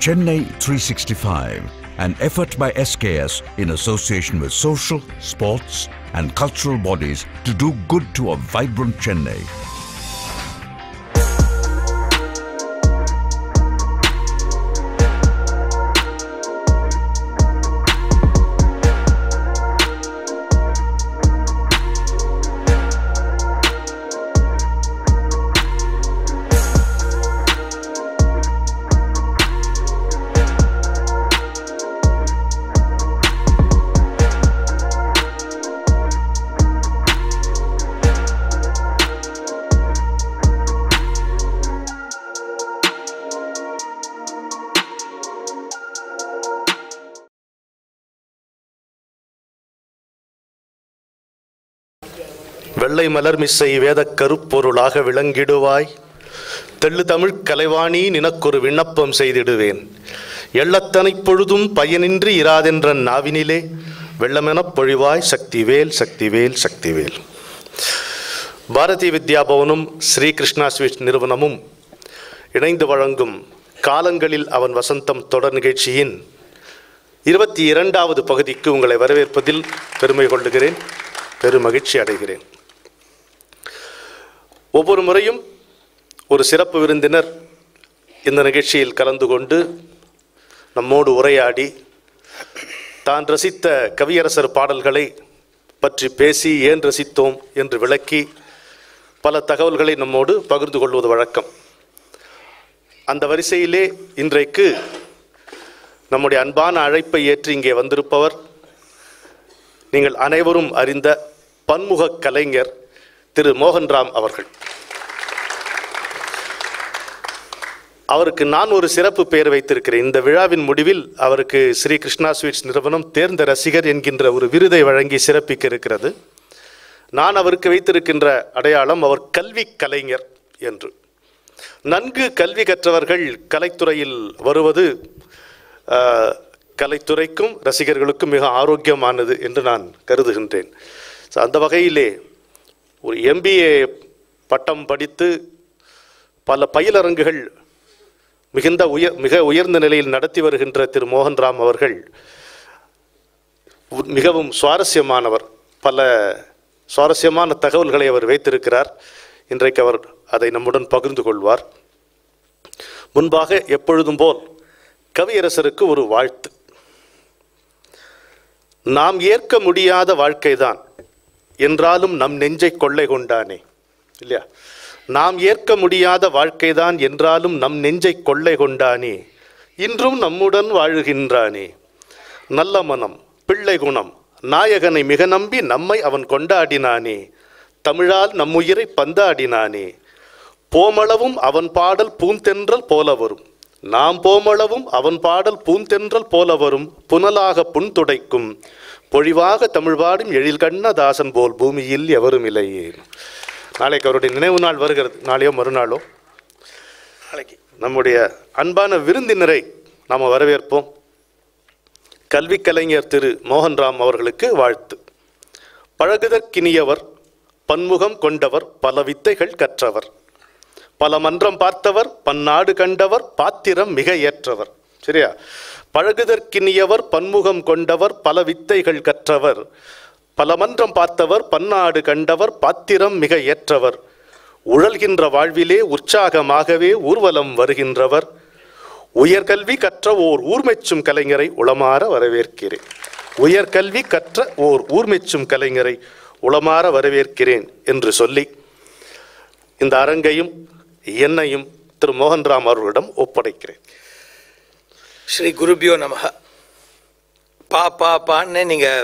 Chennai 365, an effort by SKS in association with social, sports, and cultural bodies to do good to a vibrant Chennai. வெள்ளை மலர் மிசை வேதக் கருப்பொருளாக விளங்கிடுவாய் தெள்ளு தமிழ் கலைவாணி நினக்கொரு விண்ணப்பம் செய்திடுவேன் எள்ளத்தனைப் பொழுதும் பயனின்றி இராதென்ற நாவினிலே வெள்ளமெனப் பொழிவாய் சக்திவேல் சக்திவேல் சக்திவேல் பாரதி வித்யா பவனும் ஸ்ரீ கிருஷ்ணா ஸ்வீட் நிறுவனமும் இணைந்து வழங்கும் காலங்களில் அவன் வசந்தம் தொடர் நிகழ்ச்சியின் இருபத்தி இரண்டாவது பகுதிக்கு உங்களை வரவேற்பதில் பெருமை கொள்ளுகிறேன் பெருமகிழ்ச்சி அடைகிறேன் ஒவ்வொரு முறையும் ஒரு சிறப்பு விருந்தினர் இந்த நிகழ்ச்சியில் கலந்து கொண்டு நம்மோடு உரையாடி தான் ரசித்த கவியரசர் பாடல்களை பற்றி பேசி ஏன் ரசித்தோம் என்று விளக்கி பல தகவல்களை நம்மோடு பகிர்ந்து கொள்வது வழக்கம் அந்த வரிசையிலே இன்றைக்கு நம்முடைய அன்பான அழைப்பை ஏற்று இங்கே வந்திருப்பவர் நீங்கள் அனைவரும் அறிந்த பன்முக கலைஞர் திரு மோகன்ராம் அவர்கள் அவருக்கு நான் ஒரு சிறப்பு பெயர் வைத்திருக்கிறேன் இந்த விழாவின் முடிவில் அவருக்கு ஸ்ரீ கிருஷ்ணா ஸ்வீட்ஸ் நிறுவனம் தேர்ந்த ரசிகர் என்கின்ற ஒரு விருதை வழங்கி சிறப்பிக்க இருக்கிறது நான் அவருக்கு வைத்திருக்கின்ற அடையாளம் அவர் கல்வி கலைஞர் என்று நன்கு கல்வி கற்றவர்கள் கலைத்துறையில் வருவது ஆஹ், கலைத்துறைக்கும் ரசிகர்களுக்கும் மிக ஆரோக்கியமானது என்று நான் கருதுகின்றேன் So, அந்த வகையிலே ஒரு எம்பிஏ பட்டம் படித்து பல பயிலரங்குகள் மிகுந்த உயர் மிக உயர்ந்த நிலையில் நடத்தி வருகின்ற திரு மோகன்ராம் அவர்கள் உ- மிகவும் சுவாரஸ்யமானவர் பல சுவாரஸ்யமான தகவல்களை அவர் வைத்திருக்கிறார் இன்றைக்கு அவர் அதை நம்முடன் பகிர்ந்து கொள்வார் முன்பாக எப்பொழுதும் போல் கவியரசருக்கு ஒரு வாழ்த்து நாம் ஏற்க முடியாத வாழ்க்கைதான் என்றாலும் நம் நெஞ்சை கொள்ளை கொண்டானே இல்லையா நாம் ஏற்க முடியாத வாழ்க்கைதான் என்றாலும் நம் நெஞ்சை கொள்ளை கொண்டானே இன்றும் நம்முடன் வாழுகின்றானே நல்ல மனம் பிள்ளை குணம் நாயகனை மிக நம்பி நம்மை அவன் கொண்டாடினானே தமிழால் நம்முயிரை பந்தாடினானே போமளவும் அவன் பாடல் பூந்தென்றல் போல வரும் நாம் போமளவும் அவன் பாடல் பூந்தென்றல் போல வரும் புனலாக புன் துடைக்கும் பொழிவாக தமிழ் பாடும் எழில் கண்ணதாசன் போல் பூமியில் எவரும் இல்லையே நாளைக்கு அவருடைய நினைவு நாள் வருகிறது நாளையோ மறுநாளோ நாளைக்கு நம்முடைய அன்பான விருந்தினரை நாம் வரவேற்போம் கல்வி கலைஞர் திரு மோகன்ராம் அவர்களுக்கு வாழ்த்து பழகுதற்கினியவர் பன்முகம் கொண்டவர் பல வித்தைகள் கற்றவர் பல மன்றம் பார்த்தவர் பன்னாடு கண்டவர் பாத்திரம் மிக ஏற்றவர் சரியா பழகுதற்கினியவர் பன்முகம் கொண்டவர் பல வித்தைகள் கற்றவர் பல மன்றம் பார்த்தவர் பன்னாடு கண்டவர் பாத்திரம் மிக ஏற்றவர் உழல்கின்ற வாழ்விலே உற்சாகமாகவே ஊர்வலம் வருகின்றவர் உயர்கல்வி கற்ற ஓர் ஊர்மெச்சும் கலைஞரை உளமாற வரவேற்கிறேன் உயர்கல்வி கற்ற ஓர் ஊர்மெச்சும் கலைஞரை உளமாற வரவேற்கிறேன் என்று சொல்லி இந்த அரங்கையும் என்னையும் திரு மோகன்ராம் அவர்களிடம் ஒப்படைக்கிறேன் ஸ்ரீ குருபியோ நமக பா பா பான்னு நீங்கள்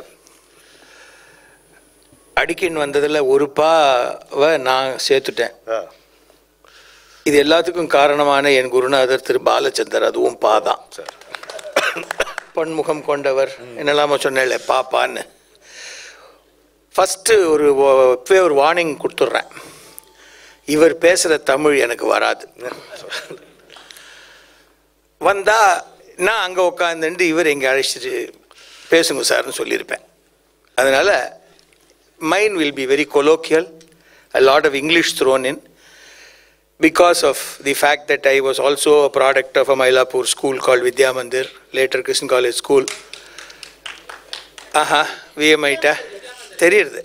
அடிக்கின்னு வந்ததில் ஒரு பாவை நான் சேர்த்துட்டேன் ஆ, இது எல்லாத்துக்கும் காரணமான என் குருநாதர் திரு பாலச்சந்தர் அதுவும் பா தான் சரி பன்முகம் கொண்டவர் என்னெல்லாமோ சொன்னேன்ல பா பான்னு ஃபஸ்ட்டு ஒரு வ- இப்பவே ஒரு வார்னிங் கொடுத்துட்றேன் இவர் பேசுகிற தமிழ் எனக்கு வராது வந்தா நான் அங்கே உட்காந்துட்டு இவர் எங்கே அழைச்சிட்டு பேசுங்க சார்னு சொல்லியிருப்பேன் அதனால் mind will be very colloquial a lot of English thrown in because of the fact that I was also a product of a Mylapore school called Vidya Mandir, later Christian College School. ஆஹா விஎம்ஐட்டா தெரியுது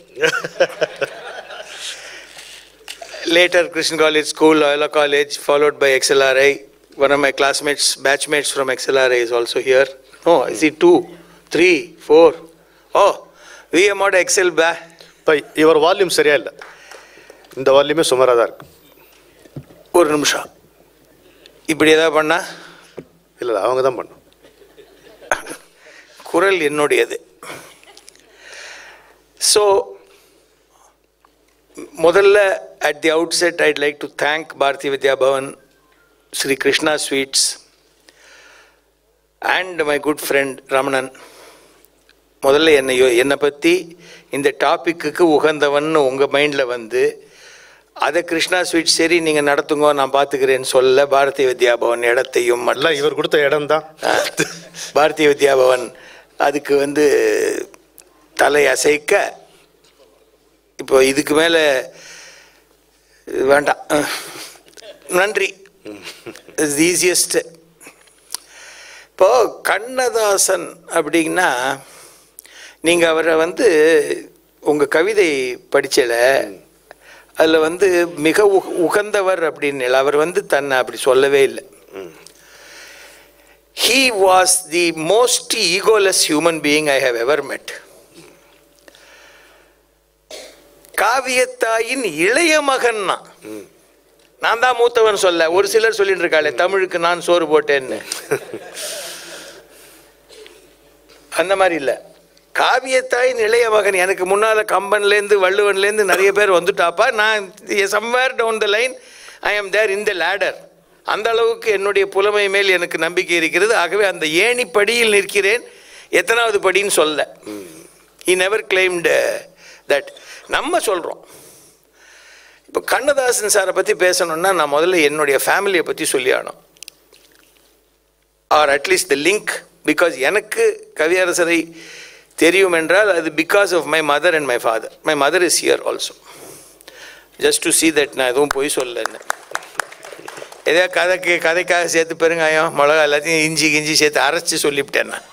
later Christian College School, Loyola College, followed by XLRI. One of my classmates, batchmates from XLRI is also here. No, I see two, three, four. Oh, VM ஓட எக்ஸல் பே இப்போ இவர் volume சரியா இல்லை இந்த வால்யூமே சுமாராக தான் இருக்கு ஒரு நிமிஷம் இப்படி ஏதாவது பண்ணா இல்லை இல்லை அவங்க தான் பண்ணும் குரல் என்னுடையது ஸோ முதல்ல at the outset I'd like to thank Bharathi Vidya Bhavan Sri Krishna sweets and my good friend Ramanan முதல்ல என்னை யோ- என்னை பற்றி இந்த டாப்பிக்கு உகந்தவன்னு உங்கள் மைண்டில் வந்து அதை கிருஷ்ணா ஸ்வீட் சரி நீங்கள் நடத்துங்க நான் பார்த்துக்கிறேன்னு சொல்ல பாரதி வித்யா பவன் இடத்தையும் மற்ற எல்லாம் இவர் கொடுத்த இடம் தான் பாரதிய வித்யா பவன் அதுக்கு வந்து தலை அசைக்க இப்போ இதுக்கு மேலே வேண்டாம் நன்றி ஈஸியஸ்ட் இப்போ கண்ணதாசன் அப்படின்னா நீங்கள் அவரை வந்து உங்கள் கவிதை படிச்சல அதில் வந்து மிக உக- உகந்தவர் அப்படின்னு இல்ல. அவர் வந்து தன்னை அப்படி சொல்லவே இல்லை he was the most egoless human being I have ever met. காவியத்தாயின் இளைய மகன்னா நான் தான் மூத்தவன் சொல்ல ஒரு சிலர் சொல்லிட்டு இருக்காளே தமிழுக்கு நான் சோறு போட்டேன்னு அந்த மாதிரி இல்லை காவியத்தாயின் இளைய மகன் எனக்கு முன்னால் கம்பன்லேருந்து வள்ளுவன்லேருந்து நிறைய பேர் வந்துட்டாப்பா நான் somewhere down the line I am there in the ladder அந்த அளவுக்கு என்னுடைய புலமை மேல் எனக்கு நம்பிக்கை இருக்கிறது ஆகவே அந்த ஏணி படியில் நிற்கிறேன் எத்தனாவது படின்னு சொல்ல he நெவர் கிளைம்டு தட் நம்ம சொல்கிறோம் இப்போ கண்ணதாசன் சாரை பற்றி பேசணுன்னா நான் முதல்ல என்னுடைய ஃபேமிலியை பற்றி சொல்லி ஆனோம் or at least the link because எனக்கு கவியரசரை தெரியும் என்றால் அது because of my mother and my father my mother is here also just to see that நான் எதுவும் பொய் சொல்லலைன்னு ஏதோ கதைக்கு கதைக்காக சேர்த்து பெருங்காயம் மிளகா எல்லாத்தையும் இஞ்சி கிஞ்சி சேர்த்து அரைச்சி சொல்லிவிட்டேன் நான்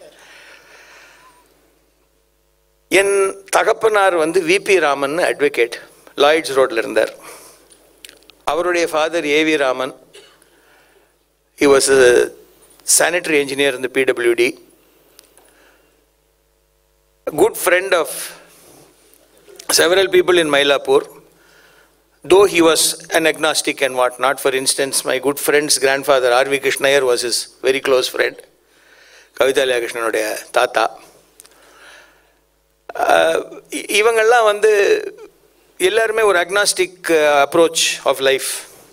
என் தகப்பனார் வந்து விபி ராமன் அட்வொகேட் லாய்ட்ஸ் ரோட்டில் இருந்தார் அவருடைய father AV Raman he was a sanitary engineer in the PWD, a good friend of several people in Mylapore, though he was an agnostic and whatnot. For instance, my good friend's grandfather, R.V. Krishnayar, was his very close friend, Kavithalaya கிருஷ்ணனுடைய தாத்தா அஹ் இ- இவங்கெல்லாம் வந்து எல்லாருமே ஒரு agnostic approach of life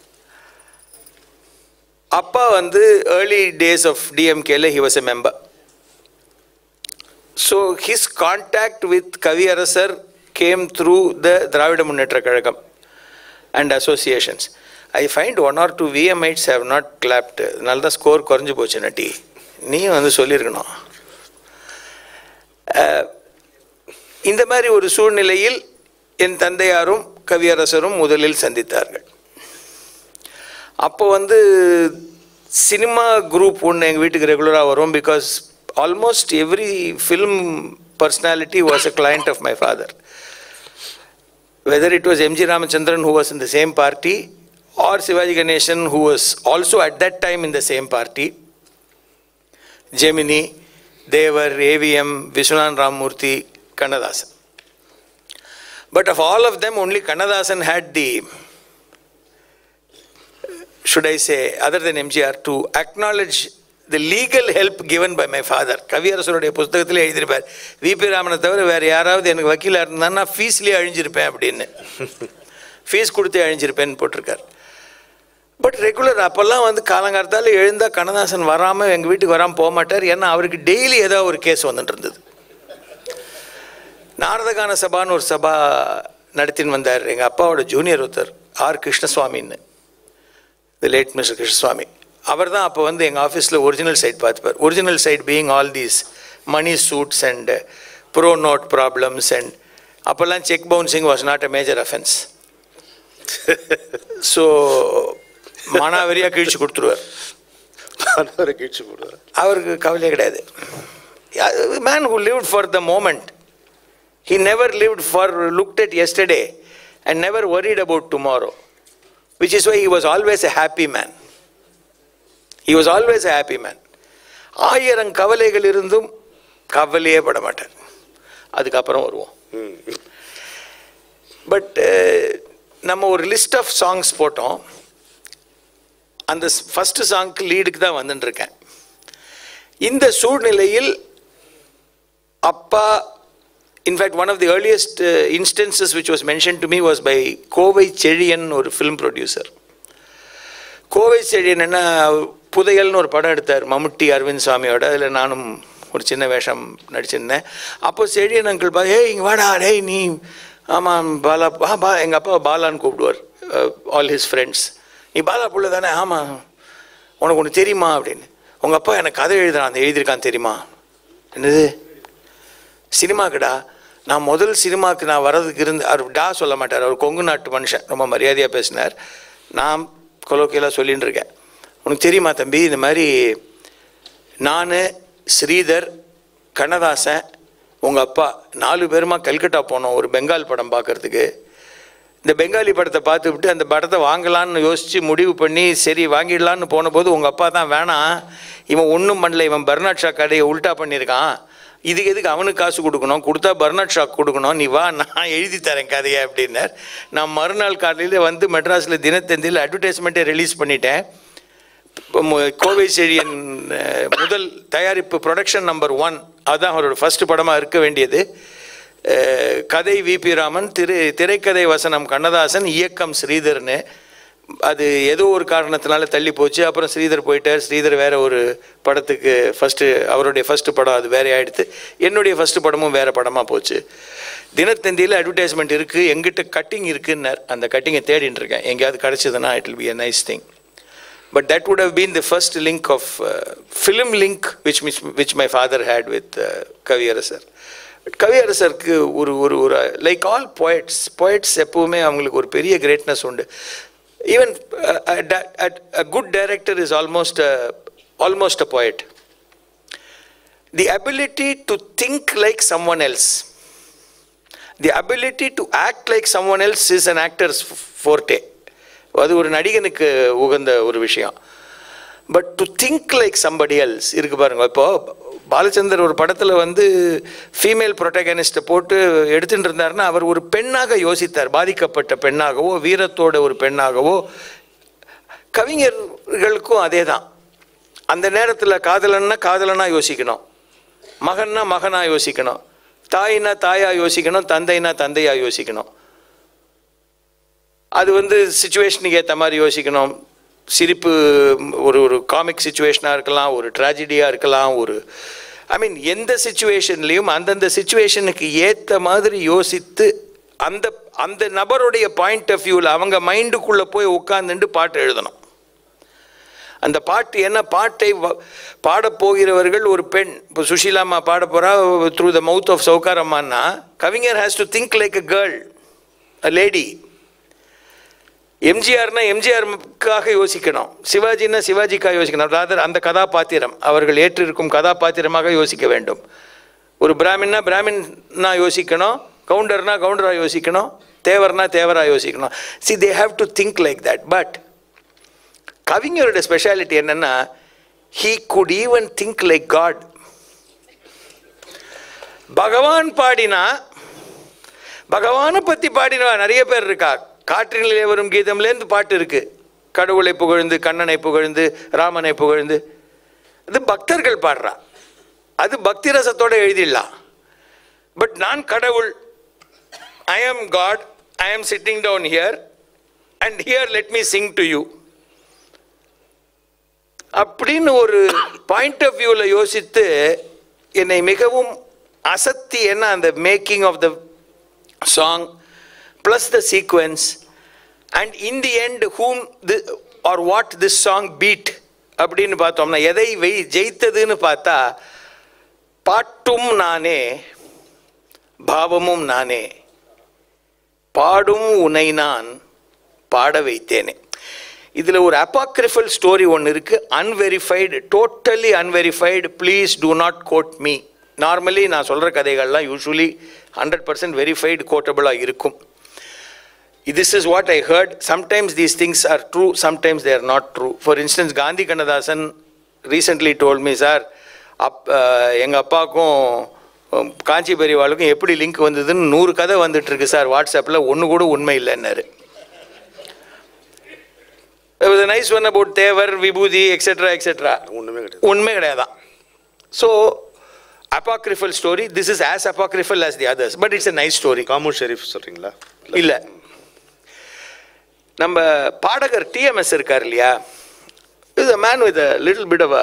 அப்பா வந்து early days of டிஎம்கேல he was a member so his contact with Kaviyarasar came through the Dravida Munnetra Kazhagam and associations I find one or two விஎம்ஐட்ஸ் ஹவ் நாட் கிளாப்டு அதனால தான் ஸ்கோர் குறைஞ்சு போச்சு நட்டி நீயும் வந்து சொல்லியிருக்கணும் அஹ், இந்த மாதிரி ஒரு சூழ்நிலையில் என் தந்தையாரும் கவியரசரும் முதலில் சந்தித்தார்கள் அப்போ வந்து சினிமா குரூப் ஒன்று எங்கள் வீட்டுக்கு ரெகுலராக வரும் because almost every film personality was a client of my father whether it was M.G. Ramachandran who was in the same party or Sivaji Ganeshan who was also at that time in the same party, Gemini, Devar, AVM, Vishwanan Ramurthy, Kannadasan. But of all of them, only Kannadasan had the should I say, other than MGR, to acknowledge the legal help given by my father. கவியரசருடைய புஸ்தகத்தில் எழுதியிருப்பார் VP ராமனை தவிர வேறு யாராவது எனக்கு வக்கீலாக இருந்தான்னா ஃபீஸ்லேயே அழிஞ்சிருப்பேன் அப்படின்னு ஃபீஸ் கொடுத்தே அழிஞ்சிருப்பேன்னு போட்டிருக்கார் பட் ரெகுலர் அப்போல்லாம் வந்து காலங்காலத்தால் எழுந்தால் கண்ணதாசன் வராமல் எங்கள் வீட்டுக்கு வராமல் போக மாட்டார் ஏன்னா அவருக்கு டெய்லி ஏதாவது ஒரு கேஸ் வந்துட்டு இருந்தது நாரதகான சபான்னு ஒரு சபா நடத்தின்னு வந்தார் எங்கள் அப்பாவோட ஜூனியர் ஒருத்தர் ஆர் கிருஷ்ணசுவாமின்னு தி லேட் மிஸ்டர் கிருஷ்ணசுவாமி அவர் தான் அப்போ வந்து எங்கள் ஆஃபீஸில் ஒரிஜினல் சைட் பார்த்துப்பார் original side being all these money suits and pro note problems and அப்போல்லாம் cheque bouncing was not a major offence so மானாவரியாக கிழிச்சு கொடுத்துருவார் அவரை கீழ்ச்சி போடுவார் அவருக்கு கவலையே கிடையாது man who lived for the moment he never lived for looked at yesterday and never worried about tomorrow which is why he was always a happy man he was always a happy man ஆயிரம் கவலைகள் இருந்தும் கவலையே பட மாட்டார் அதுக்கப்புறம் வருவோம் but நம்ம ஒரு லிஸ்ட் ஆஃப் சாங்ஸ் போட்டோம் அந்த ஃபஸ்ட்டு சாங்க்கு லீடுக்கு தான் வந்துட்டுருக்கேன் இந்த சூழ்நிலையில் அப்பா in fact one of the earliest instances which was mention to me was by Kovai Chezhiyan ஒரு ஃபிலிம் ப்ரொடியூசர் கோவை செழியன் என்ன புதையல்னு ஒரு படம் எடுத்தார் மம்முட்டி அரவிந்த் சாமியோட அதில் நானும் ஒரு சின்ன வேஷம் நடிச்சிருந்தேன் அப்போ செழியன் அங்கிள் பா ஏய் இங்கே வாடா டேய் நீ ஆமாம் பாலா ஆ பா எங்கள் அப்பா பாலான்னு கூப்பிடுவார் ஆல் ஹிஸ் ஃப்ரெண்ட்ஸ் நீ பாலா புள்ள தானே ஆமாம் உனக்கு ஒன்று தெரியுமா அப்படின்னு உங்கள் அப்பா எனக்கு கதை எழுதுறான் அந்த எழுதியிருக்கான் தெரியுமா என்னது சினிமாக்குடா நான் முதல் சினிமாவுக்கு நான் வர்றதுக்கு இருந்து அவர் டா சொல்ல மாட்டார் அவர் கொங்கு நாட்டு மனுஷன் ரொம்ப மரியாதையாக பேசினார் நான் கொலோக்கியலாக சொல்லின்னு இருக்கேன் உனக்கு தெரியுமா தம்பி இந்த மாதிரி நான் ஸ்ரீதர் கண்ணதாசன் உங்கள் அப்பா நாலு பேருமா கல்கட்டா போனோம் ஒரு பெங்கால் படம் பார்க்கறதுக்கு இந்த பெங்காலி படத்தை பார்த்துவிட்டு அந்த படத்தை வாங்கலான்னு யோசித்து முடிவு பண்ணி சரி வாங்கிடலான்னு போனபோது உங்கள் அப்பா தான் வேணாம் இவன் ஒன்றும் பண்ணல இவன் பர்னாட் ஷா கடையை உல்ட்டா பண்ணியிருக்கான் இதுக்கு எதுக்கு அவனுக்கு காசு கொடுக்கணும் கொடுத்தா பர்னாட் ஷாக் கொடுக்கணும் நீ வா நான் எழுதி தரேன் கதையை அப்படின்னார் நான் மறுநாள் காலையில் வந்து மெட்ராஸில் தினத்தந்தியில் அட்வர்டைஸ்மெண்ட்டை ரிலீஸ் பண்ணிட்டேன் இப்போ மு- கோவை செழியன் அஹ், முதல் தயாரிப்பு ப்ரொடக்ஷன் நம்பர் ஒன் அதுதான் அவரோட ஃபர்ஸ்ட் படமாக இருக்க வேண்டியது அஹ், கதை விபி ராமன் திரு திரைக்கதை வசனம் கண்ணதாசன் இயக்கம் ஸ்ரீதர்னு அது ஏதோ ஒரு காரணத்தினால தள்ளி போச்சு அப்புறம் ஸ்ரீதர் போயிட்டார் ஸ்ரீதர் வேற ஒரு படத்துக்கு ஃபஸ்ட்டு அவருடைய ஃபஸ்ட்டு படம் அது வேற ஆயிடுத்து என்னுடைய ஃபஸ்ட்டு படமும் வேற படமாக போச்சு தினத்தந்தியில் அட்வர்டைஸ்மெண்ட் இருக்குது எங்கிட்ட கட்டிங் இருக்குன்னார் அந்த கட்டிங்கை தேடின்னு இருக்கேன் எங்கேயாவது கிடச்சிதுன்னா it will be a nice thing But that would have been the first link of uh, film link which, which, which my father had with uh, Kaviyarasar. But கவியரசருக்கு ஒரு ஒரு ஒரு லைக் ஆல் poets poets எப்பவுமே அவங்களுக்கு ஒரு பெரிய greatness உண்டு even a good director is almost almost a poet the ability to think like someone else the ability to act like someone else is an actor's forte அது ஒரு நடிகனுக்கு உகந்த ஒரு விஷயம் but to think like somebody else இருக்கு பாருங்க இப்போ பாலச்சந்தர் ஒரு படத்தில் வந்து ஃபீமேல் ப்ரொட்டகனிஸ்ட்டை போட்டு எடுத்துட்டு இருந்தாருன்னா அவர் ஒரு பெண்ணாக யோசித்தார் பாதிக்கப்பட்ட பெண்ணாகவோ வீரத்தோட ஒரு பெண்ணாகவோ கவிஞர்களுக்கும் அதே தான் அந்த நேரத்தில் காதலன்னா காதலனா யோசிக்கணும் மகன்னா மகனா யோசிக்கணும் தாயினா தாயா யோசிக்கணும் தந்தைனா தந்தையா யோசிக்கணும் அது வந்து சுச்சுவேஷனுக்கு ஏற்ற மாதிரி யோசிக்கணும் சிரிப்பு ஒரு ஒரு காமிக் சுச்சுவேஷனாக இருக்கலாம் ஒரு ட்ராஜடியாக இருக்கலாம் ஒரு ஐ மீன் எந்த சுச்சுவேஷன்லேயும் அந்தந்த சுச்சுவேஷனுக்கு ஏற்ற மாதிரி யோசித்து அந்த அந்த நபருடைய பாயிண்ட் ஆஃப் வியூவில் அவங்க மைண்டுக்குள்ளே போய் உட்காந்துட்டு பாட்டு எழுதணும் அந்த பாட்டு என்ன பாட்டை வ- பாடப் போகிறவர்கள் ஒரு பெண் இப்போ சுஷீலாம்மா பாட போகிறா த்ரூ த மவுத் ஆஃப் சவுகாரம்மான்னா கவிஞர் has to think like a girl a lady எம்ஜிஆர்னா எம்ஜிஆருக்காக யோசிக்கணும் சிவாஜின்னா சிவாஜிக்காக யோசிக்கணும் ராதர் அந்த கதாபாத்திரம் அவர்கள் ஏற்றிருக்கும் கதாபாத்திரமாக யோசிக்க வேண்டும் ஒரு பிராமின்னா பிராமின்னா யோசிக்கணும் கவுண்டர்னா கவுண்டரா யோசிக்கணும் தேவர்னா தேவரா யோசிக்கணும் see they have to think like that but கவிஞரோட ஸ்பெஷாலிட்டி என்னன்னா he could even think like God பகவான் பாடினா பகவானை பற்றி பாடினவா நிறைய பேர் இருக்கா காற்றினிலே வரும் கீதம்லேருந்து பாட்டு இருக்கு கடவுளை புகழ்ந்து கண்ணனை புகழ்ந்து ராமனை புகழ்ந்து அது பக்தர்கள் பாடுறா அது பக்தி ரசத்தோட எழுதிடலாம் பட் நான் கடவுள் ஐ ஆம் God I am sitting down here and here let me sing to you அப்படின்னு ஒரு பாயிண்ட் ஆஃப் வியூவில் யோசித்து என்னை மிகவும் அசத்தி என்ன அந்த making of the song plus the sequence and in the end whom the or what this song beat அப்படின்னு பார்த்தோம்னா எதை வெய் ஜெயித்ததுன்னு பார்த்தா பாட்டும் நானே பாவமும் நானே பாடும் உனை நான் பாட வைத்தேனே இதில் ஒரு அப்பாக்ரிஃபல் ஸ்டோரி ஒன்று இருக்குது unverified totally unverified please do not quote me normally நான் சொல்கிற கதைகள்லாம் யூஸ்வலி ஹண்ட்ரட் பர்சன்ட் வெரிஃபைடு கோட்டபுளாக இருக்கும் this is what I heard. Sometimes these things are true, sometimes they are not true. For instance, Gandhi Kannadasan recently told me, sir அப் எங்கள் அப்பாவுக்கும் உம், காஞ்சி பெரியவாளுக்கும் எப்படி link வந்ததுன்னு நூறு கதை வந்துட்டு இருக்கு சார் வாட்ஸ்அப்பில் ஒன்று கூட உண்மை இல்லைன்னாரு நைஸ் ஒன் அபவுட் தேவர் விபூதி எக்ஸெட்ரா எக்ஸெட்ரா ஒண்ணுமே கிடையாது உண்மை கிடையாதான் so apocryphal story this is as apocryphal as the others but it's a nice story Kamu Sheriff சொல்றீங்களா இல்லை நம்ம பாடகர் டிஎம்எஸ் இருக்கார் இல்லையா is a man with a little bit of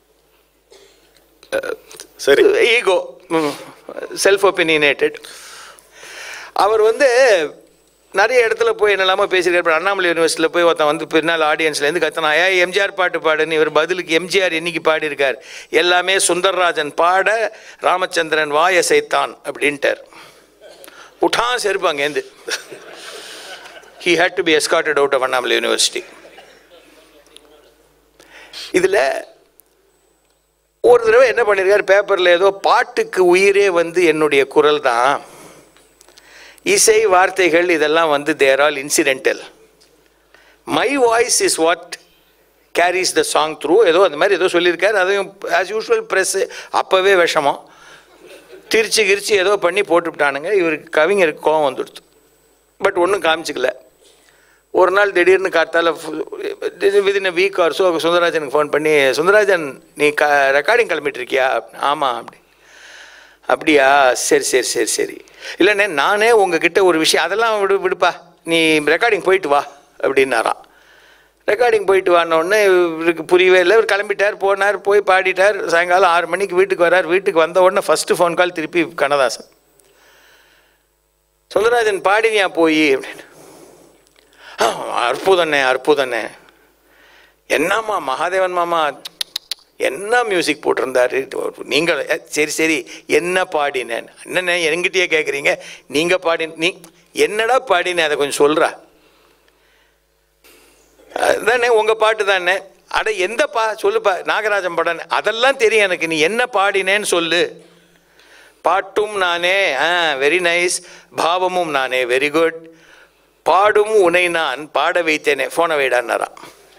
சரி ஈகோ செல்ஃப் ஒப்பீனியனேட்டட் அவர் வந்து நிறைய இடத்துல போய் என்னெல்லாமோ பேசியிருக்காரு அண்ணாமலை யூனிவர்சிட்டியில் போய் ஒருத்தன் வந்து பின்னால் ஆடியன்ஸ்லேருந்து கத்தனா ஏன் எம்ஜிஆர் பாட்டு பாடுன்னு இவர் பதிலுக்கு எம்ஜிஆர் என்னைக்கு பாடியிருக்கார் எல்லாமே சுந்தர்ராஜன் பாட ராமச்சந்திரன் வாய் அசைத்தான் அப்படின்ட்டார் உட்டான் செருப்பாங்க ஏந்து he had to be escorted out of Annamalai University. இதில் ஒரு தடவை என்ன பண்ணியிருக்காரு பேப்பரில் ஏதோ பாட்டுக்கு உயிரே வந்து என்னுடைய குரல் தான் இசை வார்த்தைகள் இதெல்லாம் வந்து there all incidental my voice is what carries the song through ஏதோ அந்த மாதிரி ஏதோ சொல்லியிருக்காரு அதையும் ஆஸ் யூஷுவல் ப்ரெஸ்ஸு அப்போவே விஷமம் திருச்சி கிரிச்சி ஏதோ பண்ணி போட்டுவிட்டானுங்க இவருக்கு கவிஞருக்கு கோவம் வந்துடுது பட் ஒன்றும் காமிச்சிக்கல ஒரு நாள் திடீர்னு காத்தால விதின் வீக் ஆர் ஸோ சுந்தரராஜனுக்கு ஃபோன் பண்ணி சுந்தரராஜன் நீ க ரெக்கார்டிங் கிளம்பிட்டு இருக்கியா ஆமாம் அப்படி அப்படியா சரி சரி சரி சரி இல்லைண்ணே நானே உங்ககிட்ட ஒரு விஷயம் அதெல்லாம் விடு விடுப்பா நீ ரெக்கார்டிங் போயிட்டு வா அப்படின்னாராம் ரெக்கார்டிங் போயிட்டு வானோடனே இவருக்கு புரியவே இல்லை இவர் கிளம்பிட்டார் போனார் போய் பாடிட்டார் சாயங்காலம் ஆறு மணிக்கு வீட்டுக்கு வரார் வீட்டுக்கு வந்த உடனே ஃபஸ்ட்டு ஃபோன் கால் திருப்பி கண்ணதாசன் சுந்தரராஜன் பாடினியா போய் அப்படின்னு "ஆ, அற்புதண்ணே அற்புதண்ணே என்னம்மா மகாதேவன் மாமா என்ன மியூசிக் போட்டிருந்தாரு நீங்கள் "ஏ, சரி சரி என்ன பாடினேன் என்னண்ணே என்கிட்டயே கேட்குறீங்க நீங்கள் பாடி நீ என்னடா பாடினேன் அதை கொஞ்சம் சொல்கிறா அதானே உங்கள் பாட்டு தானே அட எந்த பா சொல்லுப்பா நாகராஜன் படம் அதெல்லாம் தெரியும் எனக்கு நீ என்ன பாடினேன்னு சொல்லு பாட்டும் நானே ஆ வெரி நைஸ் பாவமும் நானே வெரி குட் பாடும் உனை நான் பாட வைத்தேனே ஃபோனை வைடான்னாராம்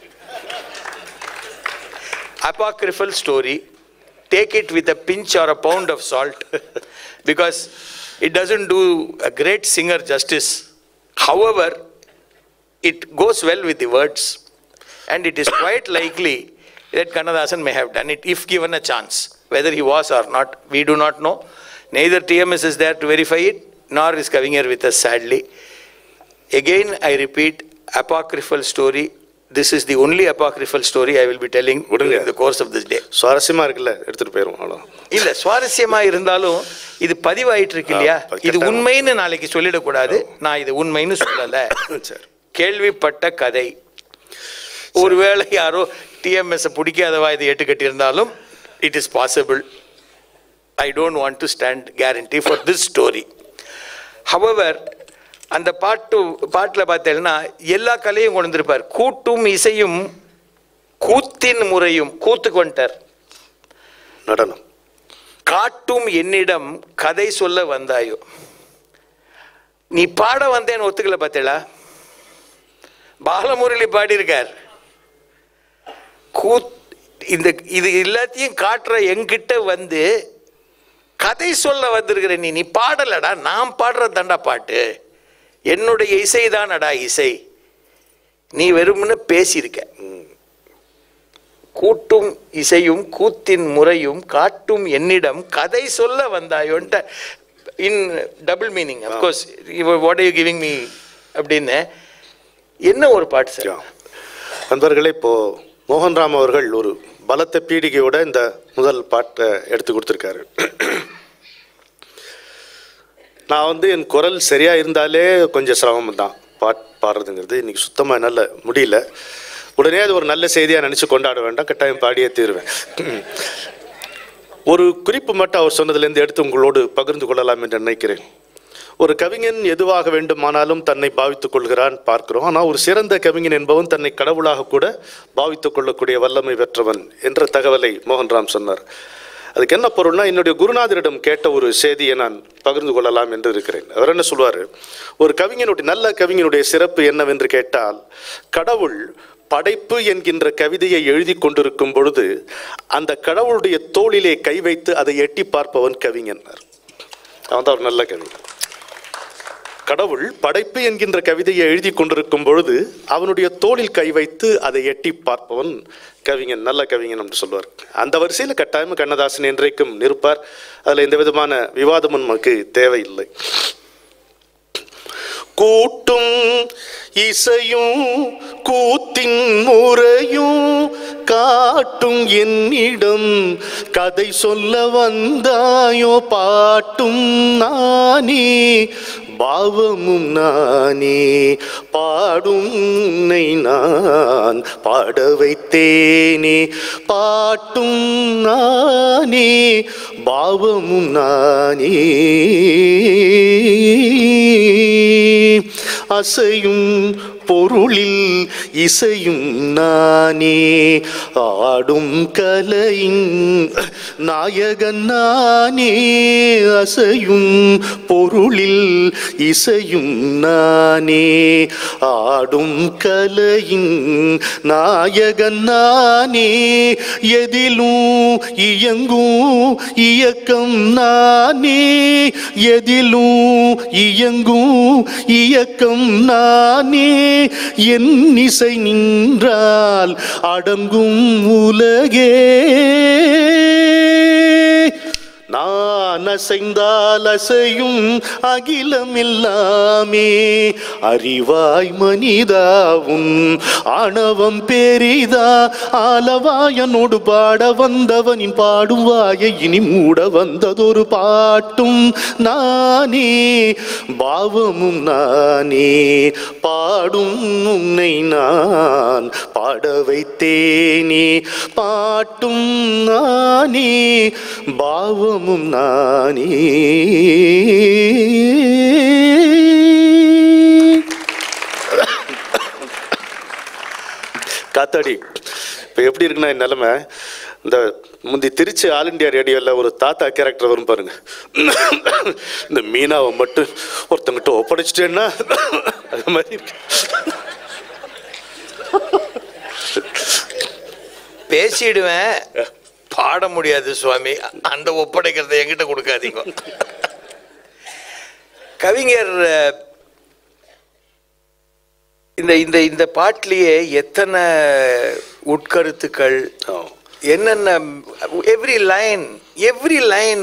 apocryphal story take it with a pinch or a pound of salt because it doesn't do a great singer justice however it goes well with the words and it is quite likely that Kannadasan may have done it if given a chance. Whether he was or not, we do not know. Neither TMS is there to verify it, nor is Kavinger with us sadly. Again, I repeat, apocryphal story. This is the only apocryphal story I will be telling during the course of this day. சுவாரஸ்யமா இருக்குல்ல எடுத்துட்டு போயிரும் அவ்வளோ இல்ல சுவாரஸ்யமா இருந்தாலும் இது பதிவாயிட்டு இருக்கு இல்லையா ஆ, அது இது கட்டாயம். உண்மைன்னு நாளைக்கு சொல்லிடக்கூடாது நான் இது உண்மைன்னு சொல்லல சரி கேள்விப்பட்ட கதை ஒருவேளை யாரோ டிஎம்எஸ் பிடிக்காதவா இதை ஏட்டு கட்டியிருந்தாலும் it is possible I don't want to stand guarantee for this story however அந்த பாட்டு பாட்டில் பார்த்தேன்னா எல்லா கலையும் கொண்டு வந்திருப்பார் கூட்டும் இசையும் கூத்தின் முறையும் கூத்துக்கு வந்துட்டார் நடனம் காட்டும் என்னிடம் கதை சொல்ல வந்தாயோ நீ பாட வந்தேன்னு ஒத்துக்கல பார்த்தேளா பாலமுரளி பாடியிருக்கார் கூத் இந்த இது எல்லாத்தையும் காட்டுற என்கிட்ட வந்து கதை சொல்ல வந்திருக்கிற நீ நீ பாடலடா நான் பாடுறது தாண்டா பாட்டு என்னுடைய இசை தானடா இசை நீ வெறும்னு பேசியிருக்க கூட்டும் இசையும் கூத்தின் முறையும் காட்டும் என்னிடம் கதை சொல்ல வந்தாயோன்ட்ட in double meaning of course what you giving me அப்படின்னு என்ன ஒரு பாட்டு சார் Yeah. நண்பர்களே இப்போ மோகன்ராம் அவர்கள் ஒரு பலத்த பீடிகையோட இந்த முதல் பாட்டை எடுத்து கொடுத்துருக்காரு நான் வந்து என் குரல் சரியா இருந்தாலே கொஞ்சம் சிரமம் தான் பாட் பாடுறதுங்கிறது இன்னைக்கு சுத்தமாக என்னால் முடியல உடனே அது ஒரு நல்ல செய்தியாக நினச்சி கொண்டாட வேண்டாம் கட்டாயம் பாடியே தீருவேன் ஒரு குறிப்பு மட்டும் அவர் சொன்னதுலேருந்து எடுத்து உங்களோடு பகிர்ந்து கொள்ளலாம் என்று நினைக்கிறேன் ஒரு கவிஞன் எதுவாக வேண்டுமானாலும் தன்னை பாவித்துக் கொள்கிறான் பார்க்கிறோம் ஆனால் ஒரு சிறந்த கவிஞன் என்பவன் தன்னை கடவுளாக கூட பாவித்துக் கொள்ளக்கூடிய வல்லமை பெற்றவன் என்ற தகவலை மோகன்ராம் சொன்னார் அதுக்கு என்ன பொருள்னா என்னுடைய குருநாதரிடம் கேட்ட ஒரு செய்தியை நான் பகிர்ந்து கொள்ளலாம் என்று இருக்கிறேன் அவர் என்ன சொல்வார் ஒரு கவிஞனுடைய நல்ல கவிஞனுடைய சிறப்பு என்னவென்று கேட்டால் கடவுள் படைப்பு என்கின்ற கவிதையை எழுதி கொண்டிருக்கும் பொழுது அந்த கடவுளுடைய தோளிலே கை வைத்து அதை எட்டி பார்ப்பவன் கவிஞன் அவன் தான் ஒரு நல்ல கவிஞன் கடவுள் படைப்பு என்கின்ற கவிதையை எழுதி கொண்டிருக்கும் பொழுது அவனுடைய தோளில் கை வைத்து அதை எட்டி பார்ப்பவன் கவிஞன் நல்ல கவிஞன் என்று சொல்வார் அந்த வரிசையில் கட்டாயம் கண்ணதாசன் என்றைக்கும் நிற்பார் அதில் எந்த விதமான விவாதமும் நமக்கு தேவையில்லை கூட்டும் இசையும் கூத்தின் முறையும் காட்டும் என்னிடம் கதை சொல்ல வந்தாயோ பாட்டும் நானே பாவமும் நானே பாடும் உன்னை நான் பாட வைத்தேனே பாட்டும் நானே பாவமும் நானே அசையும் பொருளில் இசையும் நானே ஆடும் கலையின் நாயகன் நானே அசையும் பொருளில் இசையும் நானே ஆடும் கலையின் நாயகன் நானே எதிலும் இயங்கும் இயக்கம் நானே எதிலும் இயங்கும் இயக்கம் நானே என் இசை நின்றால் அடங்கும் உலகே நான் அசைந்தால் அசையும் அகிலம் எல்லாமே அறிவாய் மனிதாவும் ஆணவம் பெரிதா ஆலவாயனோடு பாட வந்தவனின் பாடும் வாயை இனி மூட வந்ததொரு பாட்டும் நானே பாவமும் நானே பாடும் உன்னை நான் பாட வைத்தேனே பாட்டும் நானே பாவமும் நானே காத்தாடி இப்போ எப்படி இருக்குன்னா என் நிலைமை இந்த முந்தி திருச்சி ஆல் இண்டியா ரேடியோவில் ஒரு தாத்தா கேரக்டர் வரும் பாருங்க இந்த மீனாவை மட்டும் ஒருத்தங்கிட்ட ஒப்படைச்சிட்டேன்னா அது மாதிரி இருக்கு பேசிடுவேன் பாட முடியாது சுவாமி அந்த ஒப்படைக்கிறதை என்கிட்ட கொடுக்காதீங்க கவிஞர் அஹ், இந்த இந்த இந்த பாட்டிலேயே எத்தனை உட்கருத்துக்கள் என்னென்ன every line every line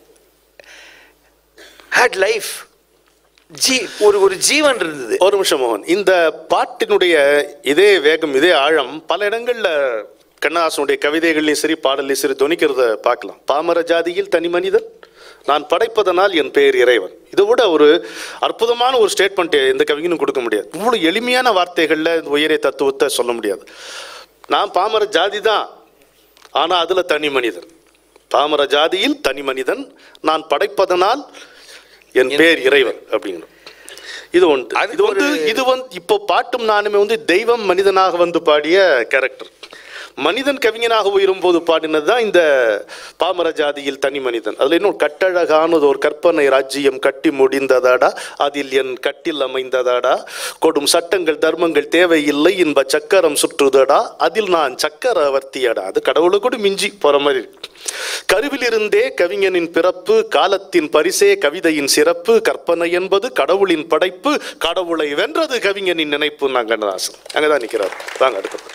had life ஜீ ஒரு ஒரு ஜீவன் இருந்தது ஒரு நிமிஷம் மோகன் இந்த பாட்டினுடைய இதே வேகம் இதே ஆழம் பல இடங்கள்ல கண்ணதாசனுடைய கவிதைகள்லையும் சரி பாடல்லையும் சரி துணிக்கிறத பார்க்கலாம் பாமர ஜாதியில் தனி மனிதன் நான் படைப்பதனால் என் பெயர் இறைவன் இதை விட ஒரு அற்புதமான ஒரு ஸ்டேட்மெண்ட் எந்த கவிஞனும் கொடுக்க முடியாது இவ்வளோ எளிமையான வார்த்தைகளில் இந்த உயரிய தத்துவத்தை சொல்ல முடியாது நான் பாமர ஜாதி தான் ஆனால் அதில் தனி மனிதன் பாமர ஜாதியில் தனி மனிதன் நான் படைப்பதனால் என் பேர் இறைவன் அப்படிங்கிறோம் இது ஒன்று அதுக்கு இது வந்து ஒரு- இது வந்து இப்போ பாட்டும் நானுமே வந்து தெய்வம் மனிதனாக வந்து பாடிய கேரக்டர் மனிதன் கவிஞனாக உயரும் போது பாடினது தான் இந்த பாமர ஜாதியில் தனி மனிதன் அதுல இன்னும் கட்டழகானது ஒரு கற்பனை ராஜ்யம் கட்டி முடிந்ததாடா அதில் என் கட்டில் அமைந்ததாடா கொடும் சட்டங்கள் தர்மங்கள் தேவையில்லை இன்ப சக்கரம் சுற்றுதடா அதில் நான் சக்கரவர்த்தியடா அது கடவுளை கூட மிஞ்சி போற மாதிரி இருக்கு. கருவிலிருந்தே கவிஞனின் பிறப்பு காலத்தின் பரிசே கவிதையின் சிறப்பு கற்பனை என்பது கடவுளின் படைப்பு கடவுளை வென்றது கவிஞனின் நினைப்பு நான் கண்ணதாசன் அங்கதான் நிக்கிறார் வாங்க அடுத்தது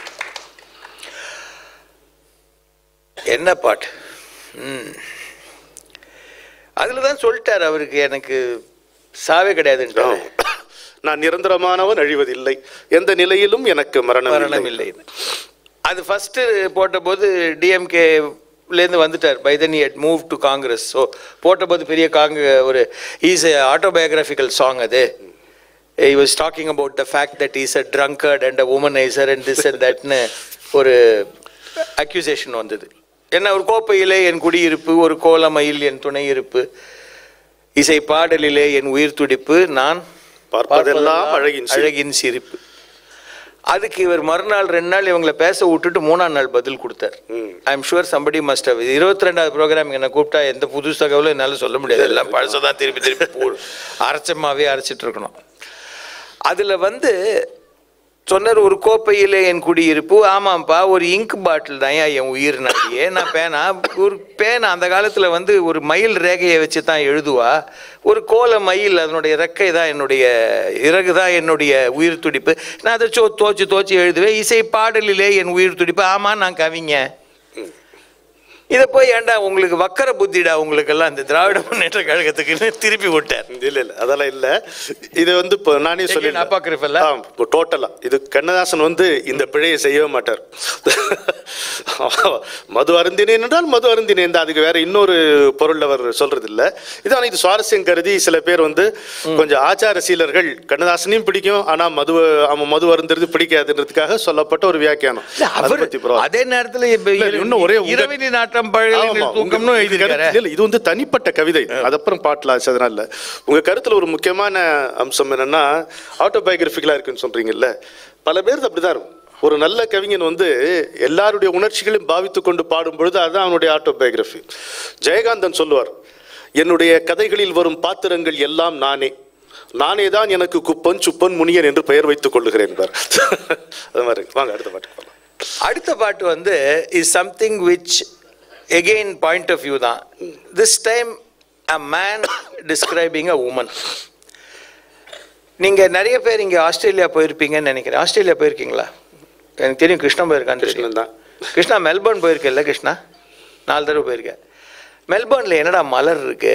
என்ன பாட்டு ம் அதில் தான் சொல்லிட்டார் அவருக்கு எனக்கு சாவே கிடையாதுன்ட்டு நான் நிரந்தரமானவன் அழிவதில்லை எந்த நிலையிலும் எனக்கு மரணம் மரணம் இல்லை இல்லை அது ஃபஸ்ட்டு போட்டபோது டிஎம்கேலேருந்து வந்துட்டார் by then had move to Congress so போட்டபோது பெரிய காங்க ஒரு ஈஸ் எ ஆட்டோபயோகிராஃபிக்கல் சாங் அது he was talking about the fact that he's a drunkard and a womanizer and this and thatனு ஒரு அக்யூசேஷன் வந்தது என்ன ஒரு கோப்பையிலே என் குடியிருப்பு ஒரு கோலமயில் என் துணை இருப்பு இசை பாடலிலே என் உயிர் துடிப்பு நான் பார்ப்பதெல்லாம் அழகின் சிரிப்பு. அழகின் சிரிப்பு அதுக்கு இவர் மறுநாள் ரெண்டு நாள் இவங்களை பேச விட்டுட்டு மூணாம் நாள் பதில் கொடுத்தார் I am sure somebody must have இருபத்தி ரெண்டாவது ப்ரோக்ராம் என்ன கூப்பிட்டா எந்த புது தகவலும் என்னால் சொல்ல முடியாது எல்லாம் பழசதான் திருப்பி திருப்பி போ- அரைச்சமாவே அரைச்சிட்டு இருக்கணும் அதில் வந்து சொன்னார் ஒரு கோப்பையிலே என் குடியிருப்பு ஆமாம்ப்பா ஒரு இங்க் பாட்டில் தான் என் உயிர் நாடியே நான் பேனா ஒரு பேனா அந்த காலத்தில் வந்து ஒரு மயில் ரேகையை வச்சு தான் எழுதுவா ஒரு கோல மயில் அதனுடைய ரெக்கை தான் என்னுடைய இறகு தான் என்னுடைய உயிர் துடிப்பு நான் அதை சோ தோச்சு தோச்சு எழுதுவேன் இசை பாடலிலே என் உயிர் துடிப்பு ஆமாம் நான் கவிங்க இதை போய் ஏன்டா உங்களுக்கு வக்கர புத்திடா உங்களுக்கெல்லாம் இந்த திராவிட முன்னேற்ற கழகத்துக்குன்னு திருப்பி விட்டார் இல்ல இல்ல அதெல்லாம் இல்ல இது வந்து இப்போ நானே சொல்லி apocryphal ஆ? டோட்டலா இது கண்ணதாசன் வந்து இந்த பிழையை செய்யவே மாட்டார் மது அருந்தினேன் என்றால் மது அருந்தினேன் தான் அதுக்கு வேற இன்னொரு பொருள் அவர் சொல்றது இல்ல இதான் இது சுவாரஸ்யம் கருதி சில பேர் வந்து கொஞ்சம் ஆச்சார சீலர்கள் கண்ணதாசனையும் பிடிக்கும் ஆனா மது அவன் மது அருந்துறது பிடிக்காதுன்றதுக்காக சொல்லப்பட்ட ஒரு வியாக்கியானம் இல்ல, அதை அவர் பத்தி பரவாயில்ல. அதே நேரத்தில் இப்ப இல்ல, இன்னும் ஒரே உங்க- இரவினி நாட்டம் பழகின ஆமா, தூக்கம்னு உங்க- எழுதியிருக்காரு கருத்து- இல்ல, இது வந்து தனிப்பட்ட கவிதை அது அப்புறம் பாட்டில் ஆச்சு அதனால இல்ல. உங்க கருத்துல ஒரு முக்கியமான அம்சம் என்னன்னா ஆட்டோபயோகிராபிக்கலா இருக்குன்னு சொல்றீங்கல்ல பல பேர் அப்படிதான் இருக்கும் ஒரு நல்ல கவிஞன் வந்து எல்லாருடைய உணர்ச்சிகளையும் பாவித்து கொண்டு பாடும் பொழுது அதுதான் அவனுடைய ஆட்டோபயோகிராஃபி ஜெயகாந்தன் சொல்லுவார் என்னுடைய கதைகளில் வரும் பாத்திரங்கள் எல்லாம் நானே நானே தான் எனக்கு குப்பன் சுப்பன் முனியன் என்று பெயர் வைத்துக் கொள்ளுகிறேன் பார். அது மாதிரி இருக்கு. வாங்க அடுத்த பாட்டு போகலாம் அடுத்த பாட்டு வந்து is something which again point of view தான் this time a man describing a woman நீங்கள் நிறைய பேர் இங்கே ஆஸ்திரேலியா போயிருப்பீங்கன்னு நினைக்கிறேன் ஆஸ்திரேலியா போயிருக்கீங்களா எனக்கு தெரியும் கிருஷ்ணா போயிருக்கான்னு தெரியும். கிருஷ்ணன் தான். கிருஷ்ணா மெல்பர்ன் போயிருக்கேல்ல கிருஷ்ணா நாலு தடவை போயிருக்கேன் மெல்பர்னில் என்னடா மலர் இருக்கு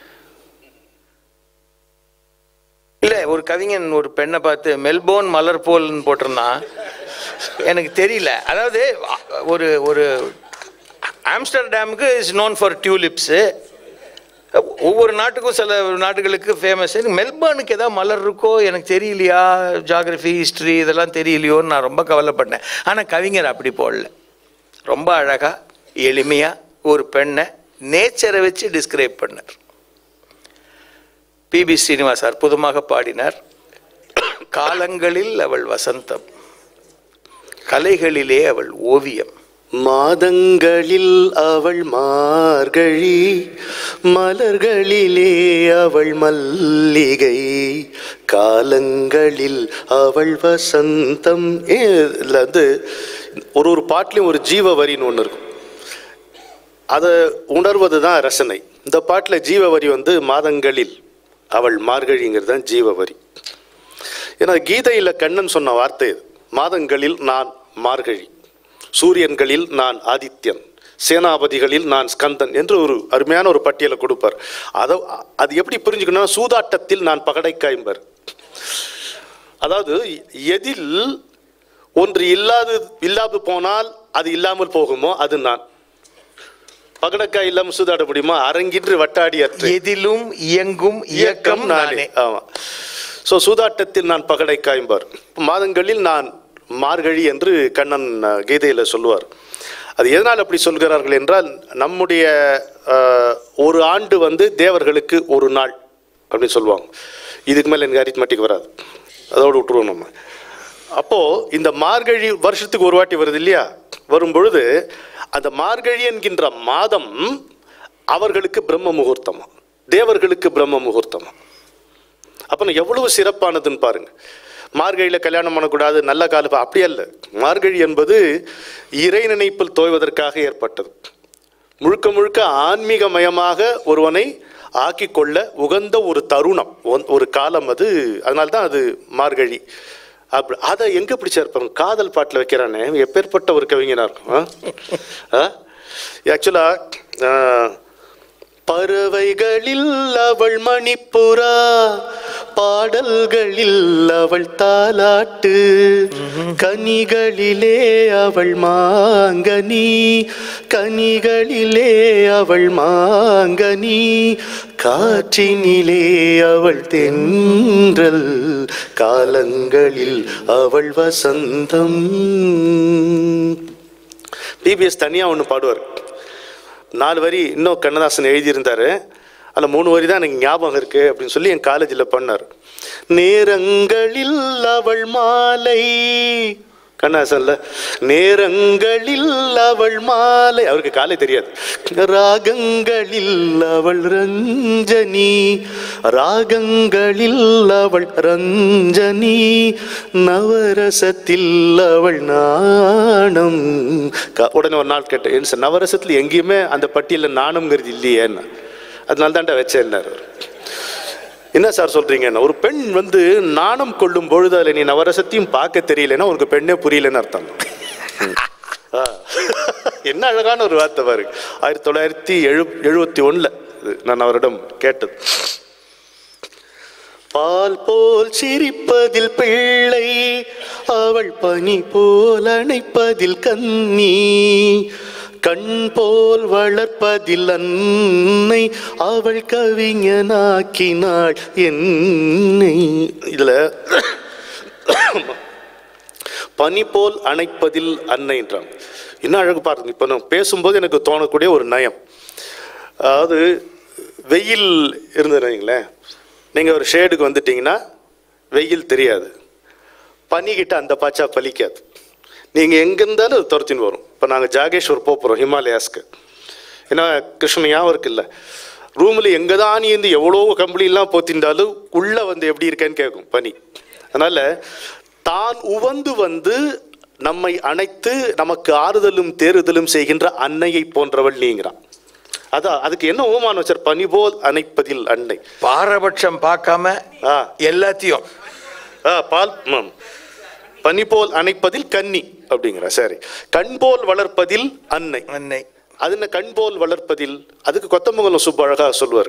இல்லை ஒரு கவிஞன் ஒரு பெண்ணை பார்த்து மெல்போர்ன் மலர் போல்னு போட்டிருந்தான் எனக்கு தெரியல அதாவது அ- ஒரு ஒரு ஆம்ஸ்டர்டாமுக்கு இஸ் நோன் ஃபார் டியூலிப்ஸு ஒவ்வொரு நாட்டுக்கும் சில நாட்டுகளுக்கு ஃபேமஸ் மெல்பர்னுக்கு ஏதாவது மலர் இருக்கோ எனக்கு தெரியலையா ஜாகிரஃபி ஹிஸ்ட்ரி இதெல்லாம் தெரியலையோன்னு நான் ரொம்ப கவலைப்பட்டேன் ஆனால் கவிஞர் அப்படி போடல ரொம்ப அழகாக எளிமையாக ஒரு பெண்ணை நேச்சரை வச்சு டிஸ்கிரைப் பண்ணார் பிபி ஸ்ரீனிவாஸ் அற்புதமாக பாடினார் காலங்களில் அவள் வசந்தம் கலைகளிலே அவள் ஓவியம் மாதங்களில் அவள் மார்கழி மலர்களிலே அவள் மல்லிகை காலங்களில் அவள் வசந்தம் ஏ இதில் வந்து ஒரு ஒரு பாட்டுலேயும் ஒரு ஜீவ வரின்னு ஒன்று இருக்கும் அதை உணர்வது தான் ரசனை இந்த பாட்டில் ஜீவ வரி வந்து மாதங்களில் அவள் மார்கழிங்கிறது தான் ஜீவ வரி ஏன்னா கீதையில் கண்ணன் சொன்ன வார்த்தை இது மாதங்களில் நான் மார்கழி சூரியன்களில் நான் ஆதித்யன் சேனாபதிகளில் நான் ஸ்கந்தன் என்று ஒரு அருமையான ஒரு பட்டியலை கொடுப்பார் அதை அது எப்படி புரிஞ்சுக்கணும்னா சூதாட்டத்தில் நான் பகடைக்காய்ம்பர் அதாவது எதில் ஒன்று இல்லாது இல்லாது போனால் அது இல்லாமல் போகுமோ அது நான் பகடக்காய் இல்லாமல் சூதாட முடியுமா அரங்கின்று வட்டாடி அற்று எதிலும் இயங்கும் இயக்கம் நானே ஆமா ஸோ சூதாட்டத்தில் நான் பகடை காய்பார் மாதங்களில் நான் மார்கழி என்று கண்ணன் அஹ், கீதையில சொல்லுவார் அது எதனால் அப்படி சொல்கிறார்கள் என்றால் நம்முடைய அஹ், ஒரு ஆண்டு வந்து தேவர்களுக்கு ஒரு நாள் அப்படின்னு சொல்லுவாங்க இதுக்கு மேலே எனக்கு அரித்மெட்டிக் வராது அதோடு விட்டுருவோம் நம்ம அப்போ இந்த மார்கழி வருஷத்துக்கு ஒரு வாட்டி வருது இல்லையா வரும் பொழுது அந்த மார்கழி என்கின்ற மாதம் அவர்களுக்கு பிரம்ம முகூர்த்தமா தேவர்களுக்கு பிரம்ம முகூர்த்தமா அப்போ எவ்வளவு சிறப்பானதுன்னு பாருங்க மார்கழியில் கல்யாணம் பண்ணக்கூடாது நல்ல காலம் அப்படி அல்ல மார்கழி என்பது இறை நினைப்பில் தோய்வதற்காக ஏற்பட்டது முழுக்க முழுக்க ஆன்மீகமயமாக ஒருவனை ஆக்கிக் கொள்ள உகந்த ஒரு தருணம் ஒன்- ஒரு காலம் அது அதனால தான் அது மார்கழி அப்படி அதை எங்கே பிடிச்சா இருப்பாங்க காதல் பாட்டில் வைக்கிறானே எப்பேற்பட்ட ஒரு கவிஞனாக இருக்கும் ஆக்சுவலாக பறவைகளில் அவள் மணிப்புறா பாடல்களில் அவள் தாலாட்டு கனிகளிலே அவள் மாங்கனி கனிகளிலே அவள் மாங்கனி காற்றினிலே அவள் தென்றல் காலங்களில் அவள் வசந்தம் பிபிஎஸ் தனியாக ஒன்று பாடுவார் நாலு வரி இன்னும் கண்ணதாசன் எழுதியிருந்தாரு அதில் மூணு வரி தான் எனக்கு ஞாபகம் இருக்கு அப்படின்னு சொல்லி என் காலேஜில் பண்ணார் நேரங்களில் அவள் மாலை கண்ணாசன்ல நேரங்களில் அவள் மாலை அவருக்கு காலை தெரியாது ராகங்களில் அவள் ரஞ்சனி ராகங்களில் அவள் ரஞ்சனி நவரசத்தில் அவள் நாணம் க- உடனே ஒரு நாள் கேட்டேன் "ஏன் சார் நவரசத்தில் எங்கேயுமே அந்த பட்டியலில் நாணம்ங்கிறது இல்லையேன்னு அதனால தான்டா வச்சேன்னாரு அவரு. என்ன சார் சொல்றீங்க ஒரு பெண் வந்து நாணம் கொள்ளும் பொழுது அதில் நீ நவரசத்தையும் பார்க்க தெரியலன்னா உனக்கு பெண்ணே புரியலன்னு அர்த்தம் ம். ஆ. என்ன அழகான ஒரு வார்த்தை பாருங்க ஆயிரத்தி தொள்ளாயிரத்தி எழு எழுபத்தி ஒன்றில் நான் அவரிடம் கேட்டது பால் போல் சிரிப்பதில் பிள்ளை அவள் பனி போல் அணைப்பதில் கன்னி கண் போல் வளர்ப்பதில் அன்னை அவள் கவிஞனாக்கினாள் என்னை இதுல பனி போல் அணைப்பதில் அன்னைன்றாங்க இன்னும் அழகு பாருங்க இப்போ நான் பேசும்போது எனக்கு தோணக்கூடிய ஒரு நயம் அதாவது வெயில் இருந்ததுங்களேன் நீங்கள் ஒரு ஷேடுக்கு வந்துட்டீங்கன்னா வெயில் தெரியாது பனிக்கிட்ட அந்த பாச்சா பலிக்காது நீங்கள் எங்கே இருந்தாலும் அது துரத்தின்னு வரும் இப்போ நாங்கள் ஜாகேஷ்வர் போக போகிறோம் ஹிமாலயாஸ்க்கு ஏன்னா கிருஷ்ணன் ஞாபகம் இருக்குல்ல ரூமில் எங்கே தான் நீ இருந்து எவ்வளோ கம்பளிலாம் போத்திருந்தாலும் உள்ளே வந்து எப்படி இருக்கேன்னு கேட்கும் பனி அதனால் தான் உவந்து வந்து நம்மை அணைத்து நமக்கு ஆறுதலும் தேறுதலும் செய்கின்ற அன்னையை போன்றவள் நீங்கிறான் அதான் அதுக்கு என்ன உபமானம் வச்சார் பனி போல் அணைப்பதில் அன்னை பாரபட்சம் பார்க்காம ஆ எல்லாத்தையும் ஆ பால் ம். பனி போல் அணைப்பதில் கன்னி அப்படிங்கிற சரி கண் போல் வளர்ப்பதில் அன்னை அன்னை அது என்ன கண் போல் வளர்ப்பதில் அதுக்கு கொத்தமங்கலம் சுப்பு அழகாக சொல்லுவார்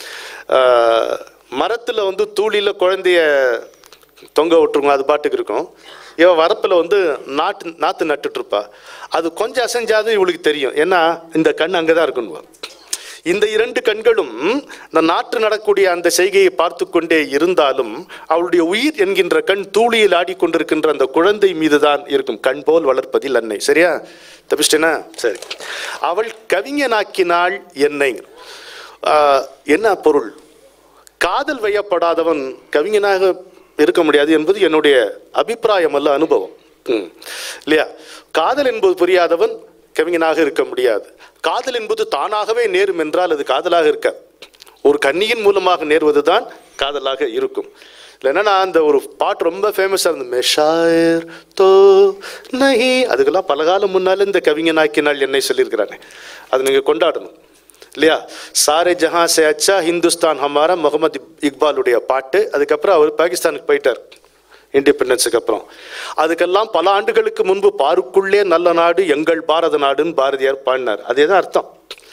மரத்தில் வந்து தூளியில் குழந்தைய தொங்க விட்டுருங்க அது பாட்டுக்கு இருக்கும் இவ வரப்பில் வந்து நாட்டு நாற்று நட்டுட்டு இருப்பா அது கொஞ்சம் அசைஞ்சாது இவளுக்கு தெரியும் ஏன்னா இந்த கண் அங்கே தான் இருக்குன்னு இந்த இரண்டு கண்களும் இந்த நாற்று நடக்கூடிய அந்த செய்கையை பார்த்து கொண்டே இருந்தாலும் அவளுடைய உயிர் என்கின்ற கண் தூளியில் ஆடிக்கொண்டிருக்கின்ற அந்த குழந்தை மீதுதான் இருக்கும் கண் போல் வளர்ப்பதில் அன்னை சரியா தப்பிச்சிட்டேனா சரி அவள் கவிஞனாக்கினாள் என்னை ஆஹ், என்ன பொருள் காதல் வையப்படாதவன் கவிஞனாக இருக்க முடியாது என்பது என்னுடைய அபிப்பிராயம் அல்ல அனுபவம் ம். இல்லையா காதல் என்பது புரியாதவன் கவிஞனாக இருக்க முடியாது காதல் என்பது தானாகவே நேரும் என்றால் அது காதலாக இருக்க ஒரு கன்னியின் மூலமாக நேர்வதுதான் காதலாக இருக்கும் இல்லைன்னா அந்த ஒரு பாட்டு ரொம்ப ஃபேமஸாக இருந்தது மெஷாயர் தோ நஹி அதுக்கெல்லாம் பல காலம் முன்னால இந்த கவிஞனாக்கினால் என்னை சொல்லியிருக்கிறாங்க அது நீங்கள் கொண்டாடணும் இல்லையா சாரே ஜஹாं சே அச்சா ஹிந்துஸ்தான் ஹமாரா முகமது இக்பாலுடைய பாட்டு அதுக்கப்புறம் அவர் பாகிஸ்தானுக்கு போயிட்டார் இண்டிபெண்டன்ஸுக்கு அப்புறம் அதுக்கெல்லாம் பல ஆண்டுகளுக்கு முன்பு பாருக்குள்ளே நல்ல நாடு எங்கள் பாரத நாடுன்னு பாரதியார் பாடினார் அதே தான் அர்த்தம்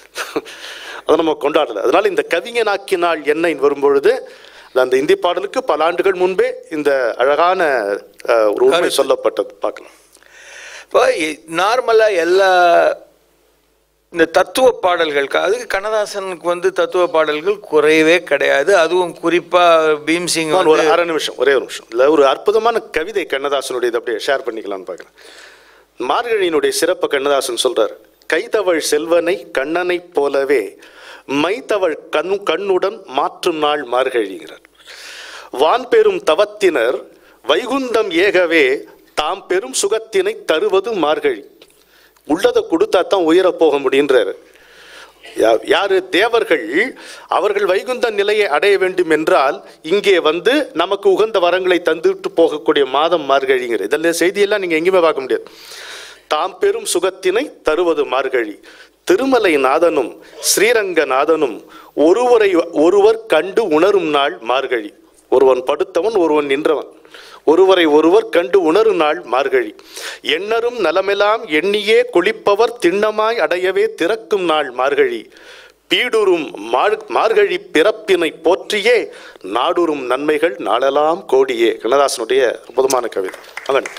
அதை நம்ம கொண்டாடல அதனால இந்த கவிஞனாக்கினாள் என்னை வரும்பொழுது அந்த இந்தி பாடலுக்கு பல ஆண்டுகள் முன்பே இந்த அழகான அஹ், ஒரு உண்மை கருத்து. சொல்லப்பட்டது பார்க்கலாம் இப்போ நார்மலாக எல்லா இந்த தத்துவ பாடல்கள் அதுக்கு கண்ணதாசனுக்கு வந்து தத்துவ பாடல்கள் குறையவே கிடையாது அதுவும் குறிப்பாக பீம்சிங் நான் ஒரு வந்து அரை நிமிஷம் ஒரே ஒரு நிமிஷம் இல்லை ஒரு அற்புதமான கவிதை கண்ணதாசனுடையது அப்படியே ஷேர் பண்ணிக்கலாம்னு பார்க்குறேன் மார்கழியினுடைய சிறப்பை கண்ணதாசன் சொல்றார் கைதவள் செல்வனை கண்ணனைப் போலவே மைத்தவள் கண் கண்ணுடன் மாற்றும் நாள் மார்கழிங்கிறார் வான் பெரும் தவத்தினர் வைகுந்தம் ஏகவே தாம் பெரும் சுகத்தினை தருவது மார்கழி உள்ளதை கொடுத்தா தான் உயர போக முடியுன்றாரு யா- யாரு தேவர்கள் அவர்கள் வைகுந்த நிலையை அடைய வேண்டும் என்றால் இங்கே வந்து நமக்கு உகந்த வரங்களை தந்துட்டு போகக்கூடிய மாதம் மார்கழிங்கிறது இதெல்லாம் செய்தியெல்லாம் நீங்க எங்கேயுமே பார்க்க முடியாது தாம் பெரும் சுகத்தினை தருவது மார்கழி திருமலை நாதனும் ஸ்ரீரங்க நாதனும் ஒருவரை ஒருவர் கண்டு உணரும் நாள் மார்கழி ஒருவன் படுத்தவன் ஒருவன் நின்றவன் ஒருவரை ஒருவர் கண்டு உணரும் நாள் மார்கழி எண்ணரும் நலமெல்லாம் எண்ணியே கொளிப்பவர் திண்ணமாய் அடையவே திறக்கும் நாள் மார்கழி பீடுறும் மார் மார்கழி பிறப்பினை போற்றியே நாடுறும் நன்மைகள் நாளெல்லாம் கோடியே கண்ணதாசனுடைய அற்புதமான கவிதை அவன்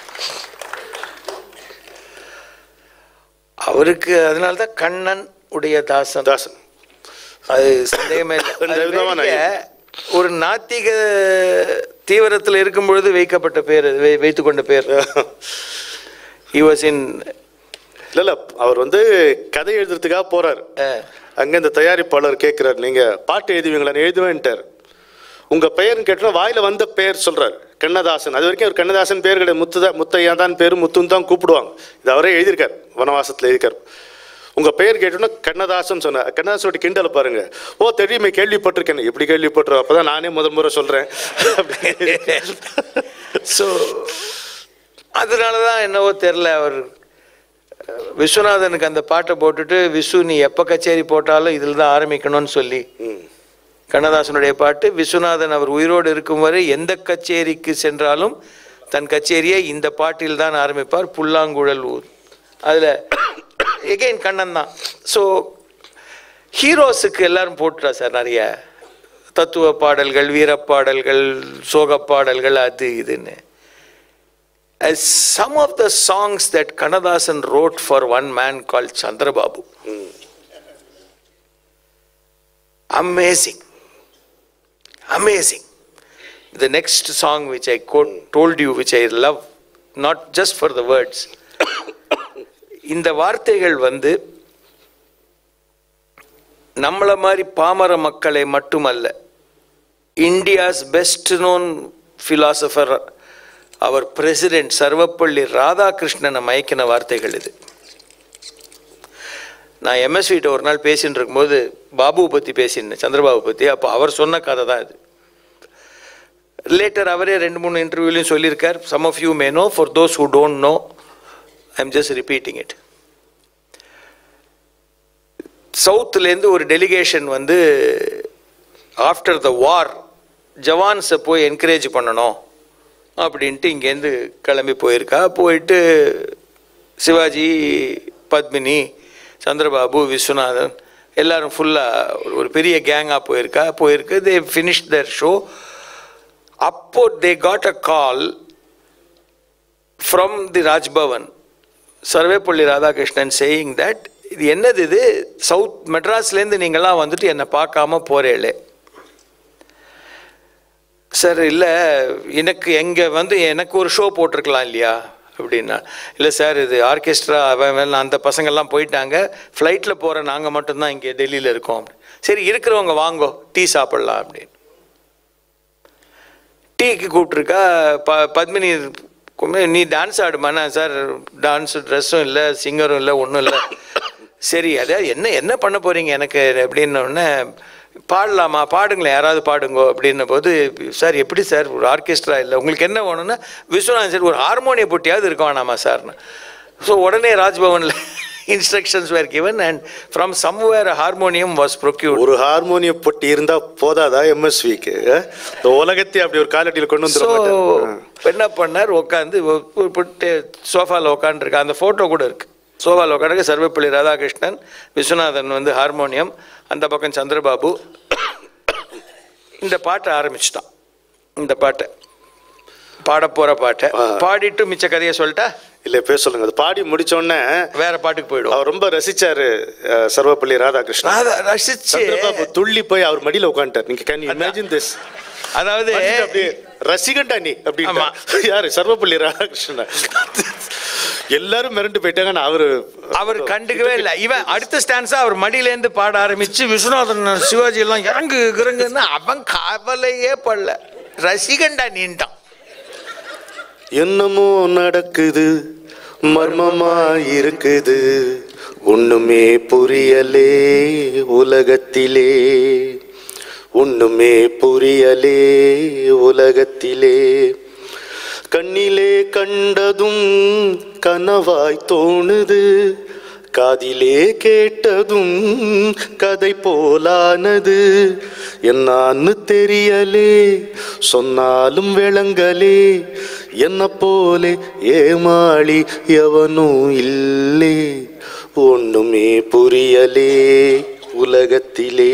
அவருக்கு அதனால தான் கண்ணன் உடைய தாசன் தாசன் அது சந்தேகமே இல்லை. அது இந்த விதமான வேடிக்கை, ஒரு நாத்திக தீவிரத்தில் இருக்கும் பொழுது வைக்கப்பட்ட பேர் அது, வை- வைத்துக்கொண்ட பேர் he was in இல்ல இல்ல அவர் வந்து கதை எழுதுறதுக்காக போறாரு அங்க இந்த தயாரிப்பாளர் கேட்கிறார் நீங்க பாட்டு எழுதுவீங்களா நான் எழுதுவேன்ட்டார் உங்க பெயர்னு கேட்டா வாயில வந்த பெயர் சொல்றாரு கண்ணதாசன் அது வரைக்கும் அவர் கண்ணதாசன் பேர் கிடையாது முத்து தான் முத்தையா தான் பேர் முத்துன்னு தான் கூப்பிடுவாங்க இது அவரே எழுதியிருக்கார் வனவாசத்துல எழுதியிருக்கார் உங்க பெயர் கேட்டோன்னா கண்ணதாசன் சொன்னார் கண்ணதாசனோட கிண்டலை பாருங்க ஓ தெரியுமே கேள்விப்பட்டிருக்கேன் எப்படி கேள்விப்பட்டிருக்கோம் அப்பதான் நானே முதல் முறை சொல்றேன் ஸோ அதனால தான் என்னவோ தெரில அவர் அஹ், விஸ்வநாதனுக்கு அந்த பாட்டை போட்டுட்டு விசு நீ எப்போ கச்சேரி போட்டாலும் இதில் தான் ஆரம்பிக்கணும்னு சொல்லி கண்ணதாசனுடைய பாட்டு விஸ்வநாதன் அவர் உயிரோடு இருக்கும் வரை எந்த கச்சேரிக்கு சென்றாலும் தன் கச்சேரியை இந்த பாட்டில் தான் ஆரம்பிப்பார் புல்லாங்குழல் ஊர் அதில் எகெயின் கண்ணன் தான் ஸோ ஹீரோஸுக்கு எல்லாரும் போட்டுட்டா சார் நிறைய தத்துவ பாடல்கள் வீரப்பாடல்கள் சோகப் பாடல்கள் அது இதுன்னு As some of the songs that Kannadasan wrote for one man called Chandrababu. Amazing. Amazing. The next song which I quote, told you, which I love, not just for the words. இந்த வார்த்தைகள் வந்து நம்மள மாதிரி பாமர மக்களை மட்டுமல்ல India's best known philosopher அவர் president Sarvepalli ராதாகிருஷ்ணனை மயக்கின வார்த்தைகள் இது நான் எம்எஸ்விட்ட ஒரு நாள் பேசின்னு இருக்கும்போது பாபுவை பற்றி பேசினேன் சந்திரபாபு பற்றி அப்போ அவர் சொன்ன கதை தான் இது லேட்டர் அவரே ரெண்டு மூணு இன்டர்வியூலையும் சொல்லியிருக்கார் some of you may know for those who don't know I am just repeating it சவுத்துலேருந்து ஒரு டெலிகேஷன் வந்து ஆஃப்டர் த வார் ஜவான்ஸை போய் என்கரேஜ் பண்ணணும் அப்படின்ட்டு இங்கேருந்து கிளம்பி போயிருக்கா போயிட்டு சிவாஜி பத்மினி சந்திரபாபு விஸ்வநாதன் எல்லாரும் ஃபுல்லாக ஒரு பெரிய கேங்காக போயிருக்கா போயிருக்கு தே ஃபினிஷ் தர் ஷோ அப்போ they got a call from the Raj Bhavan Sarvepalli Radhakrishnan saying that இது என்னது இது சவுத் மெட்ராஸ்லேருந்து நீங்களாம் வந்துட்டு என்னை பார்க்காம போறேளே சார் இல்லை எனக்கு எங்கே வந்து எனக்கு ஒரு ஷோ போட்டிருக்கலாம் இல்லையா அப்படின்னா இல்லை சார் இது ஆர்கெஸ்ட்ரா அவன் அந்த பசங்கள்லாம் போயிட்டாங்க ஃப்ளைட்டில் போகிற நாங்கள் மட்டும்தான் இங்கே டெல்லியில் இருக்கோம் சரி இருக்கிறவங்க வாங்கோ டீ சாப்பிட்லாம் அப்படின்னு டீக்கு கூப்பிட்ருக்கா ப பத்மினி குமே- நீ டான்ஸ் ஆடுமாண்ணா சார் டான்ஸ் ட்ரெஸ்ஸும் இல்லை சிங்கரும் இல்லை ஒன்றும் இல்லை சரி அதாவது என்ன என்ன பண்ண போகிறீங்க எனக்கு அப்படின்ன உடனே பாடலாமா பாடுங்களேன் யாராவது பாடுங்கோ அப்படின்ன போது சார் எப்படி சார் ஒரு ஆர்கெஸ்ட்ரா இல்லை உங்களுக்கு என்ன வேணும்னா விஸ்வநாதன் சார் ஒரு ஹார்மோனிய போட்டியாவது இருக்க வேணாமா சார்னு ஸோ உடனே ராஜ்பவனில் instructions were given and from somewhere harmonium was procured ஒரு ஹார்மோனிய பொட்டி இருந்தா போதாதா எம்எஸ்விக்கு இந்த உலகத்தை அப்படி ஒரு காலடியில் கொண்டு வந்துட ஸோ மாட்டார் என்ன பண்ணார் உட்காந்து போட்டு சோஃபாவில் உட்காந்துருக்கா அந்த ஃபோட்டோ கூட இருக்கு சோஃபாவில் உட்காந்துருக்கு சர்வப்பள்ளி ராதாகிருஷ்ணன் விஸ்வநாதன் வந்து ஹார்மோனியம் அந்த பக்கம் சந்திரபாபு இந்த பாட்டை ஆரம்பிச்சிட்டான் இந்த பாட்டை பாட போகிற பாட்டை பாடிட்டு மிச்ச கதையை சொல்லிட்டா இல்ல பேச சொல்லுங்க அது பாடி முடிச்ச உடனே வேற பாட்டுக்கு போயிடுவோம் அவர் ரொம்ப ரசிச்சாரு அஹ், சர்வப்பள்ளி ராதாகிருஷ்ணன் ராதா ரசிச்சு சந்திரபாபு துள்ளி போய் அவர் மடியில உட்காந்துட்டார் நீங்க கேன் இமேஜின் திஸ் அதாவது அப்படியே ரசிகண்டா நீ அப்படின்னு ஆமா. யாரு சர்வப்பள்ளி ராதாகிருஷ்ணன் எல்லாரும் மிரண்டு போயிட்டாங்க நான் அவரு அவர் கண்டுக்கவே இல்லை இவன் அடுத்த ஸ்டான்ஸா அவர் மடியிலேருந்து பாட ஆரம்பிச்சு விஸ்வநாதன் சிவாஜி எல்லாம் இறங்கு இறங்குன்னு அவன் கவலையே படல ரசிகண்டா நீண்டான் என்னமோ நடக்குது மர்மமா இருக்குது ஒண்ணுமே புரியலே உலகத்திலே ஒண்ணுமே புரியலே உலகத்திலே கண்ணிலே கண்டதும் கனவாய் தோணுது காதிலே கேட்டதும் கதை போலானது என்னான்னு தெரியலே சொன்னாலும் விளங்கலே என்ன போலே ஏமாளி எவனும் இல்லே ஒண்ணுமே புரியலே உலகத்திலே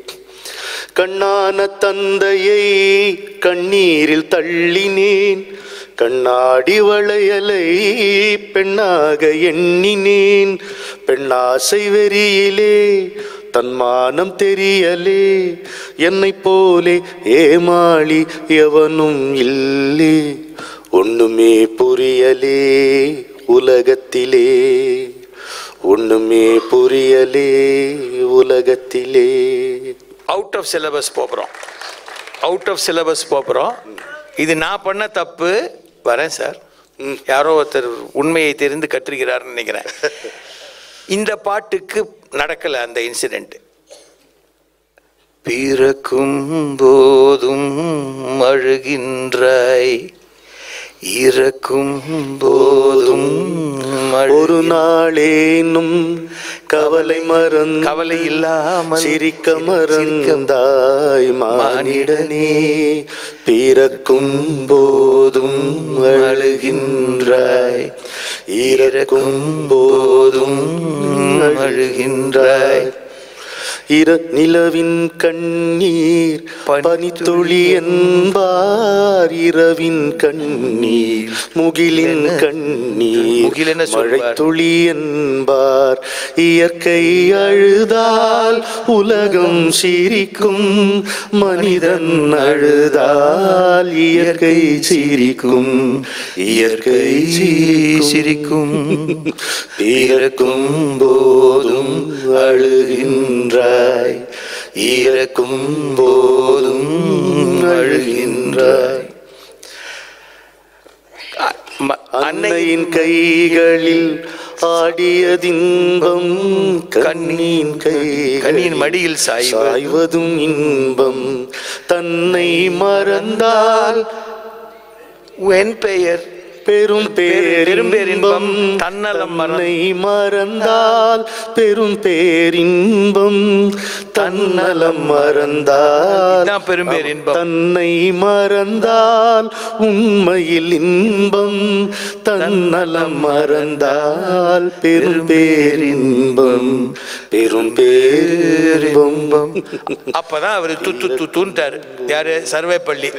கண்ணான தந்தையை கண்ணீரில் தள்ளினேன் கண்ணாடி வளையலை பெண்ணாக எண்ணினேன் பெண்ணாசை வெறியிலே தன்மானம் தெரியலே என்னைப் போலே ஏமாளி எவனும் இல்லே ஒண்ணுமே புரியலே உலகத்திலே ஒண்ணுமே புரியலே உலகத்திலே அவுட் ஆஃப் சிலபஸ் போகிறோம் அவுட் ஆஃப் சிலபஸ் போகிறோம் இது நான் பண்ண தப்பு வரேன் சார் யாரோ ஒருத்தர் உண்மையை தெரிந்து கற்றுக்கிறார்னு நினைக்கிறேன் இந்த பாட்டுக்கு நடக்கலை அந்த இன்சிடெண்ட் பிறக்கும் போதும் அழுகின்றாய் இறக்கும் போதும் அழு- ஒரு நாளேனும் கவலை மறந்து கவலை இல்லாமல் சிரிக்க மறந்தாய் மானிடனே பிறக்கும் போதும் அழுகின்றாய் இறக்கும் போதும் அழுகின்றாய் இர நிலவின் கண்ணீர் பனித்துளி என்பார் இரவின் கண்ணீர் முகிலின் கண்ணீர் முகிலென சொல்வார். மழை துளி என்பார் இயற்கை அழுதால் உலகம் சிரிக்கும் மனிதன் அழுதால் இயற்கை சிரிக்கும் இயற்கை சிரிக்கும் பிறக்கும் போதும் அழுகின்றாய் இறக்கும் போதும் அழுகின்றாய் ம- அன்னை அன்னையின் கைகளில் ஆடியதின்பம் கண்ணின் கை கண்ணியின் மடியில் சாய்வது. சாய்வதும் இன்பம் தன்னை மறந்தால் என் பெயர் பெரும் பெரும் பேரின்பம் பேரின்பம் தன்னலம் மறந்து- தன்னை மறந்தால் பெரும் பேரின்பம் தன்னலம் மறந்தால் இதுதான் பெரும் பேரின்பம். தன்னை மறந்தால் உண்மையில் இன்பம் தன்னலம் மறந்தால் பெரும் பேரின்பம் பெரும் பேரின்பம் அப்பதான் அவர் துத்து துத்துன்ட்டாரு யாரு சர்வேப்பள்ளி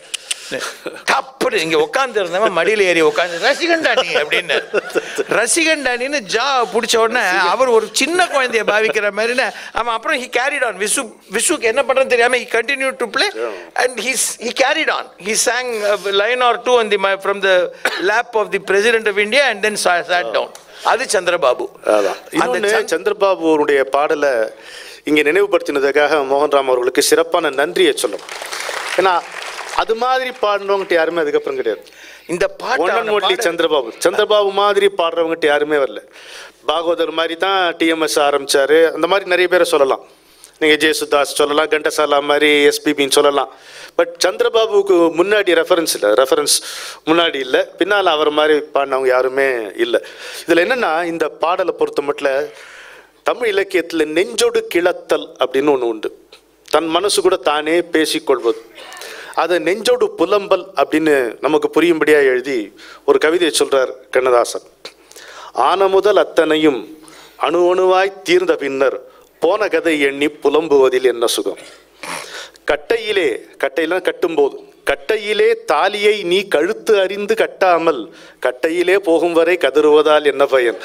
தப்புடு இங்க உட்கார்ந்து இருந்தவன் மடியில ஏறி உட்காந்து ரசிகண்டானி அப்படின்னு ரசிகண்டானின்னு ஜா பிடிச்ச உடனே அவர் ஒரு சின்ன குழந்தைய பாவிக்கிற மாதிரின்னு அவன் அப்புறம் ஹி கேரிட் ஆன் விசு விசுக்கு என்ன பண்றதுன்னு தெரியாம he continue to play and his he carried on he sang line or two on the from the lap of the president of India and then sat down அது சந்திரபாபு அதான் அந்த இன்னொன்னு சந்த்- சந்திரபாபு அவருடைய பாடலை இங்கே நினைவுபடுத்தினதுக்காக மோகன்ராம் அவர்களுக்கு சிறப்பான நன்றியை சொல்லணும் ஏன்னா அது மாதிரி பாடினவங்ககிட்ட யாருமே அதுக்கப்புறம் கிடையாது இந்த ஒன் அண்ட் ஒன்லி பாட்டு சந்திரபாபு சந்திரபாபு மாதிரி பாடுறவங்ககிட்ட யாருமே வரல பாகவதர் மாதிரி தான் டிஎம்எஸ் ஆரம்பிச்சாரு அந்த மாதிரி நிறைய பேரை சொல்லலாம் நீங்கள் ஜெயசுதாஸ் சொல்லலாம் கண்டசாலா மாதிரி எஸ்பிபின்னு சொல்லலாம் பட் சந்திரபாபுவுக்கு முன்னாடி ரெஃபரன்ஸ் இல்லை ரெஃபரன்ஸ் முன்னாடி இல்லை பின்னால் அவர் மாதிரி பாடினவங்க யாருமே இல்லை இதில் என்னென்னா இந்த பாடலை பொறுத்த மட்டும் தமிழ் இலக்கியத்தில் நெஞ்சொடு கிளத்தல் அப்படின்னு ஒன்று உண்டு தன் மனசு கூட தானே பேசிக்கொள்வது அதை நெஞ்சோடு புலம்பல் அப்படின்னு நமக்கு புரியும்படியாக எழுதி ஒரு கவிதையை சொல்றார் கண்ணதாசன் ஆன முதல் அத்தனையும் அணு அணுவாய் தீர்ந்த பின்னர் போன கதை எண்ணி புலம்புவதில் என்ன சுகம் கட்டையிலே கட்டையெல்லாம் கட்டும்போது கட்டையிலே தாலியை நீ கழுத்து அறிந்து கட்டாமல் கட்டையிலே போகும் வரை கதறுவதால் என்ன பயன்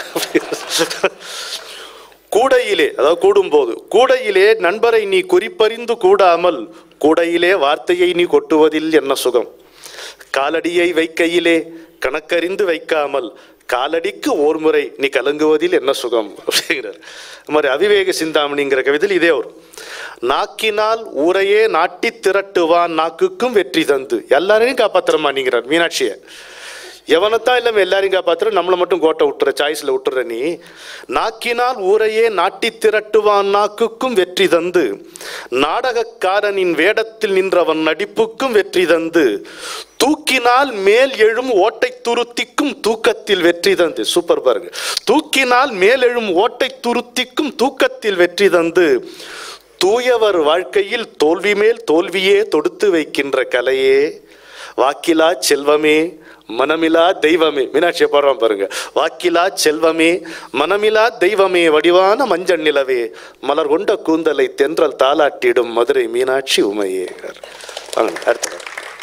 கூடையிலே அதாவது கூடும்போது கூடையிலே நண்பரை நீ குறிப்பறிந்து கூடாமல் கூடையிலே வார்த்தையை நீ கொட்டுவதில் என்ன சுகம் காலடியை வைக்கையிலே கணக்கறிந்து வைக்காமல் காலடிக்கு ஓர் முறை நீ கலங்குவதில் என்ன சுகம் அப்படிங்கிறார் இந்த மாதிரி அவிவேக சிந்தாமணிங்கிற கவிதையில் இதே வரும் நாக்கினால் ஊரையே நாட்டி திரட்டுவான் நாக்குக்கும் வெற்றி தந்து எல்லாரையும் காப்பாத்துறமா நீங்கிறார் மீனாட்சியை எவனைத்தான் இல்லாம எல்லாரையும் காப்பாத்துற நம்மளை மட்டும் கோட்டை விட்டுற சாய்ஸ்ல விட்டுற நீ நாக்கினால் ஊரையே நாட்டி திரட்டுவான் நாக்குக்கும் வெற்றி தந்து நாடகக்காரனின் வேடத்தில் நின்றவன் நடிப்புக்கும் வெற்றி தந்து தூக்கினால் மேல் எழும் ஓட்டை துருத்திக்கும் தூக்கத்தில் வெற்றி தந்து சூப்பர் பாருங்க தூக்கினால் மேல் எழும் ஓட்டை துருத்திக்கும் தூக்கத்தில் வெற்றி தந்து தூயவர் வாழ்க்கையில் தோல்வி மேல் தோல்வியே தொடுத்து வைக்கின்ற கலையே வாக்கிலா செல்வமே மனமிலா தெய்வமே மீனாட்சியை பாடுறான் பாருங்க வாக்கிலா செல்வமே மனமிலா தெய்வமே வடிவான மஞ்சள் நிலவே மலர் கொண்ட கூந்தலை தென்றல் தாளாட்டிடும் மதுரை மீனாட்சி உமையே வாங்க, அடுத்து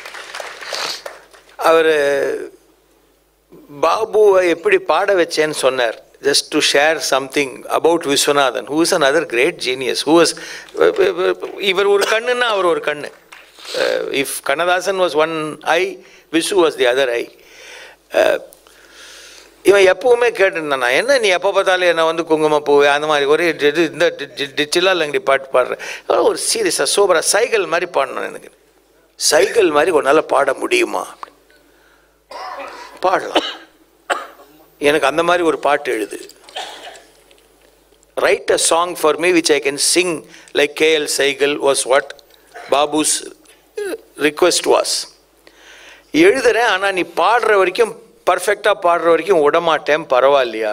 அவர் பாபுவை எப்படி பாட வச்சேன்னு சொன்னார் just to share something about Viswanathan who is another great genius who is இவர் ஒரு கண்ணுன்னா அவர் ஒரு கண்ணு if Kannadasan was one eye Visu was the other eye இவன் எப்பவுமே கேட்டுருந்தான் நான் என்ன நீ எப்போ பார்த்தாலும் என்ன வந்து குங்குமப்பூ அந்த மாதிரி ஒரே டி- டி- இந்த டிச்சிலாம் இல்லைங்கடி பாட்டு பாடுறேன் அதெல்லாம் ஒரு சீரியஸாக சூப்பராக சைக்கிள் மாதிரி பாடணும் எனக்கு சைக்கிள் மாதிரி ஒரு நாள் பாட முடியுமா பாடலாம் எனக்கு அந்த மாதிரி ஒரு பாட்டு எழுது write a song for me which I can sing like KL Saigal was what Babu's request was எழுதுறேன் ஆனால் நீ பாடுற வரைக்கும் பர்ஃபெக்டாக பாடுற வரைக்கும் விடமாட்டேன் பரவாயில்லையா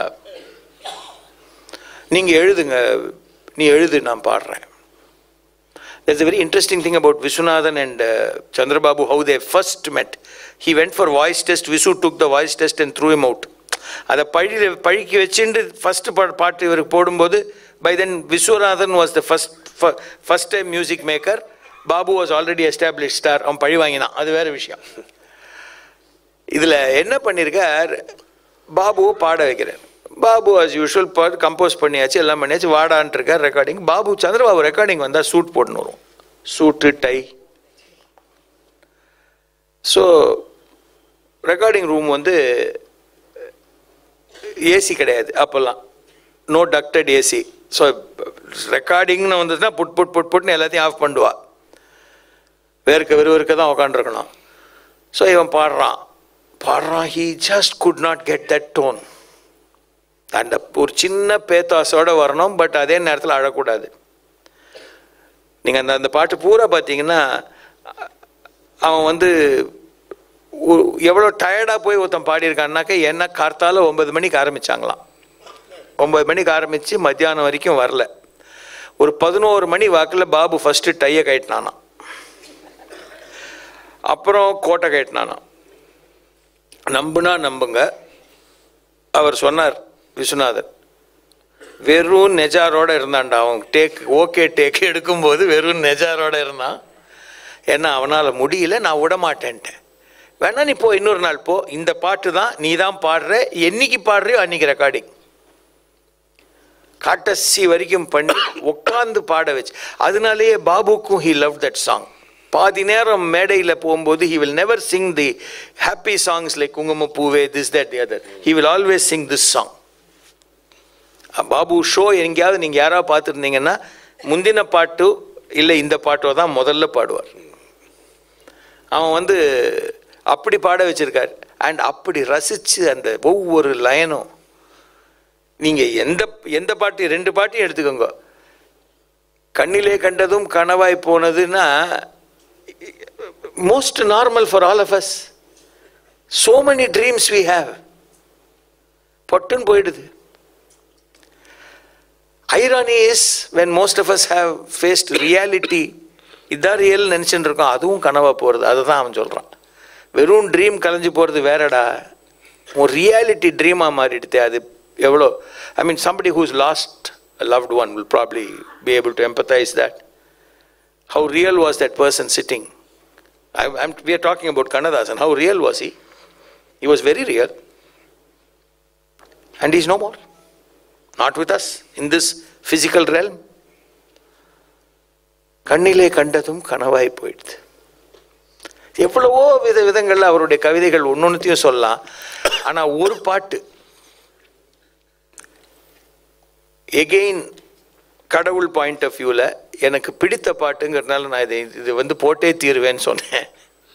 நீங்கள் எழுதுங்க நீ எழுது நான் பாடுறேன் There's a very interesting thing about Viswanathan and uh, Chandrababu, how they first met. He went for voice test, Visu took the voice test and threw him out. அதை பழி பழிக்கு வச்சுட்டு ஃபஸ்ட்டு பா பாட்டு இவருக்கு போடும்போது by then Viswanathan was the first first time music maker Babu was already establish star அவன் பழி வாங்கினான் அது வேற விஷயம் இதில் என்ன பண்ணியிருக்கார் பாபுவை பாட வைக்கிறார் பாபு as யூஷுவல் பாட்டு கம்போஸ் பண்ணியாச்சு எல்லாம் பண்ணியாச்சு வாடான்ட்டு இருக்கார் ரெக்கார்டிங் பாபு சந்திரபாபு ரெக்கார்டிங் வந்தால் சூட் போட்டுன்னு வரும் suit tie so recording room வந்து ஏசி கிடையாது அப்போல்லாம் நோ டக்டட் ஏசி ஸோ ரெக்கார்டிங்னு வந்ததுன்னா புட் புட் புட் புட்னு எல்லாத்தையும் ஆஃப் பண்ணுவா வேர்க்க வெறுவருக்க தான் உக்காண்டிருக்கணும் ஸோ இவன் பாடுறான் பாடுறான் he just could not get that tone அந்த ஒரு சின்ன பேத்தாசோட வரணும் பட் அதே நேரத்தில் அழக்கூடாது நீங்கள் அந்த அந்த பாட்டு பூரா பார்த்தீங்கன்னா அவன் வந்து ஒ- எவ்வளோ டயர்டாக போய் ஒருத்தன் பாடியிருக்கான்னாக்க என்ன கார்த்தால ஒன்பது மணிக்கு ஆரம்பிச்சாங்களாம் ஒன்பது மணிக்கு ஆரம்பித்து மத்தியானம் வரைக்கும் வரல ஒரு பதினோரு மணி வாக்கில் பாபு ஃபஸ்ட்டு டையை கட்டினானாம் அப்புறம் கோட்டை கட்டினானாம் நம்புனா நம்புங்க அவர் சொன்னார் விஸ்வநாதன் வெறும் நெஜாரோட இருந்தான்டா அவன் டேக் ஓகே டேக் எடுக்கும்போது வெறும் நெஜாரோட இருந்தான் ஏன்னா அவனால் முடியல நான் விட மாட்டேன்ட்டேன் வேணா நீ போ இன்னொரு நாள் போ இந்த பாட்டு தான் நீ தான் பாடுற என்னைக்கு பாடுறியோ அன்னைக்கு ரெக்கார்டிங் கடைசி வரைக்கும் பண்ணி உட்காந்து பாட வச்சு அதனாலேயே பாபுக்கும் ஹி லவ் தட் சாங் பாதி நேரம் மேடையில் போகும்போது he will never sing the happy songs like குங்கும பூவே this that the other he will always sing this song Babu show எங்கேயாவது நீங்கள் யாராவது பார்த்துருந்தீங்கன்னா முந்தின பாட்டு இல்லை இந்த பாட்டோ தான் முதல்ல பாடுவார் அவன் வந்து அப்படி பாட வச்சிருக்கார் அண்ட் அப்படி ரசித்து அந்த ஒவ்வொரு லைனும் நீங்கள் எந்த எந்த பாட்டு ரெண்டு பாட்டையும் எடுத்துக்கோங்க கண்ணிலே கண்டதும் கனவாய் போனதுன்னா most normal for all of us so many dreams we have பொட்டுன்னு போயிடுது irony is when most of us have faced reality இதான் ரியல் நினச்சிட்டு இருக்கோம் அதுவும் கனவா போகிறது அதை தான் அவன் சொல்கிறான் வெறும் ட்ரீம் கலைஞ்சு போகிறது வேறடா ஒரு ரியாலிட்டி ட்ரீமாக மாறிடுது அது எவ்வளோ I mean somebody who's lost loved one will probably be able to empathise that how real was that person sitting I we are talking about Kannadasan how real was he he was very real and he's no more not with us in this physical realm கண்ணிலே கண்டதும் கனவாய் போயிடுது எவ்வளவோ வித விதங்கள்ல அவருடைய கவிதைகள் ஒன்னொன்னுத்தையும் சொல்லலாம் ஆனா ஒரு பாட்டு எகெயின் கடவுள் பாயிண்ட் ஆஃப் வியூவில் எனக்கு பிடித்த பாட்டுங்கிறதுனால நான் இதை இது வந்து போட்டே தீருவேன்னு சொன்னேன்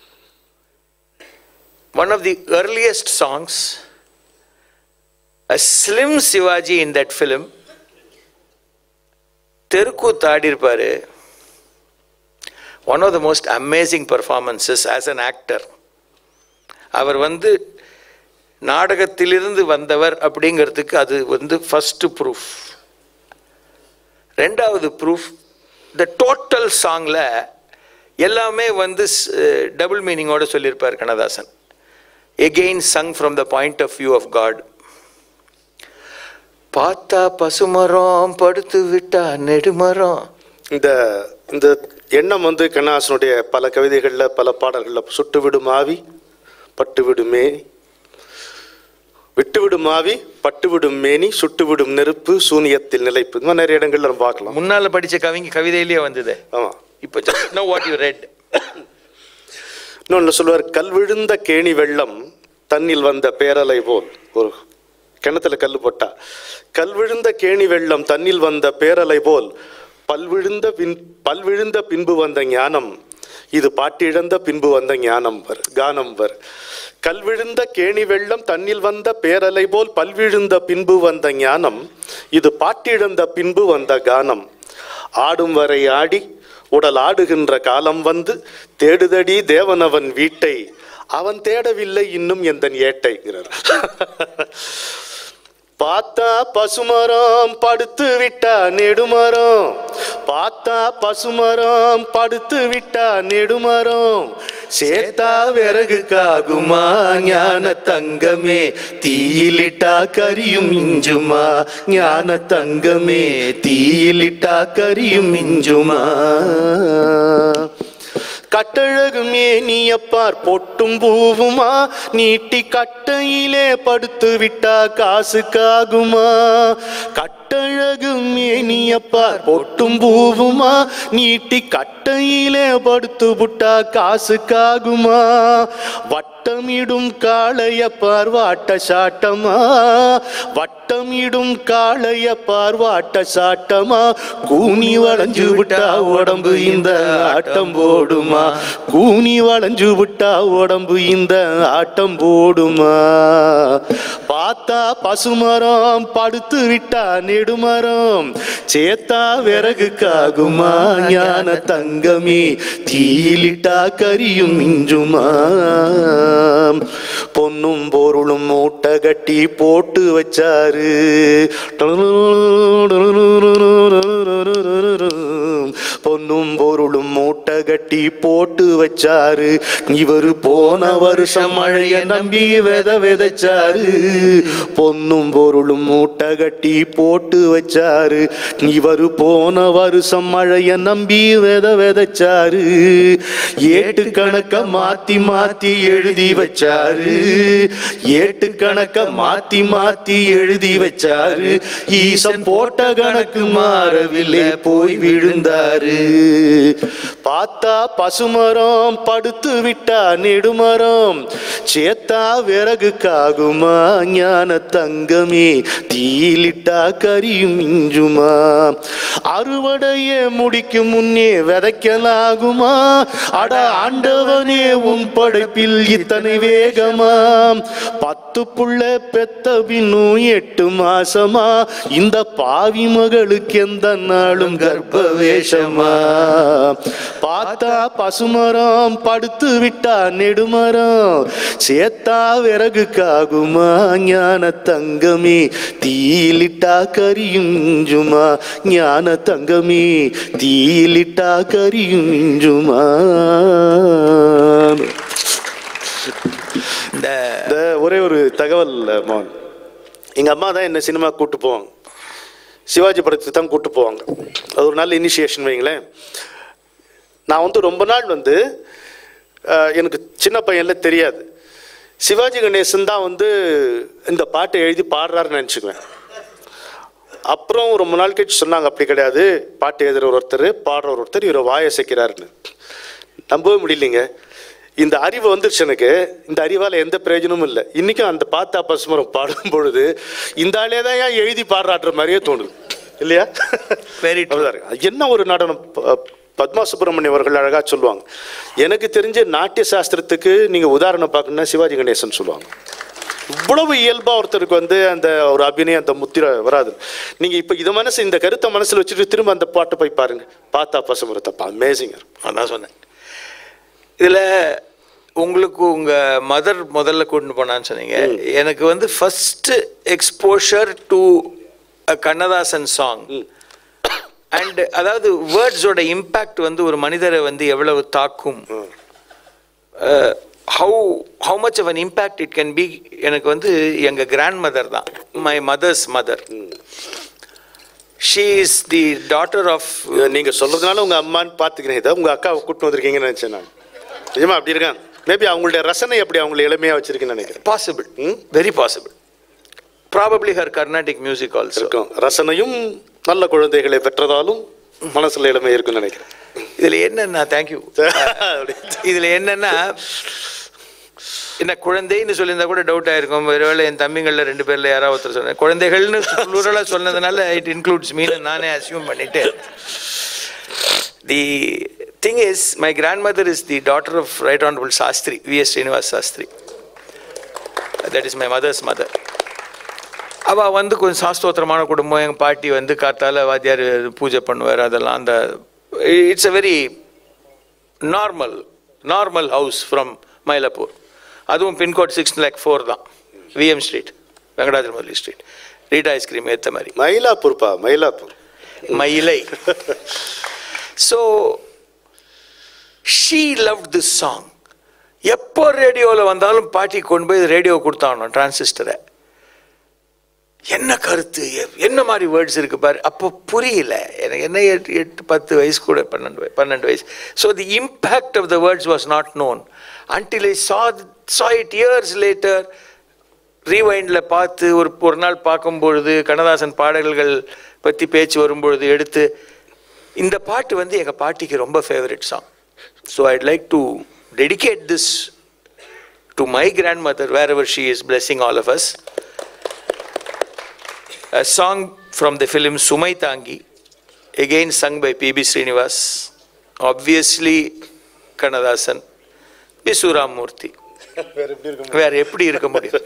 one of the earliest songs, a slim Sivaji in that film, தெருக்கூத்து ஆடியிருப்பாரு one of the most amazing performances as an actor அவர் வந்து நாடகத்திலிருந்து வந்தவர் அப்படிங்கிறதுக்கு அது வந்து ஃபஸ்ட்டு ப்ரூஃப் ரெண்டாவது ப்ரூஃப் த டோட்டல் சாங்கில் எல்லாமே வந்து டபுள் மீனிங்கோட சொல்லியிருப்பார் Kannadasan again sung from the point of view of God பார்த்தா பசுமரம் படுத்து விட்டா நெடுமரம் இந்த இந்த எண்ணம் வந்து கண்ணாசனுடைய பல கவிதைகளில் பல பாடல்களில் சுட்டுவிடும் ஆவி பட்டுவிடும் மேனி விட்டுவிடும் ஆவி பட்டுவிடும் மேனி சுட்டுவிடும் நெருப்பு சூனியத்தில் நிலைப்பு இந்த மாதிரி நிறைய இடங்கள்ல நம்ம பார்க்கலாம் முன்னால படிச்ச கவிங்க கவிதையிலேயே வந்தது ஆமாம் இப்போ just know what you read இன்னொன்று சொல்லுவார் கல் விழுந்த கேணி வெள்ளம் தன்னில் வந்த பேரலை போல் ஒரு கிணத்துல கல் போட்டா கல் விழுந்த கேணி வெள்ளம் தன்னில் வந்த பேரலை போல் பல்விழுந்த பின் பல்விழுந்த பின்பு வந்த ஞானம் இது பாட்டிழந்த பின்பு வந்த ஞானம் வர் கானம் வர் கல்விழுந்த கேணி வெள்ளம் தன்னில் வந்த பேரலை போல் பல்விழுந்த பின்பு வந்த ஞானம் இது பாட்டிழந்த பின்பு வந்த கானம் ஆடும் வரை ஆடி உடல் ஆடுகின்ற காலம் வந்து தேடுதடி தேவனவன் வீட்டை அவன் தேடவில்லை இன்னும் எந்தன் ஏட்டைங்கிறார் பார்த்தா பசுமரம் படுத்து விட்டா நெடுமரம் பார்த்தா பசுமரம் படுத்து விட்டா நெடுமரம் சேத்தா விறகு காகுமா ஞான தங்கமே தீயிலிட்டா கரியும் மிஞ்சுமா ஞான தங்கமே தீயிலிட்டா கரியும் மிஞ்சுமா கட்டழகு மேனியப்பார் பொட்டும் பூவுமா நீட்டி கட்டையிலே படுத்து விட்டா காசுக்காகுமா கட்டழகு மேனியப்பார் பொட்டும் பூவுமா நீட்டி கட்டையிலே படுத்து விட்டா காசுக்காகுமா வட்டமிடும் காளையப்பார் வாட்ட சாட்டமா வட்டமிடும் காளையப்பார் வாட்ட சாட்டமா கூனி வளைஞ்சு விட்டா உடம்பு இந்த ஆட்டம் போடுமா கூனி வளைஞ்சு விட்டா உடம்பு இந்த ஆட்டம் போடுமா பார்த்தா பசுமரம் படுத்து விட்டா நெடுமரம் சேத்தா விறகுக்காகுமா ஞான தங்கமே தீயிலிட்டா கரியும் மிஞ்சுமா பொன்னும் பொருளும் மூட்டை கட்டி போட்டு வச்சாரு பொன்னும் பொருளும் மூட்டை கட்டி போட்டு வச்சாரு இவரு போன வருஷம் மழைய நம்பி வித விதைச்சாரு பொன்னும் பொருளும் மூட்டை கட்டி போட்டு வச்சாரு இவரு போன வருஷம் மழைய நம்பி வித விதைச்சாரு ஏட்டு கணக்க மாத்தி மாத்தி எழுதி வச்சாரு ஏட்டு கணக்க மாத்தி மாத்தி எழுதி வச்சாரு ஈசன் போட்ட கணக்கு மாறவில்லை போய் விழுந்தாரு பார்த்தா பசுமரம் படுத்து விட்டா நெடுமரம் சேத்தா விறகுக்காகுமா ஞான தங்கமே தீயிலிட்டா கரியும் மிஞ்சுமா அறுவடைய முடிக்கும் முன்னே விதைக்கலாகுமா அட ஆண்டவனே உன் படைப்பில் இத்தனை வேகமா பத்து புள்ள பெத்த பின்னும் எட்டு மாசமா இந்த பாவி மகளுக்கு எந்த நாளும் கர்ப்ப வேஷமா பார்த்தா பசுமரம் படுத்து விட்டா நெடுமரம் சேத்தா விறகுக்காகுமா ஞான தங்கமே தீயிலிட்டா கரியும் மிஞ்சுமா ஞான தங்கமே தீயிலிட்டா கரியும் மிஞ்சுமா இந்த இந்த ஒரே ஒரு தகவல் மோகன் எங்கள் அம்மா தான் என்ன சினிமா கூட்டு போவாங்க சிவாஜி படத்துக்கு தான் கூட்டு போவாங்க அது ஒரு நல்ல இனிஷியேஷன் வைங்களேன் நான் வந்து ரொம்ப நாள் வந்து அஹ், எனக்கு சின்ன பையன்ல தெரியாது சிவாஜி கணேசன் தான் வந்து இந்த பாட்டை எழுதி பாடுறாருன்னு நினச்சிக்குவேன் அப்புறம் ரொம்ப நாள் கழிச்சு சொன்னாங்க அப்படி கிடையாது பாட்டு எழுதுற ஒருத்தர் பாடுற ஒருத்தர் இவரை வாயை சேர்க்கிறாருன்னு நம்பவே முடியலைங்க இந்த அறிவு வந்துருச்சு எனக்கு இந்த அறிவால் எந்த பிரயோஜனமும் இல்லை இன்றைக்கும் அந்த பார்த்தா பசுமரம் பாடும் பொழுது இந்த ஆளே தான் ஏன் எழுதி பாடுறான்ற மாதிரியே தோணுது இல்லையா Very true. அப்படிதான் இருக்கு. என்ன ஒரு நடனம் ப- பத்மா சுப்பிரமணியம் அவர்கள் அழகாக சொல்லுவாங்க எனக்கு தெரிஞ்ச நாட்டிய சாஸ்திரத்துக்கு நீங்கள் உதாரணம் பார்க்கணும்னா சிவாஜி கணேசன் சொல்லுவாங்க இவ்வளவு இயல்பா ஒருத்தருக்கு வந்து அந்த ஒரு அபிநயம் அந்த முத்திரை வராது நீங்க இப்ப இத மனசு இந்த கருத்தை மனசுல வச்சுட்டு திரும்ப அந்த பாட்டை போய் பாருங்க பார்த்தா பசுமரத்தப்பா அமேசிங் அதான் சொன்னேன் இதில் உங்களுக்கு உங்கள் மதர் முதல்ல கூட்டிட்டு போனான்னு சொன்னீங்க எனக்கு வந்து first exposure to Kannadasan song and அதாவது வேர்ட்ஸோட இம்பேக்ட் வந்து ஒரு மனிதரை வந்து எவ்வளவு தாக்கும் how how much of an impact it can be எனக்கு வந்து எங்கள் கிராண்ட் மதர் தான் my mother's mother she is the daughter of நீங்க சொல்றதுனால உங்க அம்மான்னு பாத்துக்கிறேன் இதை உங்க அக்காவை கூட்டு வந்திருக்கீங்கன்னு நினைச்சேன் நான் நிஜமா அப்படி இருக்கான் மேபி அவங்களுடைய ரசனை அப்படி அவங்களை எளிமையா வச்சிருக்கேன்னு நினைக்கிறேன் possible very possible probably her Carnatic music also இருக்கும் ரசனையும் நல்ல குழந்தைகளை பெற்றதாலும் மனசுல இளமை இருக்குன்னு நினைக்கிறேன் இதில் என்னன்னா தேங்க்யூ இதில் என்னன்னா என்ன குழந்தைன்னு சொல்லியிருந்தா கூட டவுட் ஆயிருக்கும் ஒருவேளை என் தம்பிங்களில் ரெண்டு பேர்ல யாராவது ஒருத்தர் சொன்னேன் குழந்தைகள்னு ப்ளூரலாக சொன்னதுனால இட் இன்க்ளூட்ஸ் மீன் நானே அசியூம் பண்ணிட்டு the thing is my grand mother is the daughter of right honourable Sastri V S Srinivas Sastri that is my mother's mother அவள் வந்து கொஞ்சம் சாஸ்தோத்திரமான குடும்பம் எங்கள் பாட்டி வந்து காத்தால வாத்தியார் பூஜை பண்ணுவார் அதெல்லாம் அந்த it's a very normal normal house from Mylapore அதுவும் பின்கோட் சிக்ஸ் லேக் ஃபோர் தான் VM street Venkatachala Mudali street ரீட் ஐஸ்கிரீம் ஏற்ற மாதிரி மயிலாப்பூர்ப்பா Mylapore Mylai so she love this song எப்போ ரேடியோவில் வந்தாலும் பாட்டி கொண்டு போய் ரேடியோ கொடுத்தானோ டிரான்சிஸ்டரை என்ன கருத்து எ- என்ன மாதிரி வேர்ட்ஸ் இருக்கு பாரு அப்போ புரியல எனக்கு என்ன எட்டு எட்டு பத்து வயசு கூட பன்னெண்டு வய- பன்னெண்டு வயசு so the impact of the words was not known until I saw saw it years later ரீவைண்டில் பார்த்து ஒரு ஒரு நாள் பார்க்கும் பொழுது கண்ணதாசன் பாடல்கள் பற்றி பேச்சு வரும்பொழுது எடுத்து இந்த பாட்டு வந்து எங்கள் பாட்டிக்கு ரொம்ப favourite song so I'd like to dedicate this to my grand mother wherever she is blessing all of us a song from the film Sumai Tangi, again sung by P.B. Srinivas, obviously Kannadasan, P. Suramurthy. வேற எப்படி இருக்க முடியும்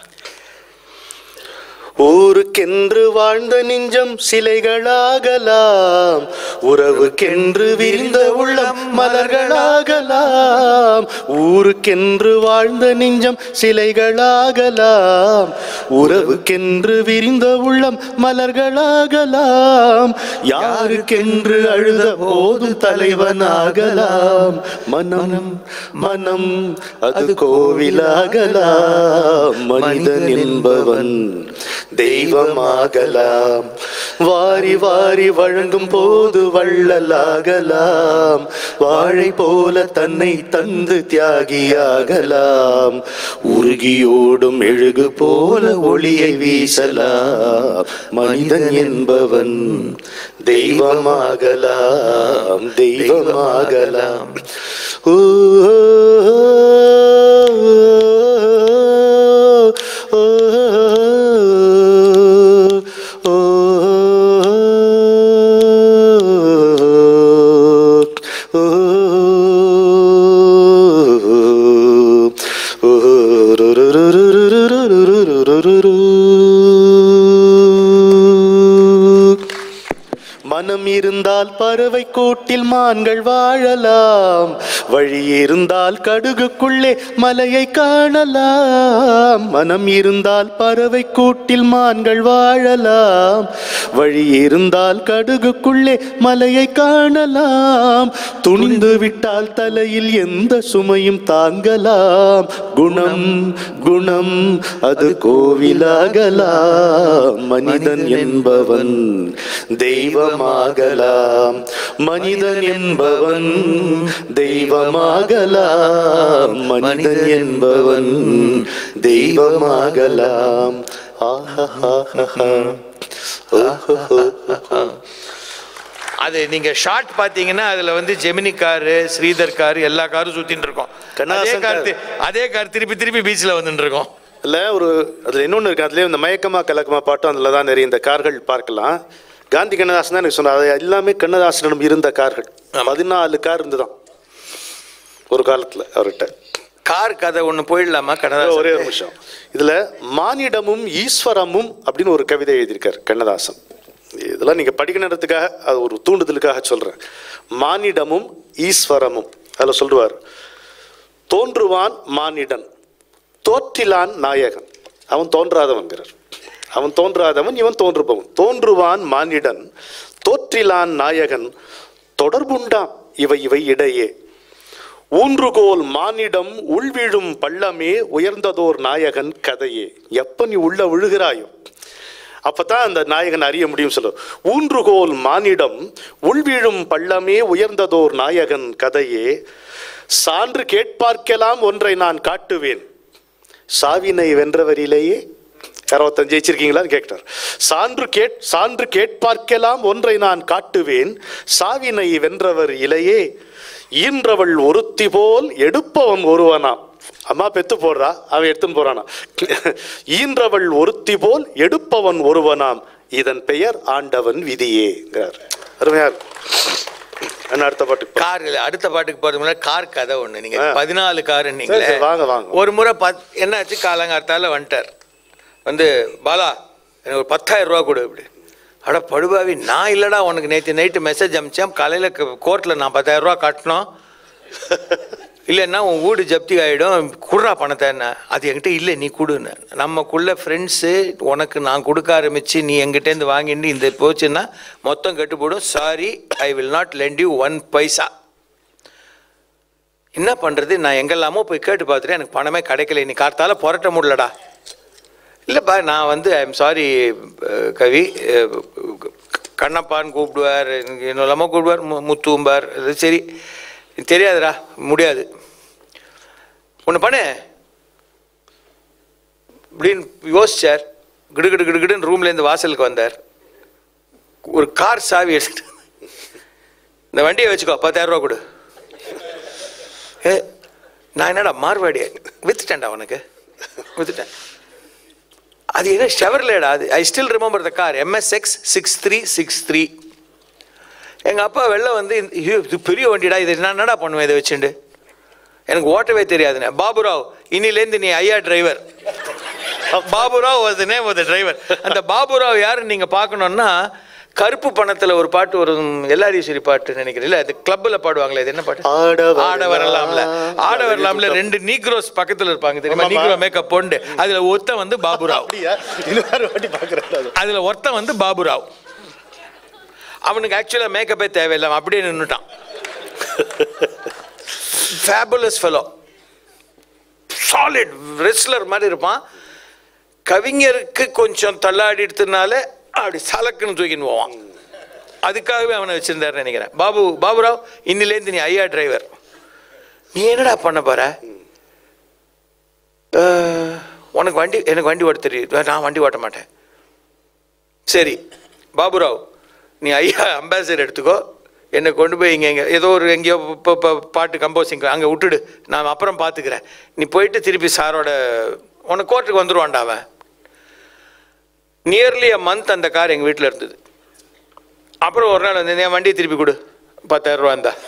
ஊருக்கென்று வாழ்ந்த நெஞ்சம் சிலைகளாகலாம் உறவுக்கென்று விரிந்த உள்ளம் மலர்களாகலாம் ஊருக்கென்று வாழ்ந்த நெஞ்சம் சிலைகளாகலாம் உறவுக்கென்று விரிந்த உள்ளம் மலர்களாகலாம் யாருக்கென்று அழுத போதும் தலைவனாகலாம் மனம் மனம் அது கோவிலாகலாம் மனிதன் என்பவன் தெய்வமாகலாம் வாரி வாரி வழங்கும் போது வள்ளலாகலாம் வாழை போல தன்னை தந்து தியாகியாகலாம் உருகியோடும் மெழுகு போல ஒளியை வீசலாம் மனிதன் என்பவன் தெய்வமாகலாம் தெய்வமாகலாம் ஓ ஓ, ஓ, ஓ, மனம் இருந்தால் பறவை கூட்டில் மான்கள் வாழலாம் வழி இருந்தால் கடுகுக்குள்ளே மலையை காணலாம் மனம் இருந்தால் பறவை கூட்டில் மான்கள் வாழலாம் வழி இருந்தால் கடுகுக்குள்ளே மலையை காணலாம் துணிந்து விட்டால் தலையில் எந்த சுமையும் தாங்கலாம் குணம் குணம் அது கோவிலாகலாம் மனிதன் என்பவன் தெய்வமாகலாம் மனிதன் என்பவன் தெய்வமாகலாம் மனிதன் என்பவன் தெய்வமாகலாம் ஆஹா அது நீங்க ஷார்ட் பாத்தீங்கன்னா அதுல வந்து ஜெமினி காரு ஸ்ரீதர் காரு எல்லா காரும் சுத்தின்னு இருக்கோம் அதே கண்ணதாசன் கார் கார். தி- அதே கார் திருப்பி திருப்பி பீச்ல வந்துட்டு இருக்கோம் இல்லை ஒரு அதில் இன்னொன்று இருக்கு அதுலேயே இந்த மயக்கமா கலக்கமா பாட்டும் அதில் தான் நிறைய இந்த கார்கள் பார்க்கலாம் காந்தி கண்ணதாசன் தான் எனக்கு சொன்னார் அது எல்லாமே கண்ணதாசனிடம் இருந்த கார்கள் பதினாலு கார் இருந்துதான் ஒரு காலத்தில் அவர்கிட்ட கார் கதை ஒண்ணு போயிடலாமா ஒரே கனடா ஒரு நிமிஷம் இதுல மானிடமும் ஈஸ்வரமும் அப்படின்னு ஒரு கவிதை எழுதியிருக்கார் கண்ணதாசன் இதெல்லாம் நீங்க படிக்கணுன்றதுக்காக அது ஒரு தூண்டுதலுக்காக சொல்றேன் மானிடமும் ஈஸ்வரமும் அதுல சொல்லுவார் தோன்றுவான் மானிடன் தோற்றிலான் நாயகன் அவன் தோன்றாதவன்கிறார் அவன் தோன்றாதவன் இவன் தோன்றுபவன் தோன்றுவான் மானிடன் தோற்றிலான் நாயகன் தொடர்புண்டாம் இவை இவை இடையே ஊன்றுகோல் மானிடம் உள்விழும் பள்ளமே உயர்ந்ததோர் நாயகன் கதையே எப்ப நீ உள்ள விழுகிறாயோ அப்பதான் அந்த நாயகன் அறிய முடியும் சொல்ல ஊன்றுகோல் மானிடம் உள்விழும் பள்ளமே உயர்ந்ததோர் நாயகன் கதையே சான்று கேட்பார்க்கலாம் ஒன்றை நான் காட்டுவேன் சாவினை வென்றவரிலேயே அறுபத்தஞ்சு ஜெயிச்சிருக்கீங்களான்னு கேட்டார் சான்று கேட் சான்று கேட்பார்க்கலாம் ஒன்றை நான் காட்டுவேன் சாவினை வென்றவர் இலையே ஈன்றவள் ஒருத்தி போல் எடுப்பவன் ஒருவனாம் அம்மா பெத்து போடுறா அவன் எடுத்துன்னு போறானா ஈன்றவள் ஒருத்தி போல் எடுப்பவன் ஒருவனாம் இதன் பெயர் ஆண்டவன் விதியேங்கிறார் அருமையா இருக்கு. என்ன அடுத்த பாட்டுக்கு போ- கார் அடுத்த பாட்டுக்கு போறது முன்னாடி கார் கதை ஒண்ணு நீங்க ஆ. பதினாலு கார் சரி, நீங்களே சரி, வாங்க, வாங்க. ஒரு முறை பத் என்னாச்சு காலங்கார்த்தால வந்துட்டார் வந்து பாலா எனக்கு ஒரு பத்தாயிரம் ரூபா கொடு இப்படி அட படுபாவி நான் இல்லடா உனக்கு நேற்று நைட்டு மெசேஜ் அமிச்சேன் காலையில் கோர்ட்டில் நான் பத்தாயிரம் ரூபா கட்டணும் இல்லைன்னா உன் வீடு ஜப்தி ஆகிடும் குடுறா பணத்தை என்ன அது என்கிட்ட இல்லை நீ கொடுன்னு நமக்குள்ள ஃப்ரெண்ட்ஸு உனக்கு நான் கொடுக்க ஆரம்பித்து நீ என்கிட்டேருந்து வாங்கிட்டு இந்த போச்சுன்னா மொத்தம் கெட்டு போடும் sorry I will not lend you one paisa என்ன பண்ணுறது நான் எங்கெல்லாமோ போய் கேட்டு பார்த்துட்டு எனக்கு பணமே கிடைக்கல நீ கார்த்தால புரட்ட முடியலடா இல்லைப்பா நான் வந்து ஐம் சாரி கவி அஹ், கண்ணப்பான்னு கூப்பிடுவார் என்னெல்லாமோ கூப்பிடுவார் மு முத்தும்பார் அது சரி தெரியாதுடா முடியாது ஒன்று பண்ணு அப்படின்னு யோசிச்சார் கிடு கிடு கிடு கிடுன்னு ரூம்லேருந்து வாசலுக்கு வந்தார் ஒரு கார் சாவி எடுத்துட்டு இந்த வண்டியை வச்சுக்கோ பத்தாயிரம் ரூபா கொடு ஏ நான் என்னடா மார்வாடி வித்துட்டேன்டா உனக்கு வித்துட்டேன் அது என்ன ஷெவர்லேடா அது I still remember the car MSX six three six three எங்கள் அப்பா வெளில வந்து இந்த- ஐயோ, இது பெரிய வண்டிடா இது நான் என்னடா பண்ணுவேன் இதை வச்சுண்டு எனக்கு ஓட்டவே தெரியாதுண்ணே பாபுராவ் இன்னிலேருந்து நீ ஐயா driver Baburao was the name of the driver அந்த பாபுராவ் யாருன்னு நீங்கள் பார்க்கணுன்னா கருப்பு பணத்தில் ஒரு பாட்டு ஒரு எல்லாரீஸ்வரி பாட்டு நினைக்கிறேன் இல்லை அது கிளப்பில் பாடுவாங்களே இது என்ன பாட்டு ஆட வரலாம். ஆட வரலாம்ல ஆட வரலாம்ல ரெண்டு நீக்ரோஸ் பக்கத்தில் இருப்பாங்க தெரியுமா ஆமாமா. நீக்ரோ மேக்கப் பொண்டு அதுல ஒருத்தன் வந்து பாபுராவ் அப்படியா இன்னொரு வாட்டி பார்க்குறேன் அது அதுல ஒருத்தன் வந்து பாபுராவ் அவனுக்கு ஆக்சுவலாக மேக்கப்பே தேவையில்லை அவன் அப்படியே நின்றுட்டான் ஃபேபுலஸ் ஃபெலோ சாலிட் ரெஸ்லர் மாதிரி இருப்பான் கவிஞருக்கு கொஞ்சம் தள்ளாடிடுறதுனால அப்படி சலக்குன்னு தூக்கின்னு போவான் அதுக்காகவே அவனை வச்சிருந்தாருன்னு நினைக்கிறேன் பாபு பாபுராவ் இன்னிலேருந்து நீ ஐயா டிரைவர் நீ என்னடா பண்ண போற அஹ், உனக்கு வண்டி எனக்கு வண்டி ஓட்ட தெரியும் நான் வண்டி ஓட்ட மாட்டேன் சரி பாபுராவ் நீ ஐயா அம்பாசிடர் எடுத்துக்கோ என்னை கொண்டு போய் இங்கே எங்கே ஏதோ ஒரு எங்கேயோ இப்போ இப்போ பாட்டு கம்போசிங் அங்கே விட்டுடு நான் அப்புறம் பார்த்துக்கிறேன் நீ போயிட்டு திருப்பி சாரோட உனக்கு கோர்ட்டுக்கு வந்துருவான்டா அவன் நியர்லி அ மந்த் அந்த கார் எங்கள் வீட்டில் இருந்தது அப்புறம் ஒரு நாள் வந்து என் வண்டியை திருப்பி கொடு பத்தாயிரம் ரூபா இருந்தா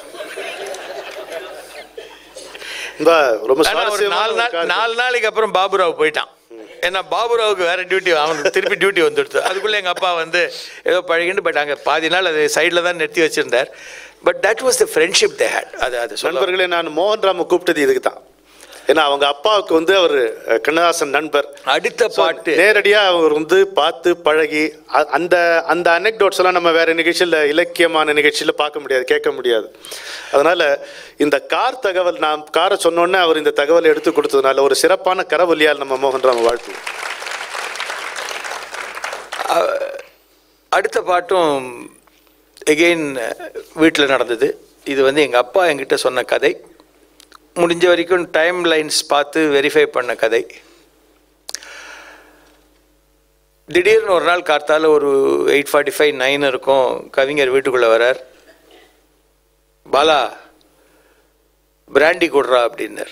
இந்த ரொம்ப ஆனா ஒரு சுவாரஸ்யமான நாலு ஒரு நாள் காரியம். நாலு நாளைக்கு அப்புறம் பாபுராவ் போயிட்டான் ஏன்னா பாபுராவுக்கு வேற டியூட்டி அவனுக்கு திருப்பி டியூட்டி வந்துடுது அதுக்குள்ளே எங்கள் அப்பா வந்து ஏதோ பழகிண்டு பட் அங்கே பாதி நாள் அது சைடில் தான் நிறுத்தி வச்சிருந்தார் but that was the friendship they had அது அது சொல்ல நண்பர்களே நான் மோகன் ராம கூப்பிட்டது இதுக்கு தான் ஏன்னா அவங்க அப்பாவுக்கு வந்து அவர் கண்ணதாசன் நண்பர் அடுத்த பாட்டு நேரடியா அவர் வந்து பார்த்து பழகி அ- அந்த அந்த அனெக்டோட்ஸ் எல்லாம் நம்ம வேற நிகழ்ச்சியில் இலக்கியமான நிகழ்ச்சியில் பார்க்க முடியாது கேட்க முடியாது அதனால இந்த கார் தகவல் நான் காரை சொன்னோன்னே அவர் இந்த தகவலை எடுத்து கொடுத்ததுனால ஒரு சிறப்பான கரவொலியால் நம்ம மோகன் ராம வாழ்த்து அடுத்த பாட்டும் எகெயின் வீட்டில் நடந்தது இது வந்து எங்கள் அப்பா என்கிட்ட சொன்ன கதை முடிஞ்ச வரைக்கும் டைம் லைன்ஸ் பார்த்து வெரிஃபை பண்ண கதை திடீர்னு ஒரு நாள் கார்த்தால ஒரு எயிட் ஃபார்ட்டி ஃபைவ் நைன் இருக்கும் கவிஞர் வீட்டுக்குள்ளே வரார் பாலா பிராண்டி கொடுறா அப்படின்னார்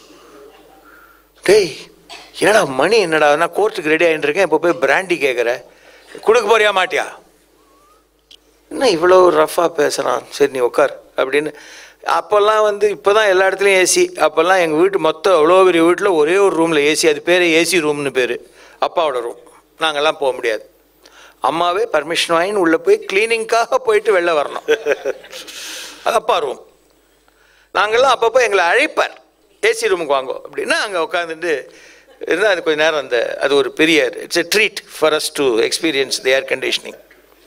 டேய் என்னடா மணி என்னடா நான் கோர்ட்டுக்கு ரெடி ஆகிட்டு இருக்கேன் இப்போ போய் பிராண்டி கேட்குற கொடுக்க போறியா மாட்டியா என்ன இவ்வளோ ரஃபாக பேசுகிறான் சரி நீ உட்கார் அப்படின்னு அப்போல்லாம் வந்து இப்போ தான் எல்லா இடத்துலையும் ஏசி அப்போல்லாம் எங்கள் வீட்டு மொத்தம் அவ்வளோ பெரிய வீட்டில் ஒரே ஒரு ரூமில் ஏசி அது பேர் ஏசி ரூம்னு பேர் அப்பாவோட ரூம் நாங்கள்லாம் போக முடியாது அம்மாவே பர்மிஷன் வாங்கின்னு உள்ளே போய் க்ளீனிங்காக போயிட்டு வெளில வரணும் அது அப்பா ரூம் நாங்கள்லாம் அப்பப்போ எங்களை அழைப்பார் ஏசி ரூமுக்கு வாங்கோ அப்படின்னா அங்கே உட்காந்துட்டு இருந்தால் அது கொஞ்ச நேரம் அந்த அது ஒரு பெரிய it's a treat for us to experience the air conditioning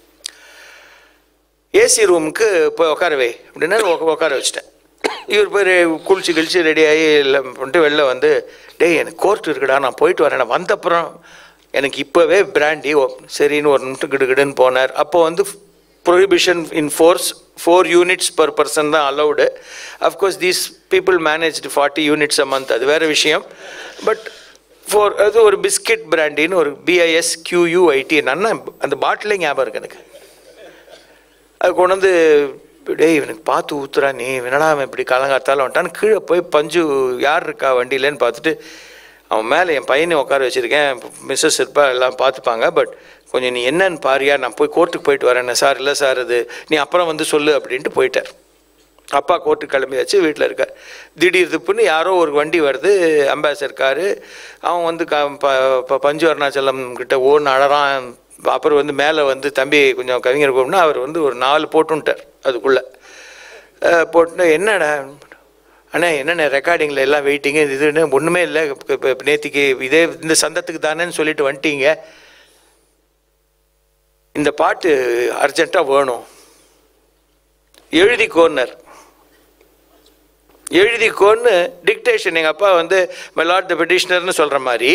AC ரூமுக்கு போய் உட்கார வை அப்படின்னா உக்க- உட்கார வச்சிட்டேன் இவர் போய் ரெ- குளிச்சு கிழிச்சு ரெடி ஆகி எல்லாம் பண்ணிட்டு வெளில வந்து டேய் எனக்கு கோர்ட் இருக்குடா நான் போயிட்டு வரேன் நான் வந்த அப்புறம் எனக்கு இப்போவே பிராண்டி ஓ சரின்னு ஒரு நிமிஷம் கிடுகிடுன்னு போனார் அப்போ வந்து prohibition in force four units per person தான் allowed of course these people managed forty units a month அது வேறு விஷயம் பட் ஃபோர் அது ஒரு பிஸ்கெட் பிராண்டின்னு ஒரு பிஐஎஸ் கியூயூஐடி நன்னா அந்த பாட்டிலே ஞாபகம் இருக்கு எனக்கு அது கொண்டு வந்து டேய் இவனுக்கு பார்த்து ஊத்துறா நீ என்னடா அவன் இப்படி காலங்காத்தால வந்துட்டான்னு கீழே போய் பஞ்சு யார் இருக்கா வண்டியிலன்னு பார்த்துட்டு அவன் மேலே என் பையனை உட்கார வச்சுருக்கேன் மிஸ்ஸஸ் இருப்பா எல்லாம் பார்த்துப்பாங்க பட் கொஞ்சம் நீ என்னன்னு பாரியா நான் போய் கோர்ட்டுக்கு போயிட்டு வரேன் சார் இல்லை சார் அது நீ அப்புறம் வந்து சொல்லு அப்படின்ட்டு போயிட்டார் அப்பா கோர்ட்டுக்கு கிளம்பியாச்சு வீட்டில் இருக்கார் திடீர் திப்புன்னு யாரோ ஒரு வண்டி வருது அம்பாசடர் காரு அவன் வந்து க ப- ப- பஞ்சு அருணாச்சலம் கிட்ட ஓன்னு அழறான் அப்புறம் வந்து மேலே வந்து தம்பி கொஞ்சம் கவிஞர் கூப்பிட்டா அவர் வந்து ஒரு நாலு போட்டுன்ட்டார் அதுக்குள்ளே போட்டு என்னடா அண்ணா என்னண்ணே ரெக்கார்டிங்கில் எல்லாம் வெயிட்டிங்கு இதுன்னு ஒன்றுமே இல்லை இப்போ நேத்திக்கு இதே இந்த சந்தத்துக்கு தானேன்னு சொல்லிட்டு வந்துட்டீங்க இந்த பாட்டு அர்ஜென்ட்டாக வேணும் எழுதிக்கோன்னர் எழுதிக்கோன்னு டிக்டேஷன் எங்கள் அப்பா வந்து மெலாட் த பெட்டிஷனர்னு சொல்கிற மாதிரி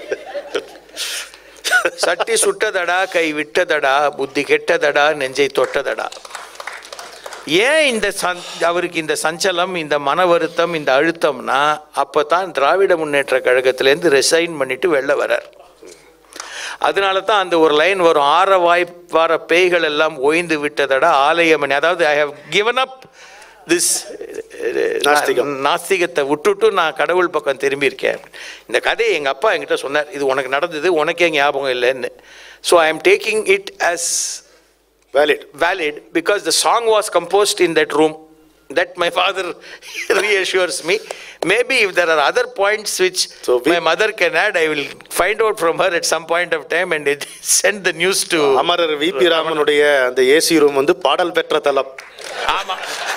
சட்டி சுட்டதடா கை விட்டதடா புத்தி கெட்டதடா நெஞ்சை தொட்டதடா ஏன் இந்த சந் அவருக்கு இந்த சஞ்சலம் இந்த மன வருத்தம் இந்த அழுத்தம்னா அப்போ தான் திராவிட முன்னேற்ற கழகத்திலேருந்து ரிசைன் பண்ணிட்டு வெளில வரார் அதனால தான் அந்த ஒரு லைன் வரும் ஆற வாய் வார பேய்கள் எல்லாம் ஓய்ந்து விட்டதடா ஆலயமணி அதாவது I have given up this நாஸ்திகம். நாஸ்திகத்தை விட்டுட்டு நான் கடவுள் பக்கம் திரும்பியிருக்கேன் இந்த கதையை எங்கள் அப்பா என்கிட்ட சொன்னார் இது உனக்கு நடந்தது உனக்கே ஞாபகம் இல்லைன்னு so I am taking it as valid valid because the song was composed in that room. That my father reassures me. Maybe if there are other points which So we- my mother can add, I will find out from her at some point of time and it- send the news to. அமரர் V P ராமனுடைய அந்த AC room வந்து பாடல் பெற்ற தலம் ஆமா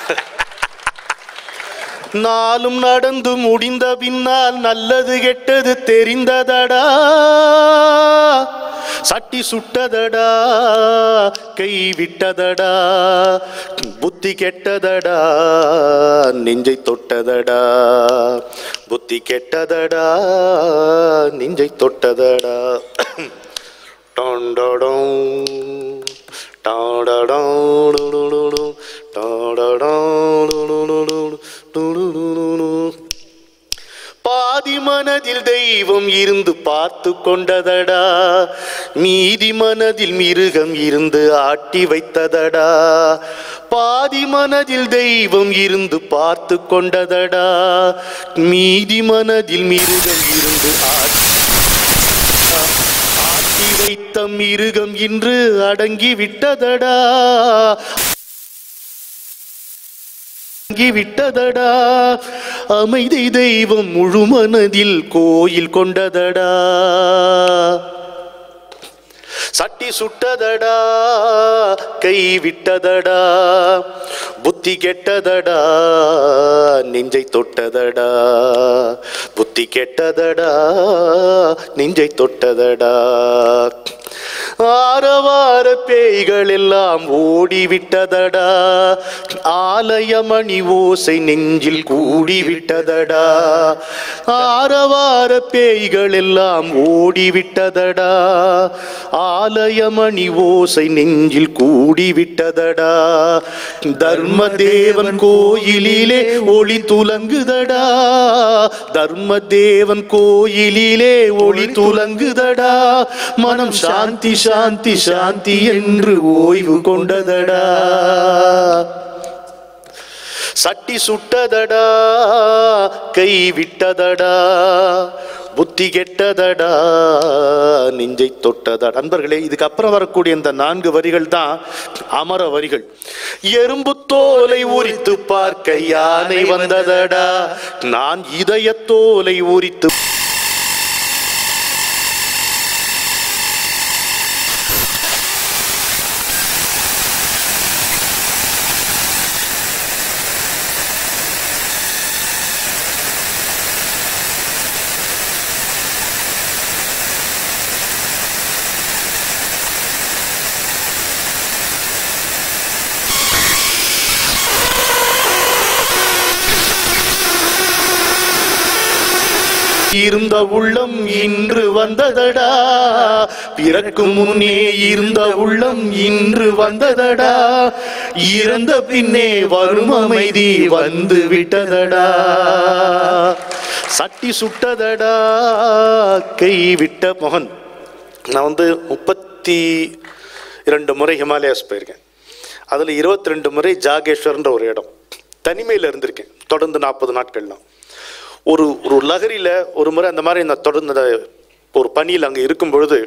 நாளும் நடந்து முடிந்த பின்னால் நல்லது கெட்டது தெரிந்ததடா சட்டி சுட்டதடா கை விட்டதடா புத்தி கெட்டதடா நெஞ்சை தொட்டதடா புத்தி கெட்டதடா நெஞ்சை தொட்டதடா டாண்டடம் டாடடம் டுடுடுடு, டாடடம் டுடுடுடு, டுடுடுடு. பாதி மனதில் தெய்வம் இருந்து பார்த்து கொண்டதடா மீதி மனதில் மிருகம் இருந்து ஆட்டி வைத்ததடா பாதி மனதில் தெய்வம் இருந்து பார்த்து கொண்டதடா மீதி மனதில் மிருகம் இருந்து ஆட்டி ஆட்டி வைத்த மிருகம் இன்று அடங்கி விட்டதடா அடங்கி விட்டதடா அமைதி தெய்வம் முழு மனதில் கோயில் கொண்டதடா சட்டி சுட்டதடா கை விட்டதடா புத்தி கெட்டதடா நெஞ்சை தொட்டதடா புத்தி கெட்டதடா நெஞ்சை தொட்டதடா ஆரவார பேய்கள் எல்லாம் ஓடிவிட்டதடா ஆலயமணி ஓசை நெஞ்சில் கூடிவிட்டதடா ஆரவார பேய்கள் எல்லாம் ஓடிவிட்டதடா ஆலயமணி ஓசை நெஞ்சில் கூடிவிட்டதடா தர்மதேவன் கோயிலிலே ஒளி துலங்குதடா தர்மதேவன் கோயிலிலே ஒளி துலங்குதடா மனம் சாந்தி சாந்தி சாந்தி என்று ஓய்வு கொண்டதடா சட்டி சுட்டதடா கை விட்டதடா புத்தி கெட்டதடா நெஞ்சை தொட்டதடா நண்பர்களே இதுக்கு அப்புறம் வரக்கூடிய இந்த நான்கு வரிகள் தான் அமர வரிகள் எறும்பு தோலை உரித்து பார்க்க யானை வந்ததடா நான் இதய தோலை உரித்து இருந்த உள்ளம் இன்று வந்ததடா பிறக்கும் முன்னே இருந்த உள்ளம் இன்று வந்ததடா இறந்த பின்னே வரும் அமைதி வந்து விட்டதடா சட்டி சுட்டதடா கை விட்ட மகன் நான் வந்து முப்பத்தி இரண்டு முறை ஹிமாலயாஸ் போயிருக்கேன் அதில் இருபத்தி ரெண்டு முறை ஜாகேஸ்வர்ன்ற ஒரு இடம் தனிமையில் இருந்திருக்கேன் தொடர்ந்து நாற்பது நாட்கள்லாம் ஒரு ஒரு லகரியில் ஒரு முறை அந்த மாதிரி நான் தொடர்ந்து அந்த ஒரு பணியில் அங்கே இருக்கும் பொழுது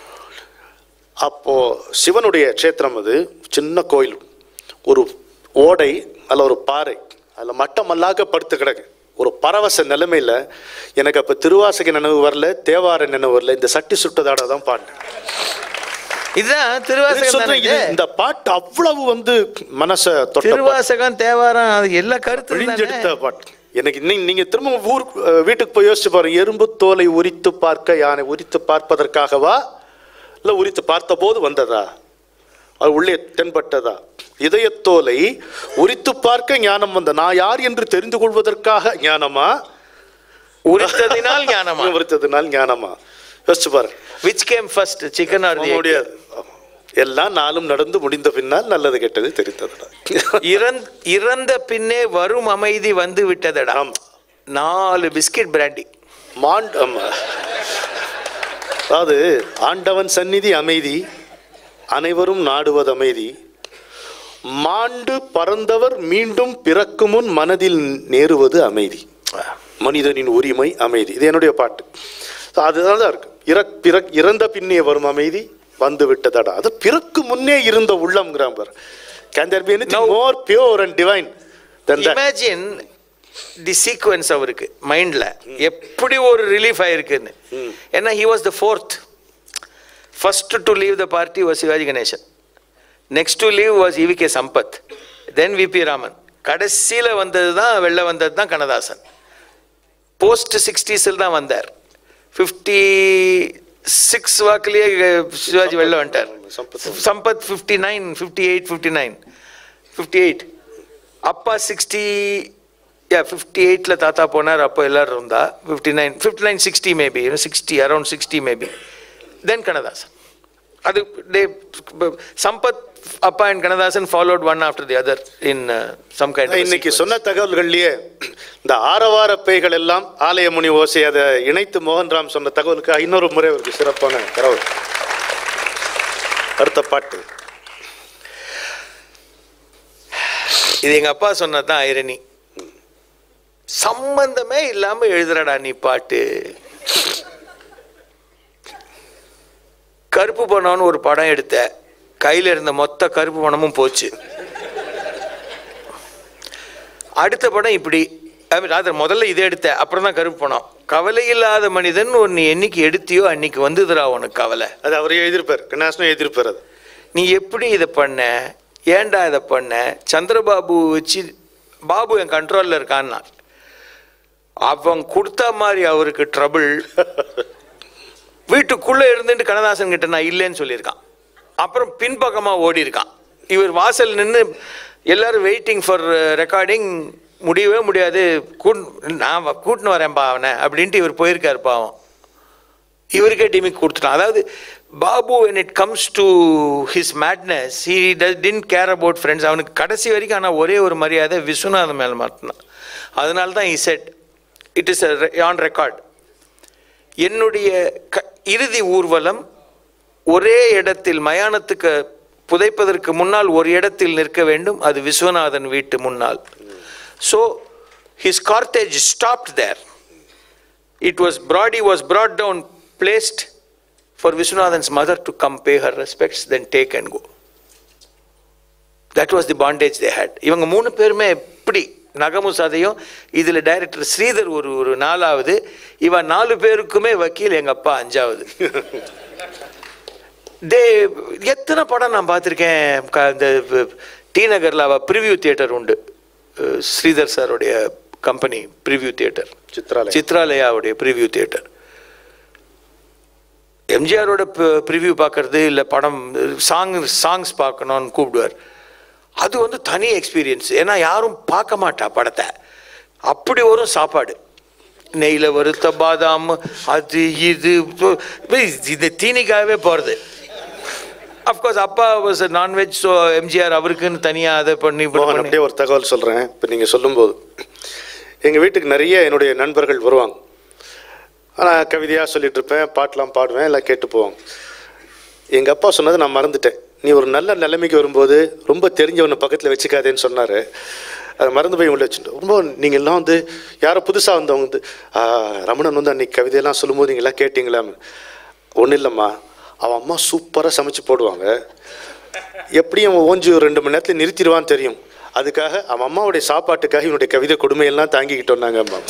அப்போது சிவனுடைய க்ஷேத்திரம் அது சின்ன கோயில் ஒரு ஓடை அதில் ஒரு பாறை அதில் மட்டமல்லாக படுத்து கிடக்கு ஒரு பரவச நிலைமையில் எனக்கு அப்போ திருவாசக நினைவு வரல தேவார நினைவு வரல இந்த சட்டி சுட்டதாட தான் பாட்டு இதுதான் திருவாசகம் சொல்றேன், இது- தானே இது? இந்த பாட்டு அவ்வளவு வந்து மனசை தொட்ட பாட்டு. திருவாசகம் தேவாரம் அது எல்லா கருத்து பிழிஞ்செடுத்த பாட்டு எனக்கு இன்னைக்கு நீங்க திரும்ப ஊர் அஹ், வீட்டுக்கு போய் யோசிச்சு பாருங்க எறும்பு தோலை உரித்து பார்க்க யானை உரித்து பார்ப்பதற்காகவா இல்ல உரித்து பார்த்த போது வந்ததா அது உள்ளே தென்பட்டதா இதயத்தோலை உரித்து பார்க்க ஞானம் வந்த நான் யார் என்று தெரிந்து கொள்வதற்காக ஞானமா உரித்ததினால் ஞானமா உரித்ததுனால் ஞானமா யோசிச்சு பாருங்க which came first chicken or முடியாது ஆமா. எல்லாம் நாளும் நடந்து முடிந்த பின்னால் நல்லது கெட்டது தெரிந்ததுடா இறந் இறந்த பின்னே வரும் அமைதி வந்து விட்டதடா ஆமா. நாலு பிஸ்கெட் பிராண்டி மாண்ட் ஆமா. அதாவது ஆண்டவன் சந்நிதி அமைதி அனைவரும் நாடுவது அமைதி மாண்டு பறந்தவர் மீண்டும் பிறக்கும் முன் மனதில் நேருவது அமைதி மனிதனின் உரிமை அமைதி இது என்னுடைய பாட்டு So அதுதான் தான் இருக்கு இறக் பிறக் இறந்த பின்னே வரும் அமைதி வந்து விட்டதடா அது பிறக்கு முன்னே இருந்த உள்ளம்ங்கிறான் பாரு can there be anything more pure and divine than that imagine the sequence அவருக்கு மைண்ட்ல எப்படி ஒரு ரிலீஃப் ஆயிருக்குன்னு ஏன்னா he was the fourth first to leave the party was Sivaji Ganesan next to leave was EVK Sampath then VP Raman கடைசியில் வந்தது தான் வெளில வந்தது தான் கண்ணதாசன் போஸ்ட் சிக்ஸ்டீஸில் தான் வந்தார் ஃபிஃப்டி சிக்ஸ் வாக்குலேயே சிவாஜி வெளில வந்துட்டார் Sampath. Sampath fifty nine fifty eight fifty nine fifty eight அப்பா சிக்ஸ்டி யா ஃபிஃப்டி எயிட்டில் தாத்தா போனார் அப்போ எல்லாரும் இருந்தா fifty nine fifty nine sixty maybe sixty around sixty maybe then Kannadasan அது டே சம்பத் அப்பா and Kannadasan followed one after the other in some kind இன்னைக்கு சொன்ன தகவல்கள்லயே இந்த ஆரவார பேய்கள் எல்லாம் ஆலயமுனி ஓசை அதை இணைத்து மோகன்ராம் சொன்ன தகவலுக்கு இன்னொரு முறை அவருக்கு சிறப்பான தகவல் அடுத்த பாட்டு இது எங்க அப்பா சொன்னதுதான் ஐரணி சம்பந்தமே இல்லாம எழுதுறடா நீ பாட்டு கருப்பு பணம்னு ஒரு படம் எடுத்த கையில இருந்த மொத்த கருப்பு பணமும் போச்சு அடுத்த படம் இப்படி I mean, rather, முதல்ல இதை எடுத்த அப்புறம் தான் கருப்பு பணம் கவலை இல்லாத மனிதன் ஒரு நீ என்னைக்கு எடுத்தியோ அன்னைக்கு வந்ததுடா உனக்கு கவலை அது அவரே எழுதியிருப்பார் கண்ணாசனும் எழுதியிருப்பார் அது நீ எப்படி இதை பண்ண ஏன்டா இதை பண்ண சந்திரபாபு வச்சு பாபு என் கண்ட்ரோலில் இருக்கான்னா அவன் கொடுத்த மாதிரி அவருக்கு ட்ரபிள் வீட்டுக்குள்ளே இருந்துட்டு கண்ணதாசன் கிட்ட நான் இல்லைன்னு சொல்லியிருக்கான் அப்புறம் பின்பக்கமாக ஓடி இருக்கான் இவர் வாசல் நின்று எல்லாரும் வெயிட்டிங் ஃபார் ரெக்கார்டிங் முடியவே முடியாது கூட் நான் வ- கூட்டின்னு வரேன்ப்பா அவனை அப்படின்ட்டு இவர் போயிருக்காரு பாவம் இவருக்கே டிமிக் கொடுத்துட்டான் அதாவது Babu when it comes to his madness he tend care about friends அவனுக்கு கடைசி வரைக்கும் ஆனால் ஒரே ஒரு மரியாதை விஸ்வநாதன் மேலே மட்டும்தான் அதனால தான் இ said it is on record என்னுடைய க இறுதி ஊர்வலம் ஒரே இடத்தில் மயானத்துக்கு புதைப்பதற்கு முன்னால் ஒரு இடத்தில் நிற்க வேண்டும் அது விஸ்வநாதன் வீட்டு முன்னால் so his cortege stopped there it was brought he was brought down placed for Vishwanathan's mother to come pay her respects then take and go that was the bondage they had இவங்க மூணு பேருமே எப்படி நகமு சதையும் இதில் director Sridhar ஒரு ஒரு நாலாவது இவன் நாலு பேருக்குமே வக்கீல் எங்கள் அப்பா அஞ்சாவது டே எத்தனை படம் நான் பார்த்துருக்கேன் க- இந்த டி நகரில் அவள் ப்ரிவ்யூ தியேட்டர் உண்டு அஹ் ஸ்ரீதர் சாருடைய கம்பெனி ப்ரிவ்யூ தியேட்டர் சித்ராலயம். சித்ராலயாவுடைய ப்ரிவ்யூ தியேட்டர் எம்ஜிஆரோட ப்ரிவ்யூ பார்க்கறது இல்லை படம் சாங் சாங்ஸ் பார்க்கணும்னு கூப்பிடுவார் அது வந்து தனி எக்ஸ்பீரியன்ஸ் ஏன்னா யாரும் பார்க்க மாட்டா படத்தை அப்படி வரும் சாப்பாடு நெய்யில் வறுத்த பாதாம் அது இது இது தீனிக்காகவே போகிறது அஃப்கோர்ஸ் அப்பா வாஸ் நான்வெஜ் ஸோ எம்ஜிஆர் அவருக்குன்னு தனியாக அதை பண்ணி இப்படி மோகன் பண்ணி அப்படியே ஒரு தகவல் சொல்கிறேன் இப்போ நீங்கள் சொல்லும்போது எங்கள் வீட்டுக்கு நிறைய என்னுடைய நண்பர்கள் வருவாங்க நான் கவிதையாக சொல்லிட்டு இருப்பேன் பாட்டெலாம் பாடுவேன் எல்லாம் கேட்டு போவாங்க எங்கள் அப்பா சொன்னதை நான் மறந்துட்டேன் நீ ஒரு நல்ல நிலைமைக்கு வரும்போது ரொம்ப தெரிஞ்சவனை பக்கத்தில் வச்சுக்காதேன்னு சொன்னார் அதை மறந்து போய் உள்ள வச்சுட்டு ரொம்ப நீங்கள் எல்லாம் வந்து யாரோ புதுசாக வந்தவங்க வந்து "ஆ, ரமணன் வந்து அன்னைக்கு கவிதையெல்லாம் சொல்லும்போது நீங்க எல்லாம் கேட்டீங்களா ஒன்றும் இல்லைம்மா அவன் அம்மா சூப்பராக சமைச்சு போடுவாங்க எப்படியும் அவன் ஓஞ்சி ஒரு ரெண்டு மணி நேரத்தில் நிறுத்திடுவான்னு தெரியும் அதுக்காக அவன் அம்மாவுடைய சாப்பாட்டுக்காக இவனுடைய கவிதை கொடுமையெல்லாம் தாங்கிக்கிட்டு வந்தாங்க அம்மா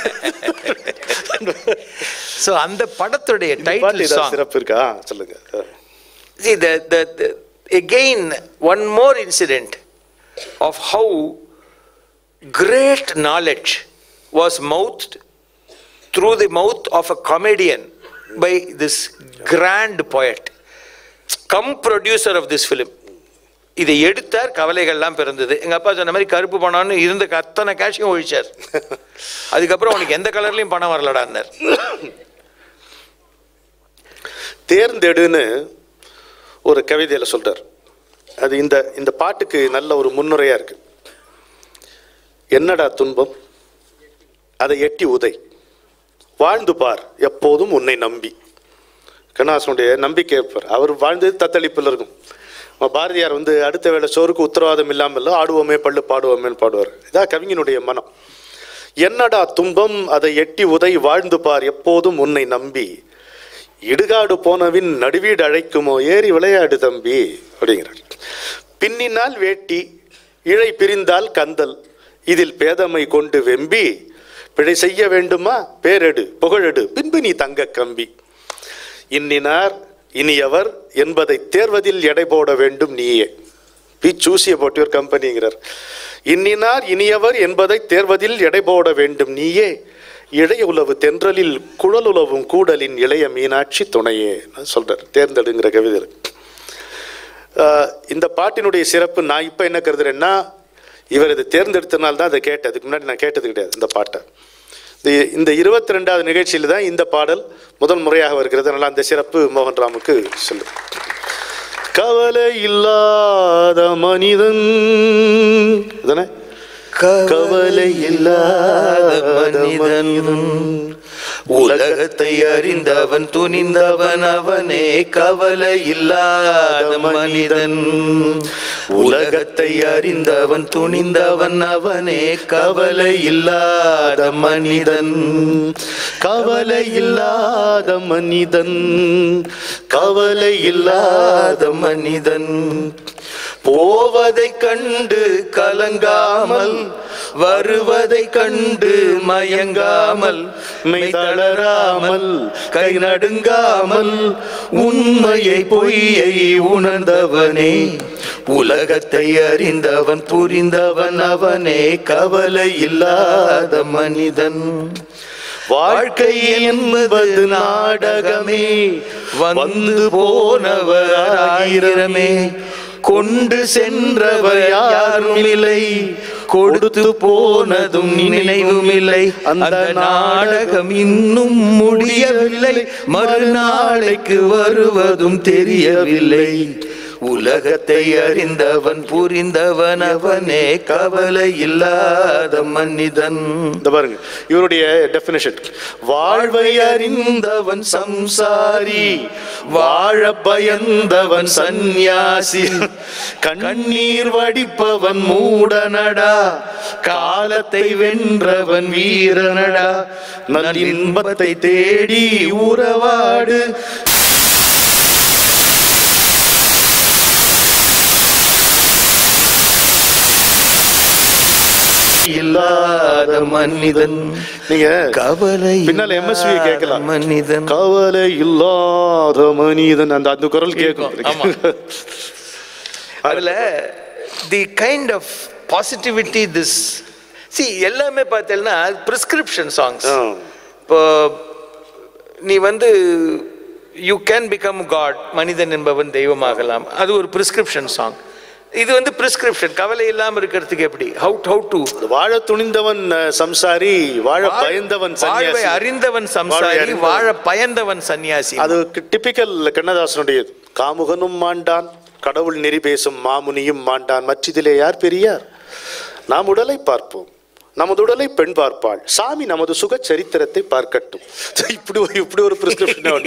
ஸோ அந்த படத்துடைய பாட்டு டைட்டில் ஏதாவது சாங் சிறப்பு இருக்கா சொல்லுங்க See, the, the, the, again, one more incident of how great knowledge was mouthed through the mouth of a comedian by this grand poet, come producer of this film. இதை எடுத்தார் கவலைகள்லாம் பிறந்தது எங்க அப்பா சொன்ன மாதிரி கருப்பு பணம்னு இருந்த அத்தனை கேஷையும் ஒழிச்சார் அதுக்கப்புறம் உனக்கு எந்த கலர்லயும் பணம் வரலடான்னார் தேர்ந்தெடுன்னு ஒரு கவிதையில் சொல்றார் அது இந்த இந்த பாட்டுக்கு நல்ல ஒரு முன்னுரையா இருக்கு என்னடா துன்பம் அதை எட்டி உதை வாழ்ந்து பார் எப்போதும் உன்னை நம்பி கண்ணாசனுடைய நம்பிக்கை இருப்பார் அவர் வாழ்ந்தது தத்தளிப்பில் இருக்கும் நம்ம பாரதியார் வந்து அடுத்த வேளை சோறுக்கு உத்தரவாதம் இல்லாமல் ஆடுவோமே பள்ளு பாடுவோமேன்னு பாடுவார் இதான் கவிஞனுடைய மனம் என்னடா துன்பம் அதை எட்டி உதை வாழ்ந்து பார் எப்போதும் உன்னை நம்பி இடுகாடு போனவின் நடுவீடு அழைக்குமோ ஏறி விளையாடு தம்பி அப்படிங்கிறார் பின்னினால் வேட்டி இழை பிரிந்தால் கந்தல் இதில் பேதமை கொண்டு வெம்பி பிழை செய்ய வேண்டுமா பேரெடு புகழெடு பின்பு நீ தங்க கம்பி இன்னினார் இனியவர் என்பதை தேர்வதில் எடை போட வேண்டும் நீயே பி சூசிய போட்டியோர் கம்பெனிங்கிறார் இன்னினார் இனியவர் என்பதை தேர்வதில் எடை போட வேண்டும் நீயே இளைய உலவு தென்றலில் குழல் உலவும் கூடலின் இளைய மீனாட்சி துணையே சொல்றார் தேர்ந்தெடுங்கிற கவிதை ஆஹ் இந்த பாட்டினுடைய சிறப்பு நான் இப்போ என்ன கருதுறேன்னா இவர் இதை தேர்ந்தெடுத்தனால தான் அதை கேட்டேன் அதுக்கு முன்னாடி நான் கேட்டது கிடையாது இந்த பாட்டை இந்த- இந்த இருபத்தி ரெண்டாவது நிகழ்ச்சியில் தான் இந்த பாடல் முதல் முறையாக வருகிறது அதனால் அந்த சிறப்பு மோகன்ராமுக்கு சொல்லு கவலை இல்லாத மனிதன் இதானே கவலை இல்லாத மனிதன் உலகத்தை அறிந்தவன் துணிந்தவன் அவனே கவலை இல்லாத மனிதன் உலகத்தை அறிந்தவன் துணிந்தவன் அவனே கவலை இல்லாத மனிதன் கவலை இல்லாத மனிதன் கவலை இல்லாத மனிதன் போவதைக் கண்டு கலங்காமல் வருவதைக் கண்டு மயங்காமல் மெய் தளராமல் கை நடுங்காமல் உண்மையை பொய்யை உணர்ந்தவனே உலகத்தை அறிந்தவன் புரிந்தவன் அவனே கவலை இல்லாத மனிதன் வாழ்க்கை என்பது நாடகமே வந்து போனவர் ஆயிரமே கொண்டு சென்றவர் யாரும் இல்லை கொடுத்து போனதும் நினைவும் இல்லை அந்த நாடகம் இன்னும் முடியவில்லை மறுநாளைக்கு வருவதும் தெரியவில்லை உலகத்தை அறிந்தவன் புரிந்தவன் அவனே கவலை இல்லாத மனிதன் இந்த பாருங்க இவருடைய டெஃபினேஷன் வாழ்வை அறிந்தவன் சம்சாரி வாழ பயந்தவன் சந்நியாசி கண்ணீர் வடிப்பவன் மூடனடா காலத்தை வென்றவன் வீரனடா நல் இன்பத்தை தேடி உறவாடு இல்லாத மனிதன் நீங்க கவலை பின்னால MSV கேட்கலாம். மனிதன் கவலை இல்லாத மனிதன் அந்த அந்த குரல் கேட்கும் ஆமா. அதுல the kind of positivity this சி எல்லாமே பார்த்தேன்னா பிரிஸ்கிரிப்ஷன் சாங்ஸ் ஆ. இப்போ நீ வந்து யூ கேன் பிகம் காட் மனிதன் என்பவன் தெய்வமாகலாம் அது ஒரு பிரிஸ்கிரிப்ஷன் சாங் இது வந்து பிரிஸ்கிரிப்ஷன் கவலை இல்லாம இருக்கிறதுக்கு எப்படி ஹவு ஹவு டு வாழ துணிந்தவன் அஹ், சம்சாரி வாழ பயந்தவன் வாழ்வை சன்னியாசி அறிந்தவன் வாழ்வை சம்சாரி அறிந்தவன். வாழ பயந்தவன் சன்னியாசி அது டிபிக்கல் கண்ணதாசனுடையது காமுகனும் மாண்டான் கடவுள் நெறி பேசும் மாமுனியும் மாண்டான் மற்றிதிலே யார் பெரியார் நாம் உடலை பார்ப்போம் நமது உடலை பெண் பார்ப்பாள் சாமி நமது சுக சரித்திரத்தை பார்க்கட்டும் இப்படி ஒரு இப்படி ஒரு பிரிஸ்கிரிப்ஷன்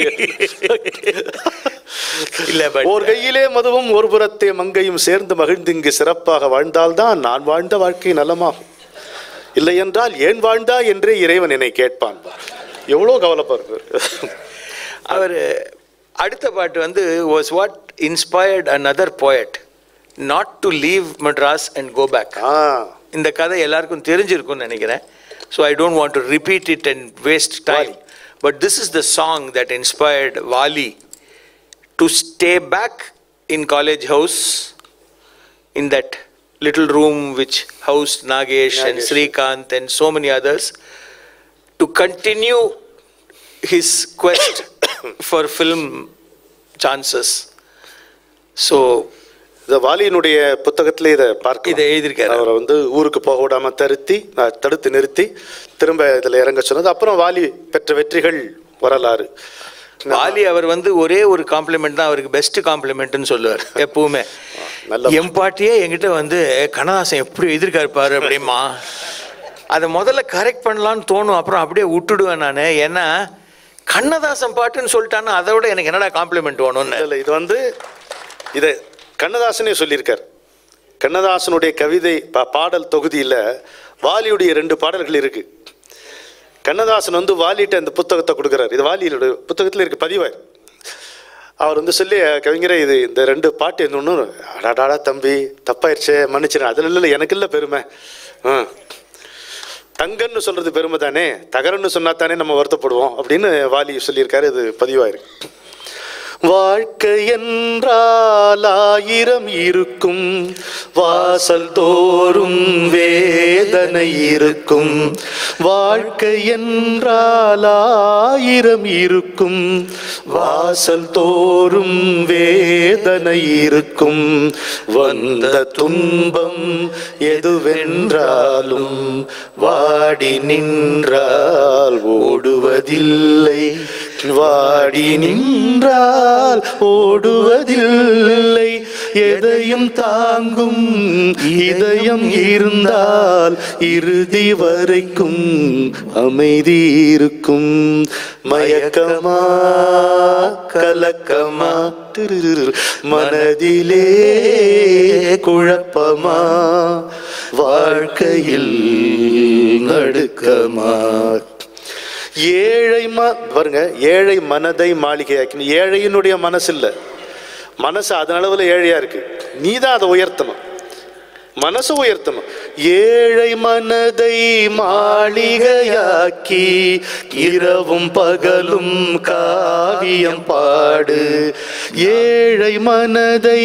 இல்ல பட் ஓர் கையிலே மதுவும் ஒரு புறத்தே மங்கையும் சேர்ந்து மகிழ்ந்து இங்கு சிறப்பாக வாழ்ந்தால்தான் நான் வாழ்ந்த வாழ்க்கை நலமாகும் இல்லை என்றால் ஏன் வாழ்ந்தா என்றே இறைவன் என்னை கேட்பான் எவ்வளோ கவலைப்படுறாரு அவர் அடுத்த பாட்டு வந்து was what inspired another poet not to leave Madras and go back ஆ இந்த கதை எல்லாருக்கும் தெரிஞ்சிருக்கும்னு நினைக்கிறேன் so I don't want to repeat it and waste time but this is the song that inspired Vaali to stay back in college house in that little room which housed Nagesh and Nagesh. Srikanth and so many others to continue his quest for film chances. So இந்த வாலியினுடைய புத்தகத்திலே இதை பார்க்க இதை எழுதியிருக்காரு. அவரை வந்து ஊருக்கு போக விடாம தருத்தி அஹ், தடுத்து நிறுத்தி திரும்ப இதில் இறங்க சொன்னது அப்புறம் வாலி பெற்ற வெற்றிகள் வரலாறு வாலி அவர் வந்து ஒரே ஒரு காம்ப்ளிமெண்ட் தான் அவருக்கு பெஸ்ட் காம்ப்ளிமெண்ட்னு சொல்லுவார் எப்பவுமே நல்ல என் பாட்டியே என்கிட்ட வந்து கண்ணதாசன் எப்படி எழுதியிருக்காரு பாரு அப்படிமா அதை முதல்ல கரெக்ட் பண்ணலான்னு தோணும் அப்புறம் அப்படியே விட்டுடுவேன் நான் ஏன்னா கண்ணதாசன் பாட்டுன்னு சொல்லிட்டான்னா அதை விட எனக்கு என்னடா காம்ப்ளிமெண்ட் வேணும்னு இல்லை இது வந்து இதை கண்ணதாசனே சொல்லியிருக்கார் கண்ணதாசனுடைய கவிதை பா- பாடல் தொகுதியில் வாலியுடைய ரெண்டு பாடல்கள் இருக்கு கண்ணதாசன் வந்து வாலிட்ட அந்த புத்தகத்தை கொடுக்குறாரு இது வாலியோட புத்தகத்தில் இருக்கு பதிவார் அவர் வந்து சொல்லி கவிஞரே இது இந்த ரெண்டு பாட்டு என்ன ஒன்று அடாடாடா தம்பி தப்பாயிருச்சே மன்னிச்சிடறேன் அதில் இல்லை எனக்கு இல்லை பெருமை ஆ தங்கன்னு சொல்றது பெருமை தானே தகரன்னு சொன்னா தானே நம்ம வருத்தப்படுவோம் அப்படின்னு வாலி சொல்லியிருக்காரு இது பதிவாயிருக்கு வாழ்க்கை என்றால் ஆயிரம் இருக்கும் வாசல் தோறும் வேதனை இருக்கும் வாழ்க்கை என்றால் ஆயிரம் இருக்கும் வாசல் தோறும் வேதனை இருக்கும் வந்த துன்பம் எதுவென்றாலும் வாடி நின்றால் ஓடுவதில்லை வாடி நின்றால் ஓடுவதில்லை எதையும் தாங்கும் இதயம் இருந்தால் இறுதி வரைக்கும் அமைதி இருக்கும் மயக்கமா கலக்கமா திருரு மனதிலே குழப்பமா வாழ்க்கையில் நடுக்கமா ஏழை ம பாருங்க ஏழை மனதை மாளிகையாக்கணும் ஏழையினுடைய மனசு இல்லை மனசு அதன் அளவில் ஏழையா இருக்கு நீ தான் அதை உயர்த்தணும் மனசு உயர்த்தணும் ஏழை மனதை மாளிகையாக்கி இரவும் பகலும் காவியம் பாடு ஏழை மனதை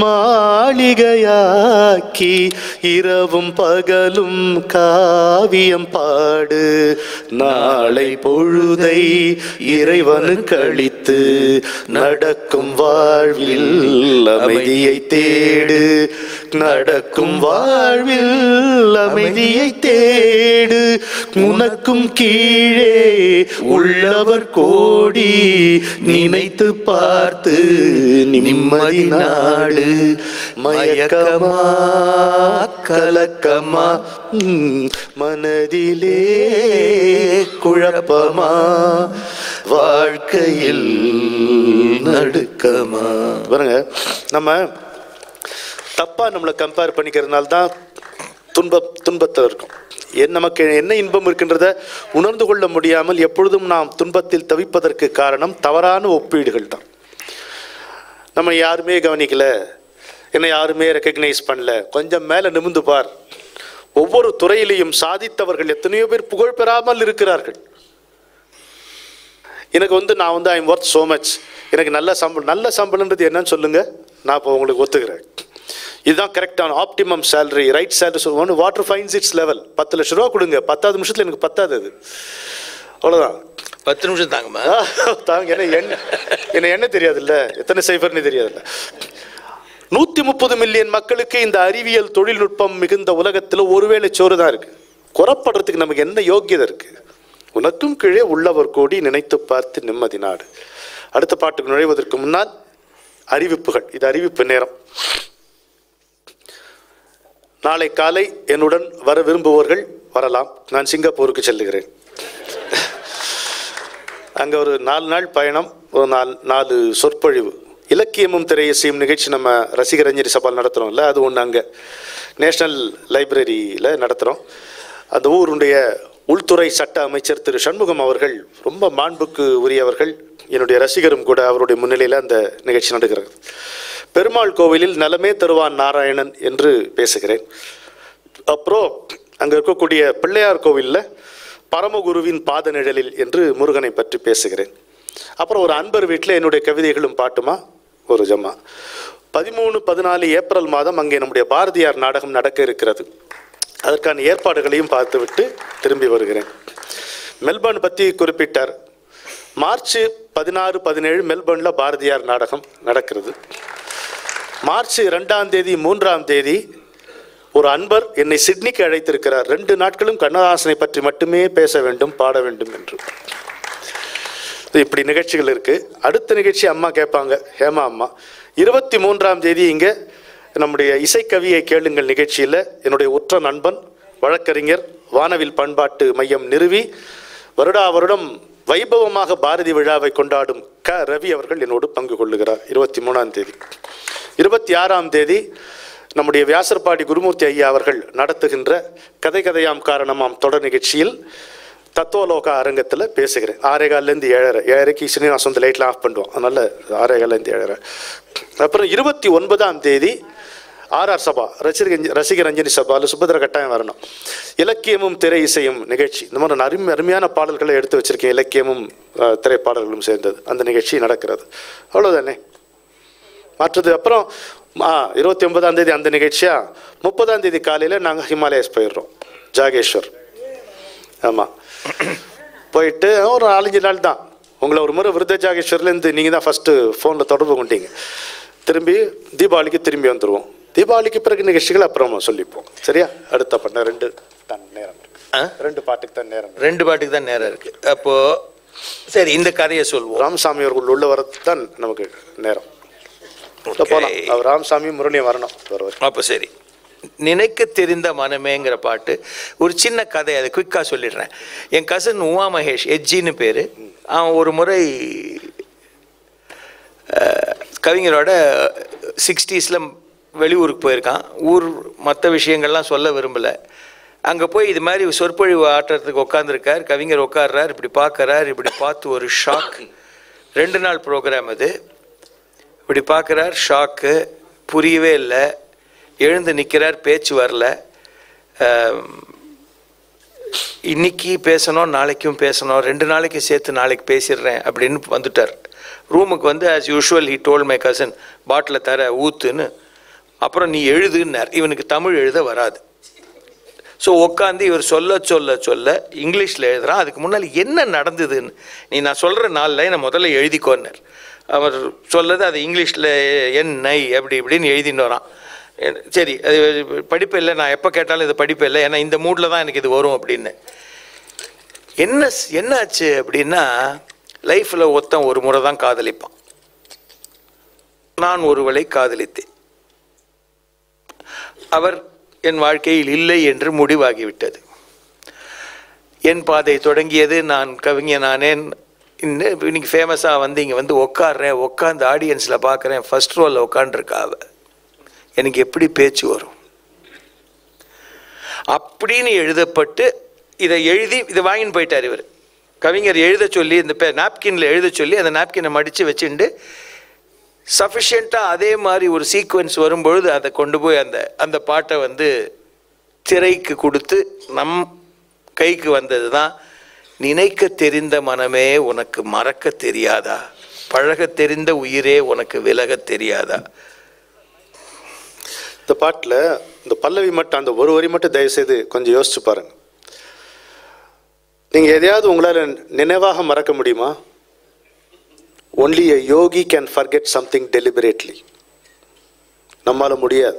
மாளிகையாக்கி இரவும் பகலும் காவியம் பாடு நாளை பொழுதை இறைவனுக்கு அளித்து நடக்கும் வாழ்வில் அமைதியை தேடு நடக்கும் வாழ்வில் அமைதியை தேடு உனக்கும் கீழே உள்ளவர் கோடி நினைத்து பார்த்து நிம்மதி நாடு மயக்கமா கலக்கமா ம், மனதிலே குழப்பமா வாழ்க்கையில் நடுக்கமா பாருங்க நம்ம தப்பா நம்மளை கம்பேர் பண்ணிக்கிறதுனால தான் துன்ப துன்பத்தில் இருக்கும் என் நமக்கு என்ன இன்பம் இருக்கின்றத உணர்ந்து கொள்ள முடியாமல் எப்பொழுதும் நாம் துன்பத்தில் தவிப்பதற்கு காரணம் தவறான ஒப்பீடுகள் தான் நம்ம யாருமே கவனிக்கல என்னை யாருமே ரெக்கக்னைஸ் பண்ணல கொஞ்சம் மேலே நிமிந்து பார் ஒவ்வொரு துறையிலையும் சாதித்தவர்கள் எத்தனையோ பேர் புகழ் பெறாமல் இருக்கிறார்கள் எனக்கு வந்து நான் வந்து ஐம் ஒர்த் so மச் எனக்கு நல்ல சம்பளம் நல்ல சம்பளம்ன்றது என்னன்னு சொல்லுங்க நான் இப்போ உங்களுக்கு ஒத்துக்கிறேன் இதுதான் கரெக்டான ஆப்டிமம் சேலரி ரைட் சேலரி சொல்லுவோம் வாட்டர் ஃபைன்ஸ் இட்ஸ் லெவல் பத்து லட்ச ரூபா கொடுங்க பத்தாவது நிமிஷத்தில் எனக்கு பத்தாது அது அவ்வளோதான் பத்து நிமிஷம் தாங்கம்மா தாங்க என்ன எண்ண என்ன என்ன தெரியாதுல்ல எத்தனை சைஃபர்னு தெரியாதுல்ல நூற்றி முப்பது மில்லியன் மக்களுக்கு இந்த அறிவியல் தொழில்நுட்பம் மிகுந்த உலகத்தில் ஒருவேளை சோறு தான் இருக்கு குறப்படுறதுக்கு நமக்கு என்ன யோக்கியதை இருக்கு உனக்கும் கீழே உள்ளவர் கோடி நினைத்து பார்த்து நிம்மதி நாடு அடுத்த பாட்டுக்கு நுழைவதற்கு முன்னால் அறிவிப்புகள் இது அறிவிப்பு நேரம் நாளை காலை என்னுடன் வர விரும்புவோர்கள் வரலாம் நான் சிங்கப்பூருக்கு செல்லுகிறேன் அங்கே ஒரு நாலு நாள் பயணம் ஒரு நாலு நாலு சொற்பொழிவு இலக்கியமும் திரையிசையும் நிகழ்ச்சி நம்ம ரசிகர் ரஞ்சனி சபால் நடத்துகிறோம்ல அது ஒன்று அங்கே நேஷ்னல் லைப்ரரியில் நடத்துகிறோம் அந்த ஊருடைய உள்துறை சட்ட அமைச்சர் திரு சண்முகம் அவர்கள் ரொம்ப மாண்புக்கு உரியவர்கள் என்னுடைய ரசிகரும் கூட அவருடைய முன்னிலையில் அந்த நிகழ்ச்சி நடக்கிறது பெருமாள் கோவிலில் நலமே தருவான் நாராயணன் என்று பேசுகிறேன் அப்புறம் அங்கே இருக்கக்கூடிய பிள்ளையார் கோவிலில் பரமகுருவின் பாத நிழலில் என்று முருகனை பற்றி பேசுகிறேன் அப்புறம் ஒரு அன்பர் வீட்டில் என்னுடைய கவிதைகளும் பாட்டுமா ஒரு ஜம்மா பதிமூணு பதினாலு ஏப்ரல் மாதம் அங்கே நம்முடைய பாரதியார் நாடகம் நடக்க இருக்கிறது அதற்கான ஏற்பாடுகளையும் பார்த்துவிட்டு திரும்பி வருகிறேன் மெல்பர்ன் பற்றி குறிப்பிட்டார் மார்ச் பதினாறு பதினேழு மெல்பர்னில் பாரதியார் நாடகம் நடக்கிறது மார்ச் ரெண்டாம் தேதி மூன்றாம் தேதி ஒரு அன்பர் என்னை சிட்னிக்கு அழைத்திருக்கிறார் ரெண்டு நாட்களும் கண்ணதாசனை பற்றி மட்டுமே பேச வேண்டும் பாட வேண்டும் என்று இப்படி நிகழ்ச்சிகள் இருக்கு அடுத்த நிகழ்ச்சி அம்மா கேட்பாங்க ஹேமா அம்மா இருபத்தி மூன்றாம் தேதி இங்கே நம்முடைய இசைக்கவியை கேளுங்கள் நிகழ்ச்சியில் என்னுடைய உற்ற நண்பன் வழக்கறிஞர் வானவில் பண்பாட்டு மையம் நிறுவி வருடா வருடம் வைபவமாக பாரதி விழாவை கொண்டாடும் க ரவி அவர்கள் என்னோடு பங்கு கொள்ளுகிறார் இருபத்தி மூணாம் தேதி இருபத்தி ஆறாம் தேதி நம்முடைய வியாசர்பாடி குருமூர்த்தி ஐயா அவர்கள் நடத்துகின்ற கதை கதையாம் காரணமாம் தொடர் நிகழ்ச்சியில் தத்துவலோகா அரங்கத்தில் பேசுகிறேன் ஆறே கால்லேருந்து ஏழரை ஏழரைக்கு சீனிவாசம் வந்து லைட்லாம் ஆஃப் பண்ணுவோம் அதனால் ஆறே கால்லேருந்து ஏழரை அப்புறம் இருபத்தி ஒன்பதாம் தேதி ஆர்ஆர் சபா ரசிகர் ரசிகர் ரஞ்சனி சபாவில் சுபத்திர கட்டாயம் வரணும் இலக்கியமும் திரை இசையும் நிகழ்ச்சி இந்த மாதிரி அருமை அருமையான பாடல்களை எடுத்து வச்சிருக்கேன் இலக்கியமும் அஹ், திரைப்பாடல்களும் சேர்ந்தது அந்த நிகழ்ச்சி நடக்கிறது அவ்வளோதானே மற்றது அப்புறம் ஆ இருபத்தி ஒன்பதாம் தேதி அந்த நிகழ்ச்சியா முப்பதாம் தேதி காலையில் நாங்கள் ஹிமாலயஸ் போயிடுறோம் ஜாகேஸ்வர் ஆமாம் போயிட்டு ஒரு நாலஞ்சு நாள் தான் உங்களை ஒரு முறை விருத ஜாகேஸ்வர்லேருந்து நீங்கள் தான் ஃபஸ்ட்டு ஃபோனில் தொடர்பு கொண்டீங்க திரும்பி தீபாவளிக்கு திரும்பி வந்துடுவோம் தீபாவளிக்கு பிறகு நிகழ்ச்சிகள் அப்புறம் சொல்லிப்போம் சரியா அடுத்த பண்ண ரெண்டு தான் நேரம் இருக்கு ஆ? ரெண்டு பாட்டுக்கு தான் நேரம் இருக்கு. ரெண்டு பாட்டுக்கு தான் நேரம் இருக்கு அப்போ சரி இந்த கதையை சொல்வோம் ராமசாமி அவர்கள் உள்ள வரது தான் நமக்கு நேரம் உள்ள போகலாம் Okay. அவர் ராமசாமி முரளியும் வரணும் வருவார் அப்போ சரி நினைக்க தெரிந்த மனமேங்கிற பாட்டு ஒரு சின்ன கதை அதை குயிக்காக சொல்லிடுறேன் என் கசன் உமா மகேஷ் எஜ்ஜின்னு பேர் அவன் ஒரு முறை அஹ், கவிஞரோட சிக்ஸ்டீஸில் வெளியூருக்கு போயிருக்கான் ஊர் மற்ற விஷயங்கள்லாம் சொல்ல விரும்பலை அங்கே போய் இது மாதிரி சொற்பொழிவு ஆட்டுறதுக்கு உட்காந்துருக்கார் கவிஞர் உட்கார்றார் இப்படி பார்க்கறார் இப்படி பார்த்து ஒரு ஷாக் ரெண்டு நாள் ப்ரோக்ராம் அது இப்படி பார்க்குறார் ஷாக்கு புரியவே இல்லை எழுந்து நிற்கிறார் பேச்சு வரல ஆம், இன்னைக்கு பேசணும் நாளைக்கும் பேசணும் ரெண்டு நாளைக்கு சேர்த்து நாளைக்கு பேசிடுறேன் அப்படின்னு வந்துட்டார் ரூமுக்கு வந்து as usual he told my cousin bottle தர ஊத்துன்னு அப்புறம் நீ எழுதுன்னார் இவனுக்கு தமிழ் எழுத வராது ஸோ உட்காந்து இவர் சொல்ல சொல்ல சொல்ல இங்கிலீஷில் எழுதுறான் அதுக்கு முன்னால் என்ன நடந்ததுன்னு நீ நான் சொல்கிற நாலு லைனை முதல்ல எழுதிக்கோன்னார் அவர் சொல்லது அது இங்கிலீஷில் என் நை அப்படி இப்படின்னு எழுதின்னு வரான் எ- சரி அது படிப்பு இல்லை நான் எப்போ கேட்டாலும் இது படிப்பு இல்லை ஏன்னா இந்த மூடில் தான் எனக்கு இது வரும் அப்படின்னு என்ன ஸ்- என்னாச்சு அப்படின்னா லைஃப்பில் ஒருத்தன் ஒரு முறை தான் காதலிப்பான் நான் ஒருவளை காதலித்தேன் அவர் என் வாழ்க்கையில் இல்லை என்று முடிவாகிவிட்டது என் பாதை தொடங்கியது நான் கவிஞனானேன் இன்னும் இன்னைக்கு ஃபேமஸாக வந்து இங்கே வந்து உட்காடுறேன் உட்காந்து ஆடியன்ஸில் பார்க்குறேன் ஃபர்ஸ்ட் ரோவில் உட்காந்துருக்கா அவ எனக்கு எப்படி பேச்சு வரும் அப்படின்னு எழுதப்பட்டு இதை எழுதி இதை வாங்கின்னு போயிட்டார் இவர் கவிஞர் எழுத சொல்லி இந்த பே நாப்கினில் எழுத சொல்லி அந்த நாப்கினை மடித்து வச்சுட்டு சஃபிஷியண்ட்டாக அதே மாதிரி ஒரு சீக்வன்ஸ் வரும்பொழுது அதை கொண்டு போய் அந்த அந்த பாட்டை வந்து திரைக்கு கொடுத்து நம் கைக்கு வந்தது தான் நினைக்க தெரிந்த மனமே உனக்கு மறக்க தெரியாதா பழக தெரிந்த உயிரே உனக்கு விலக தெரியாதா இந்த பாட்டில் இந்த பல்லவி மட்டும் அந்த ஒரு வரி மட்டும் தயவுசெய்து கொஞ்சம் யோசிச்சு பாருங்க நீங்கள் எதையாவது உங்களால் நினைவாக மறக்க முடியுமா only a yogi can forget something deliberately நம்மால முடியாது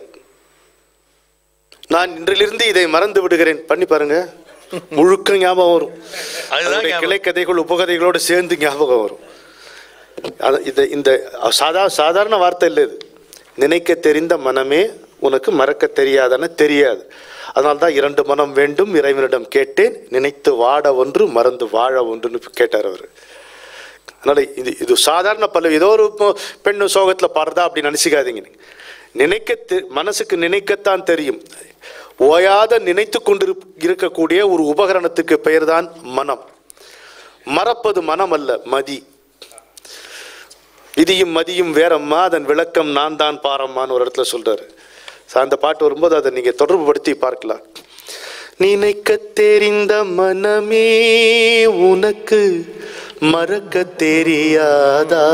நான் இன்றிலிருந்து இதை மறந்து விடுகிறேன் பண்ணி பாருங்க முழுக்க ஞாபகம் வரும் அதுதான் அதனுடைய ஞாபகம். கிளைக்கதைகள் உபகதைகளோடு சேர்ந்து ஞாபகம் வரும் அது இந்த இந்த சாதா சாதாரண வார்த்தை இல்லை இது நினைக்க தெரிந்த மனமே உனக்கு மறக்க தெரியாதான்னு தெரியாது அதனால தான் இரண்டு மனம் வேண்டும் இறைவனிடம் கேட்டேன் நினைத்து வாட ஒன்று மறந்து வாழ ஒன்றுன்னு கேட்டார் அவர் அதனால இது இது சாதாரண பல்லவி ஏதோ ஒரு இப்போ பெண்ணு சோகத்தில் பாடுறதா அப்படி நினச்சிக்காதீங்க நீங்க. நினைக்க தெ- மனசுக்கு நினைக்கத்தான் தெரியும் ஓயாத நினைத்து கொண்டு இருக்கக்கூடிய ஒரு உபகரணத்துக்கு பெயர்தான் மனம் மறப்பது மனம் அல்ல மதி விதியும் மதியும் வேறம்மா அதன் விளக்கம் நான் தான் பாரம்மான்னு ஒரு இடத்துல சொல்றாரு So, அந்த பாட்டு வரும்போது அதை நீங்க தொடர்புபடுத்தி பார்க்கலாம் நினைக்க தெரிந்த மனமே உனக்கு மறக்க தெரியாதா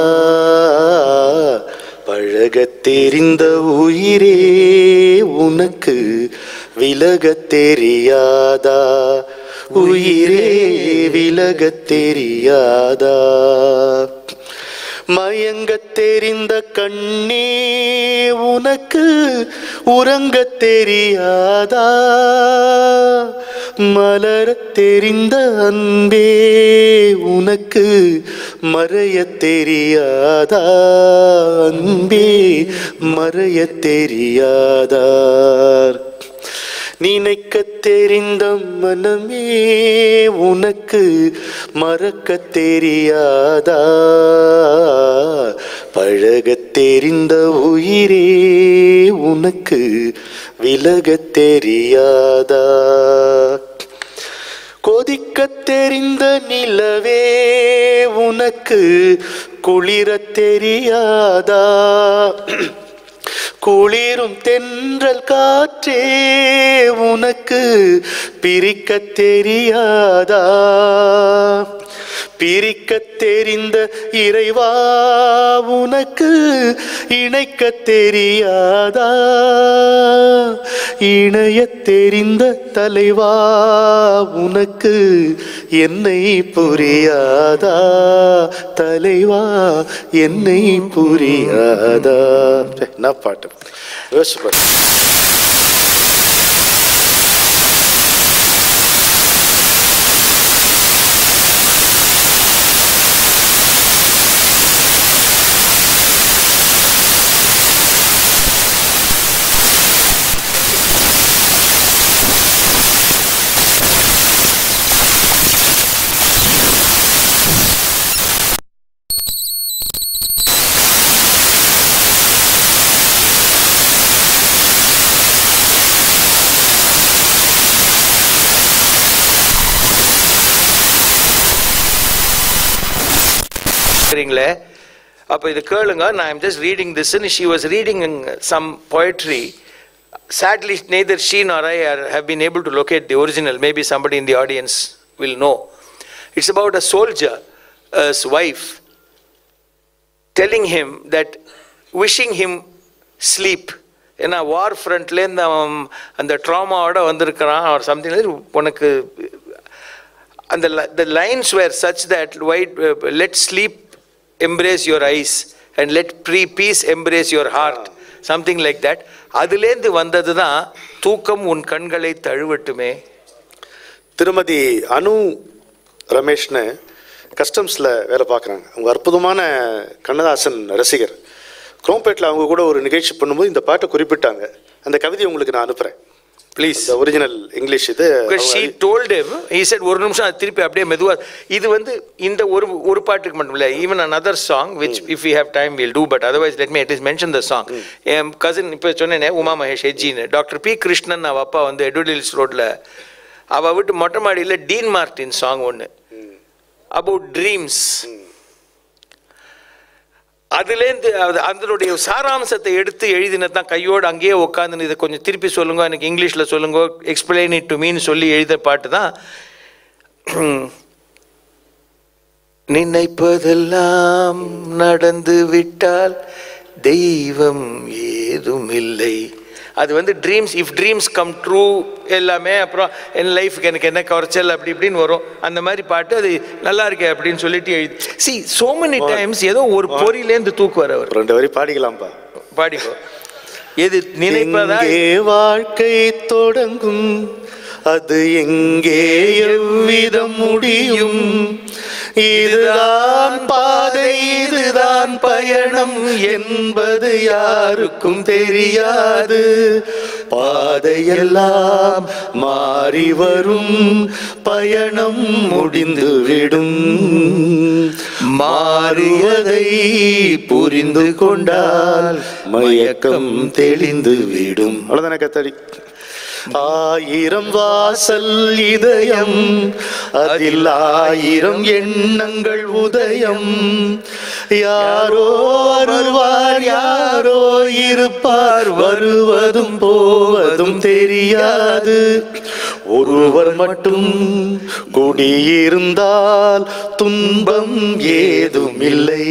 பழக தெரிந்த உயிரே உனக்கு விலக தெரியாதா உயிரே விலக தெரியாதா மயங்கத் தெரிந்த கண்ணே உனக்கு உறங்கத் தெரியாதா மலரத் தெரிந்த அன்பே உனக்கு மறையத் தெரியாதா அன்பே மறையத் தெரியாதா நினைக்க தெரிந்த மனமே உனக்கு மறக்க தெரியாதா பழக தெரிந்த உயிரே உனக்கு விலக தெரியாதா கொதிக்க தெரிந்த நிலவே உனக்கு குளிரத் தெரியாதா குளிரும் தென்றல் காற்றே உனக்கு பிரிக்க தெரியாதா பிரிக்க தெரிந்த இறைவா உனக்கு இணைக்க தெரியாதா இணைய தெரிந்த தலைவா உனக்கு என்னை புரியாதா தலைவா என்னை புரியாதா என்ன பாட்டு யோசிச்சு பாரு சரிங்களே அப்போ இது கேளுங்க நான் I'm just reading this she was reading some poetry sadly neither she nor I are, have been able to locate the original maybe somebody in the audience will know it's about a soldier his wife telling him that wishing him sleep ஏன்னா வார் ஃப்ரண்ட்லேருந்து அவன் அந்த ட்ராமாவோட வந்திருக்கிறான் அவர் something உனக்கு and the, li- the lines were such that why, uh, let sleep embrace your eyes and let pre peace embrace your heart something like that அதுலேருந்து வந்தது தான் தூக்கம் உன் கண்களை தழுவட்டுமே திருமதி அனு ரமேஷ்னு கஸ்டம்ஸில் வேலை பார்க்குறாங்க அவங்க அற்புதமான கண்ணதாசன் ரசிகர் குரோம்பேட்டில் அவங்க கூட ஒரு நிகழ்ச்சி பண்ணும்போது இந்த பாட்டை குறிப்பிட்டாங்க அந்த கவிதையை உங்களுக்கு நான் அனுப்புகிறேன் ப்ளீஸ் இந்த ஒரிஜினல் இங்கிலீஷ் இது she told him he said ஒரு நிமிஷம் அது திருப்பி அப்படியே மெதுவா இது வந்து இந்த ஒரு ஒரு பாட்டுக்கு மட்டும் இல்லை even another song which if you have time will do but otherwise let me at least mention the song என் கசின் இப்போ சொன்னேனே உமா மகேஷ் ஹெஜின்னு டாக்டர் பி கிருஷ்ணன் அவ அப்பா வந்து எட்வர்ட் ஹில்ஸ் ரோட்டில் அவள் விட்டு மொட்டை மாடியில் டீன் மார்ட்டின் சாங் ஒன்று அபவுட் ட்ரீம்ஸ் அதுலேருந்து அது அதனுடைய சாராம்சத்தை எடுத்து எழுதினது தான் கையோடு அங்கேயே உட்காந்து இதை கொஞ்சம் திருப்பி சொல்லுங்க எனக்கு இங்கிலீஷில் சொல்லுங்க எக்ஸ்பிளைன் இட் டு மீன் சொல்லி எழுத பாட்டு தான் நினைப்பதெல்லாம் நடந்து விட்டால் தெய்வம் ஏதும் இல்லை அது வந்து dreams if dreams come true எல்லாமே அப்புறம் என் லைஃப்க்கு எனக்கு என்ன குறைச்சல் அப்படி இப்படின்னு வரும் அந்த மாதிரி பாட்டு அது நல்லா இருக்கே அப்படின்னு சொல்லிட்டு எழுதி சி so many டைம்ஸ் ஏதோ ஒரு பொறியிலேருந்து தூக்குவார் அவர் ரெண்டு வரி பாடிக்கலாம்ப்பா பாடிக்கோ எது நினைப்பதா எங்கே வாழ்க்கை தொடங்கும் அது எங்கே எவ்விதம் முடியும் இதுதான் பாதை இதுதான் பயணம் என்பது யாருக்கும் தெரியாது பாதையெல்லாம் மாறி வரும் பயணம் முடிந்துவிடும் மாறியதை புரிந்து கொண்டால் மயக்கம் தெளிந்து விடும் அவ்வளவுதானே கத்தாடி ஆயிரம் வாசல் இதயம் அதில் ஆயிரம் எண்ணங்கள் உதயம் யாரோ வருவார் யாரோ இருப்பார் வருவதும் போவதும் தெரியாது ஒருவர் மட்டும் குடியிருந்தால் துன்பம் ஏதும் இல்லை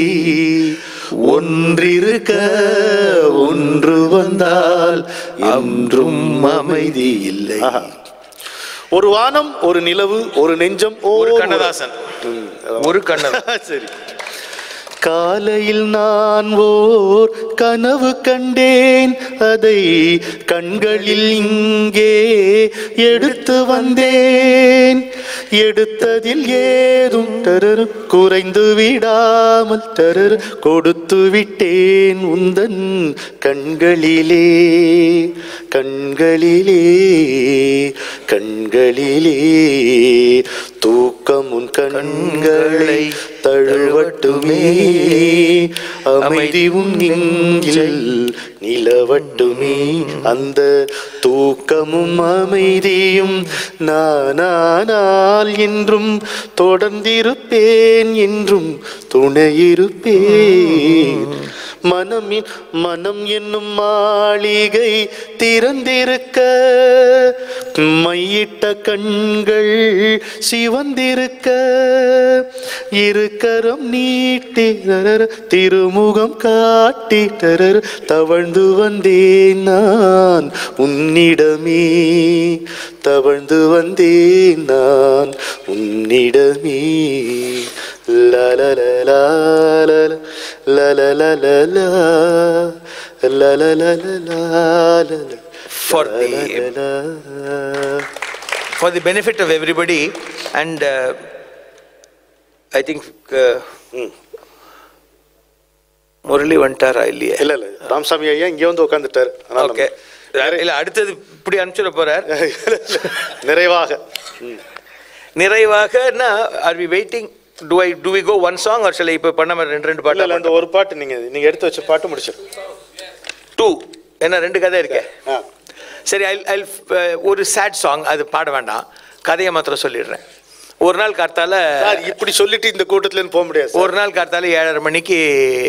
ஒன்றிருக்க ஒன்று வந்தால் என்றும் அமைதி இல்லை ஒரு வானம் ஒரு நிலவு ஒரு நெஞ்சம் ஒரு ஓர் கண்ணதாசன் ஒரு கண்ணதாசன் சரி காலையில் நான் ஓர் கனவு கண்டேன் அதை கண்களில் இங்கே எடுத்து வந்தேன் எடுத்ததில் ஏதும் தரரு குறைந்து விடாமல் தரரு கொடுத்து விட்டேன் உந்தன் கண்களிலே கண்களிலே கண்களிலே தூக்கம் உன் கண்களை தழுவட்டுமே அமைதி உன் நெஞ்சில் நிலவட்டுமே அந்த தூக்கமும் அமைதியும் நானானால் என்றும் தொடர்ந்திருப்பேன் என்றும் துணையிருப்பேன் மனமின் மனம் என்னும் மாளிகை திறந்திருக்க மையிட்ட கண்கள் சிவந்திருக்க இருக்கரம் நீட்டி தரர திருமுகம் காட்டி தரர தவழ்ந்து வந்தேன் நான் உன்னிடமே தவழ்ந்து வந்தேன் நான் உன்னிடமே லலலலா லலலலலா லலலலலா For the- for the benefit of everybody and uh, I think uh, Murali வந்துட்டாரா இல்லையே இல்ல இல்ல ராமசாமி ஐயா இங்க வந்து உட்காந்துட்டாரு அதனால ஓகே இல்ல அடுத்தது இப்படி அனுப்பிச்சுட போறார் நிறைவாக நிறைவாகனா are we waiting to I to we go one song or சில இப்போ பண்ண மாதிரி ரெண்டு ரெண்டு இல்ல இல்ல அந்த பாட்டு ஒரு பாட்டு நீங்க நீங்க எடுத்து வச்ச பாட்டு முடிச்சிரு டூ என்ன ரெண்டு கதை இருக்கே ஆ. சரி ஐ ஐ ஒரு சேட் சாங் அது பாட வேண்டாம் கதையை மாத்திரம் சொல்லிடுறேன் ஒரு நாள் கார்த்தால சார் இப்படி சொல்லிட்டு இந்த கூட்டத்துல இருந்து போக முடியாது சார். ஒரு நாள் கார்த்தால ஏழரை மணிக்கு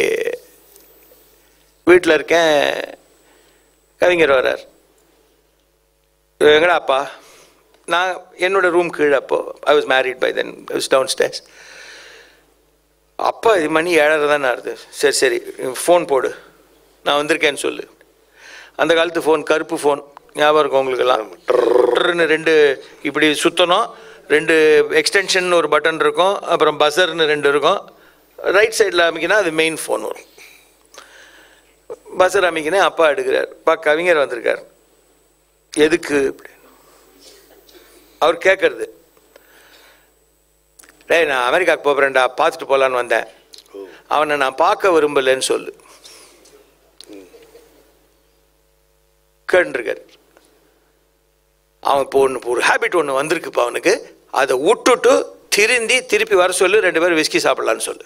வீட்டில் இருக்கேன் கவிஞர் வர்றார் எங்கடா அப்பா நான் என்னோட ரூம் கீழே அப்போ I was married by then I was downstairs அப்பா இது மணி ஏழரை தானே ஆகுது சரி சரி ஃபோன் போடு நான் வந்திருக்கேன்னு சொல்லு அந்த காலத்து ஃபோன் கருப்பு ஃபோன் ஞாபகம் இருக்கும் உங்களுக்கெல்லாம் ட்ருன்னு ரெண்டு இப்படி சுற்றணும் ரெண்டு எக்ஸ்டென்ஷன் ஒரு பட்டன் இருக்கும் அப்புறம் பஸர்னு ரெண்டு இருக்கும் ரைட் சைடில் அமைக்கினா அது மெயின் ஃபோன் வரும் பஸர் அமைக்கினே அப்பா எடுக்கிறார் பா கவிஞர் வந்திருக்கார் எதுக்கு அப்படின்னு அவர் கேட்கறது டேய் நான் அமெரிக்காவுக்கு போகிறேன்டா பார்த்துட்டு போகலான்னு வந்தேன் அவனை நான் பார்க்க விரும்பலைன்னு சொல்லு கேட்டுருக்காரு அவன் இப்போ ஒன்று ஒரு ஹேபிட் ஒன்று வந்திருக்குப்பா அவனுக்கு அதை விட்டுட்டு திருந்தி திருப்பி வர சொல்லு ரெண்டு பேரும் விஸ்கி சாப்பிடலான்னு சொல்லு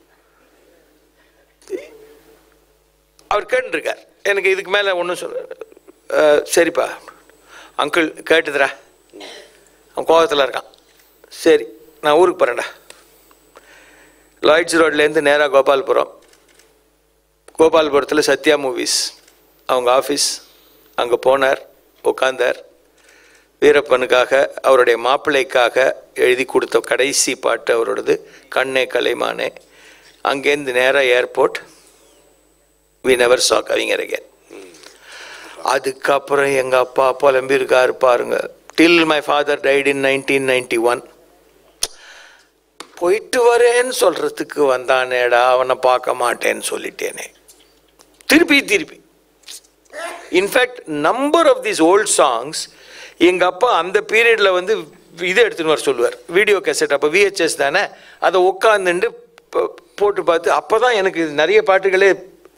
அவர் கேட்டுருக்கார் எனக்கு இதுக்கு மேலே ஒன்றும் சொல்ல அஹ், சரிப்பா அங்கிள் கேட்டுதுடா அவன் கோவத்தில் இருக்கான் சரி நான் ஊருக்கு போகிறேன்டா லாய்ட்ஸ் ரோட்லேருந்து நேராக கோபால்புரம் கோபால்புரத்தில் சத்யா மூவிஸ் அவங்க ஆஃபீஸ் அங்கே போனார் உட்காந்தார் வீரப்பனுக்காக அவருடைய மாப்பிள்ளைக்காக எழுதி கொடுத்த கடைசி பாட்டு அவரோடது கண்ணே கலைமானே அங்கேருந்து நேராக ஏர்போர்ட் வி நெவர் சா கவிஞர் again அதுக்கப்புறம் எங்கள் அப்பா புலம்பியிருக்காரு பாருங்க till my father died in nineteen ninety one போயிட்டு வரேன்னு சொல்கிறதுக்கு வந்தானேடா அவனை பார்க்க மாட்டேன்னு சொல்லிட்டேனே திருப்பி திருப்பி in fact number of these old songs எங்கள் அப்பா அந்த பீரியடில் வந்து இதை எடுத்துன்னு வர சொல்லுவார் வீடியோ கேசட் அப்போ விஹெச்எஸ் தானே அதை உட்காந்துட்டு போட்டு பார்த்து அப்போ தான் எனக்கு நிறைய பாட்டுகளே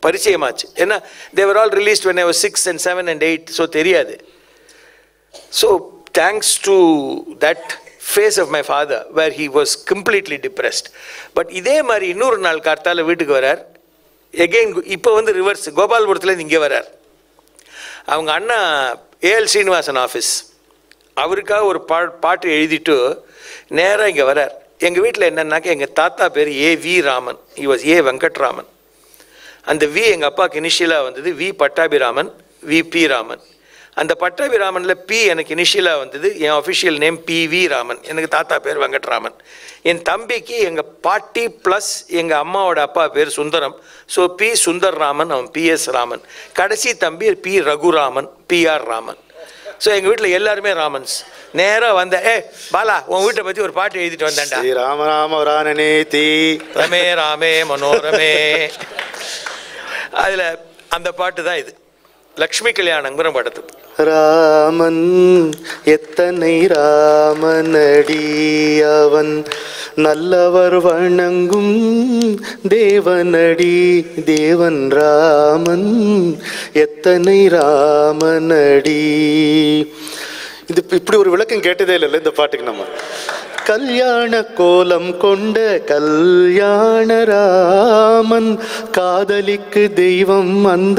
பரிச்சயமாச்சு ஏன்னா Devar all released when I was six and seven and eight so தெரியாது so thanks to that phase of my father where he was completely depressed but இதே மாதிரி இன்னொரு நாள் கார்த்தால வீட்டுக்கு வரார் எகெயின் இப்போ வந்து ரிவர்ஸ் கோபால்புரத்துலேருந்து இங்கே வரார் அவங்க அண்ணா ஏஎல் ஸ்ரீனிவாசன் ஆஃபீஸ் அவருக்காக ஒரு பா பாட்டு எழுதிட்டு நேராக இங்கே வரார் எங்கள் வீட்டில் என்னன்னாக்கா எங்கள் தாத்தா பேர் A V Raman he was A Venkatraman அந்த வி எங்கள் அப்பாவுக்கு இனிஷியலாக வந்தது V Pattabiraman V P Raman அந்த பட்டாபிராமனில் பி எனக்கு இனிஷியலாக வந்தது என் official name P V Raman எனக்கு தாத்தா பேர் வெங்கட்ராமன் என் தம்பிக்கு எங்கள் பாட்டி ப்ளஸ் எங்கள் அம்மாவோட அப்பா பேர் சுந்தரம் ஸோ பி சுந்தர் ராமன் அவன் பிஎஸ் ராமன் கடைசி தம்பி P Raghuraman PR Raman so எங்கள் வீட்டில் எல்லாருமே ராமன்ஸ் நேராக வந்த ஏ பாலா உன் வீட்டை பற்றி ஒரு பாட்டு எழுதிட்டு வந்தேன்டா ஸ்ரீ ராம ராம ராணனே தீ ரமே ராமே மனோரமே அதில் அந்த பாட்டு தான் இது லக்ஷ்மி கல்யாணங்கிற படத்து ராமன் எத்தனை ராமனடி அவன் நல்லவர் வணங்கும் தேவனடி தேவன் ராமன் எத்தனை ராமனடி இது இப்ப- இப்படி ஒரு விளக்கம் கேட்டதே இல்லைல்ல இந்த பாட்டுக்கு நம்ம கல்யாண கோலம் கொண்ட கல்யாண ராமன் காதலிக்கு தெய்வம் அந்த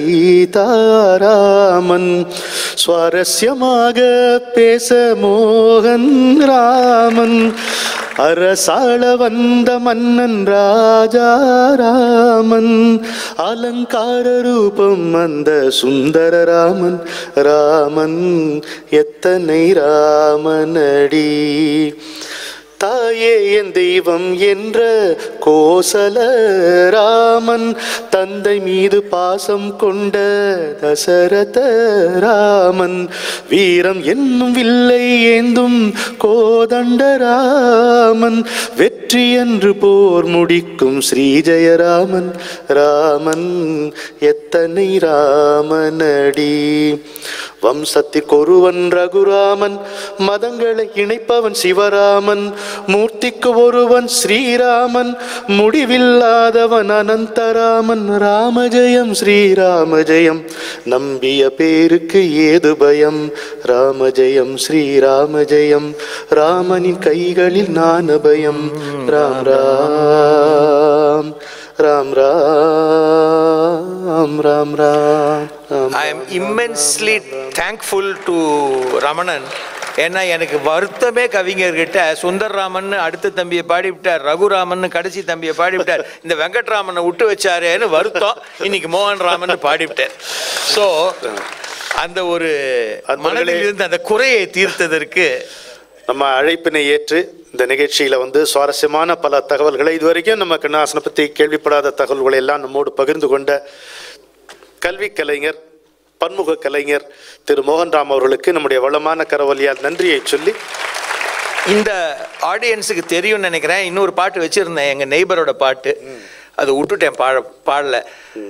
சீதாராமன் சுவாரஸ்யமாக பேச மோகன் ராமன் அரசாள வந்த மன்னன் ராஜா ராமன் அலங்கார ரூபம் அந்த சுந்தர ராமன் ராமன் எத்தனை ராமனடி தாயே என் தெய்வம் என்ற கோசல ராமன் தந்தை மீது பாசம் கொண்ட தசரத ராமன் வீரம் என்னும் வில்லை ஏந்தும் கோதண்ட ராமன் வெற்றி என்று போர் முடிக்கும் ஸ்ரீஜெயராமன் ராமன் எத்தனை ராமனடி வம்சத்திற்கு ஒருவன் ரகுராமன் மதங்களை இணைப்பவன் சிவராமன் மூர்த்திக்கு ஒருவன் ஸ்ரீராமன் முடிவில்லாதவன் அனந்தராமன் ராமஜெயம் ஸ்ரீராமஜெயம் நம்பிய பேருக்கு ஏது பயம் ராமஜெயம் ஸ்ரீராமஜெயம் ராமனின் கைகளில் நான் அபயம் Ram Ram Ram Ram Ram Ram Ram I am immensely thankful to Ramanan ஏன்னா எனக்கு வருத்தமே கவிஞர்கிட்ட சுந்தர்ராமன் அடுத்த தம்பியை பாடிவிட்டார் ரகுராமன் கடைசி தம்பியை பாடிவிட்டார் இந்த வெங்கட்ராமனை விட்டு வச்சாரேன்னு வருத்தம் இன்னைக்கு மோகன் ராமன் பாடிவிட்டார் ஸோ அந்த ஒரு மனதில் இருந்து அந்த குறையை தீர்த்ததற்கு நம்ம அழைப்பினை ஏற்று இந்த நிகழ்ச்சியில வந்து சுவாரஸ்யமான பல தகவல்களை இதுவரைக்கும் நம்ம கண்ணாசனை பத்தி கேள்விப்படாத தகவல்களை எல்லாம் நம்மோடு பகிர்ந்து கொண்ட கல்வி கலைஞர் பன்முக கலைஞர் திரு மோகன்ராம் அவர்களுக்கு நம்முடைய வளமான கரவொலியால் நன்றியை சொல்லி இந்த ஆடியன்ஸுக்கு தெரியும்னு நினைக்கிறேன் இன்னொரு பாட்டு வச்சிருந்தேன் எங்க நெய்பரோட பாட்டு அதை விட்டுட்டேன் பாட பாடல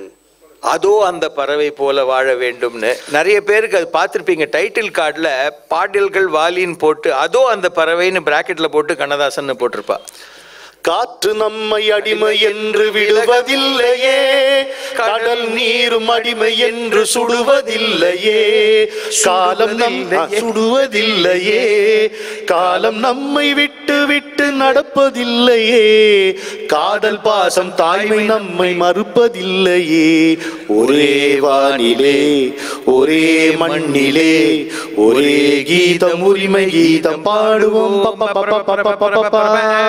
அதோ அந்த பறவை போல வாழ வேண்டும்னு நிறைய பேருக்கு அது பார்த்துருப்பீங்க டைட்டில் கார்டில் பாடல்கள் வாலின்னு போட்டு அதோ அந்த பறவைன்னு பிராக்கெட்டில் போட்டு கண்ணதாசன் போட்டிருப்பா காற்று நம்மை அடிமை என்று விடுவதில்லையே கடல் நீரும் அடிமை என்று சுடுவதில்லையே காலம் நம் சுடுவதில்லையே காலம் நம்மை விட்டு விட்டு நடப்பதில்லையே காதல் பாசம் தாய்மை நம்மை மறுப்பதில்லையே ஒரே வானிலே ஒரே மண்ணிலே ஒரே கீதம் உரிமை கீதம் பாடுவோம் ப, ப, ப, ப, ப, ப, ப,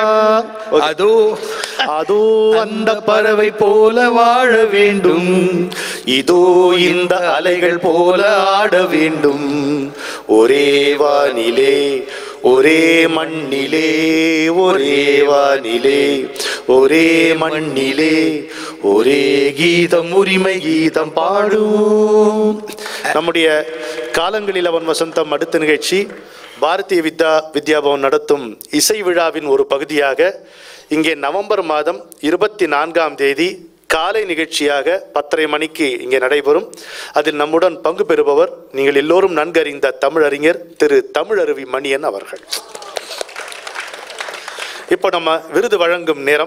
ப. அதோ அதோ அந்த பறவை போல வாழ வேண்டும் இதோ இந்த அலைகள் போல ஆட வேண்டும் ஒரே வானிலே ஒரே மண்ணிலே ஒரே வானிலே ஒரே மண்ணிலே ஒரே கீதம் உரிமை கீதம் பாடும் நம்முடைய காலங்களில் அவன் வசந்தம் அடுத்த நிகழ்ச்சி பாரதிய வித்யா வித்யாபவன் நடத்தும் இசை விழாவின் ஒரு பகுதியாக இங்கே நவம்பர் மாதம் இருபத்தி நான்காம் தேதி காலை நிகழ்ச்சியாக பத்தரை மணிக்கு இங்கே நடைபெறும் அதில் நம்முடன் பங்கு பெறுபவர் நீங்கள் எல்லோரும் நன்கறிந்த தமிழறிஞர் திரு தமிழருவி மணியன் அவர்கள் இப்போ நம்ம விருது வழங்கும் நேரம்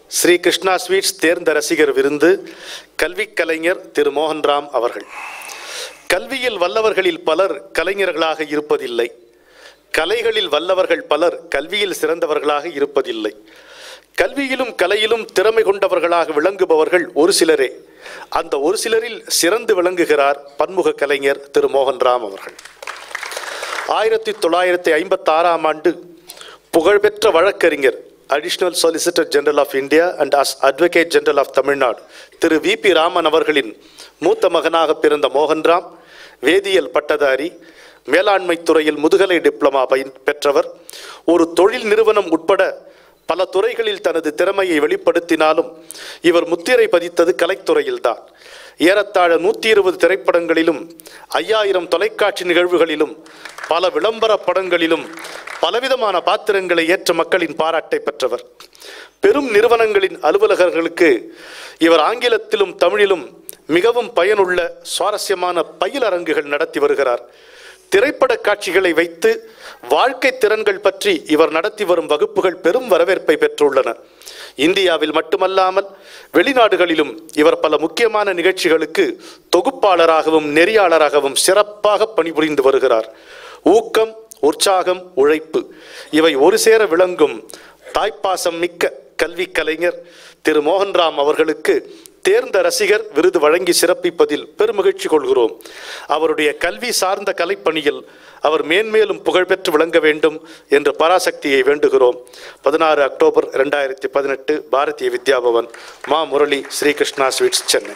ஸ்ரீ கிருஷ்ணா ஸ்வீட்ஸ் தேர்ந்த ரசிகர் விருந்து கல்விக் கலைஞர் திரு மோகன்ராம் அவர்கள் கல்வியில் வல்லவர்களில் பலர் கலைஞர்களாக இருப்பதில்லை கலைகளில் வல்லவர்கள் பலர் கல்வியில் சிறந்தவர்களாக இருப்பதில்லை கல்வியிலும் கலையிலும் திறமை கொண்டவர்களாக விளங்குபவர்கள் ஒரு சிலரே அந்த ஒரு சிலரில் சிறந்து விளங்குகிறார் பன்முக கலைஞர் திரு மோகன்ராம் அவர்கள் ஆயிரத்தி தொள்ளாயிரத்தி ஐம்பத்தி ஆறாம் ஆண்டு புகழ்பெற்ற வழக்கறிஞர் additional solicitor general of India and as advocate general of Tamil Nadu திரு வி பி ராமன் அவர்களின் மூத்த மகனாக பிறந்த மோகன்ராம் வேதியியல் பட்டதாரி மேலாண்மை துறையில் முதுகலை டிப்ளமா பயின் பெற்றவர் ஒரு தொழில் நிறுவனம் உட்பட பல துறைகளில் தனது திறமையை வெளிப்படுத்தினாலும் இவர் முத்திரை பதித்தது கலைத்துறையில்தான் ஏறத்தாழ நூற்றி இருபது திரைப்படங்களிலும் ஐயாயிரம் தொலைக்காட்சி நிகழ்வுகளிலும் பல விளம்பர படங்களிலும் பலவிதமான பாத்திரங்களை ஏற்ற மக்களின் பாராட்டை பெற்றவர் பெரும் நிறுவனங்களின் அலுவலகர்களுக்கு இவர் ஆங்கிலத்திலும் தமிழிலும் மிகவும் பயனுள்ள சுவாரஸ்யமான பயிலரங்குகள் நடத்தி வருகிறார் திரைப்பட காட்சிகளை வைத்து வாழ்க்கை திறன்கள் பற்றி இவர் நடத்தி வரும் வகுப்புகள் பெரும் வரவேற்பை பெற்றுள்ளன இந்தியாவில் மட்டுமல்லாமல் வெளிநாடுகளிலும் இவர் பல முக்கியமான நிகழ்ச்சிகளுக்கு தொகுப்பாளராகவும் நெறியாளராகவும் சிறப்பாக பணிபுரிந்து வருகிறார் ஊக்கம் உற்சாகம் உழைப்பு இவை ஒரு சேர விளங்கும் தாய்ப்பாசம் மிக்க கல்வி கலைஞர் திரு மோகன்ராம் அவர்களுக்கு தேர்ந்த ரசிகர் விருது வழங்கி சிறப்பிப்பதில் பெருமகிழ்ச்சி கொள்கிறோம் அவருடைய கல்வி சார்ந்த கலைப்பணியில் அவர் மேன்மேலும் புகழ்பெற்று விளங்க வேண்டும் என்ற பராசக்தியை வேண்டுகிறோம் பதினாறு அக்டோபர் ரெண்டாயிரத்தி பதினெட்டு பாரதிய வித்யாபவன் மா Murali Srikrishna sweets Chennai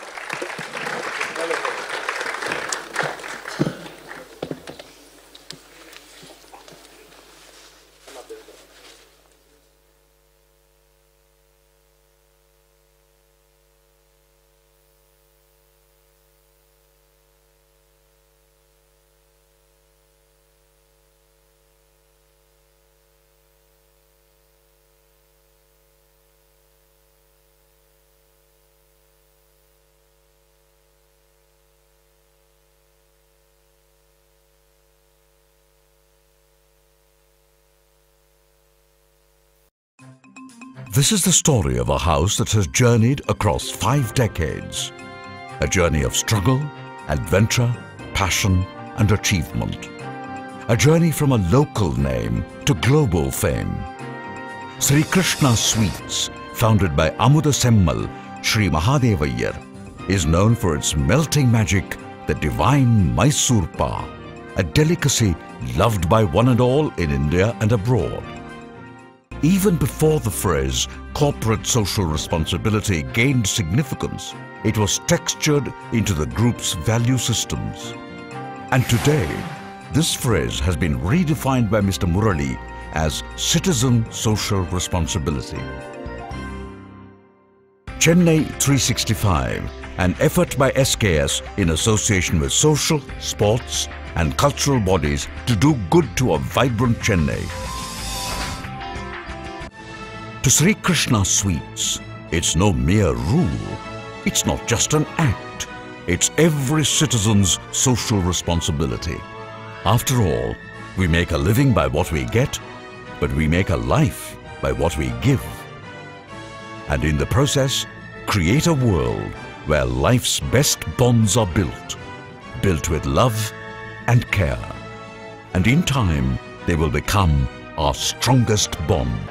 This is the story of a house that has journeyed across five decades. A journey of struggle, adventure, passion, and achievement. A journey from a local name to global fame. Sri Krishna Sweets, founded by Amuda Semmal, Sri Mahadevayar, is known for its melting magic, the divine Mysore Pa, a delicacy loved by one and all in India and abroad. Even before the phrase corporate social responsibility gained significance, it was textured into the group's value systems. And today, this phrase has been redefined by Mr. Murali as citizen social responsibility. Chennai 365, an effort by SKS in association with social, sports, and cultural bodies to do good to a vibrant Chennai. To Sri Krishna Sweets, it's no mere rule. It's not just an act. It's every citizen's social responsibility. After all, we make a living by what we get, but we make a life by what we give. And in the process, create a world where life's best bonds are built, built with love and care. And in time, they will become our strongest bond.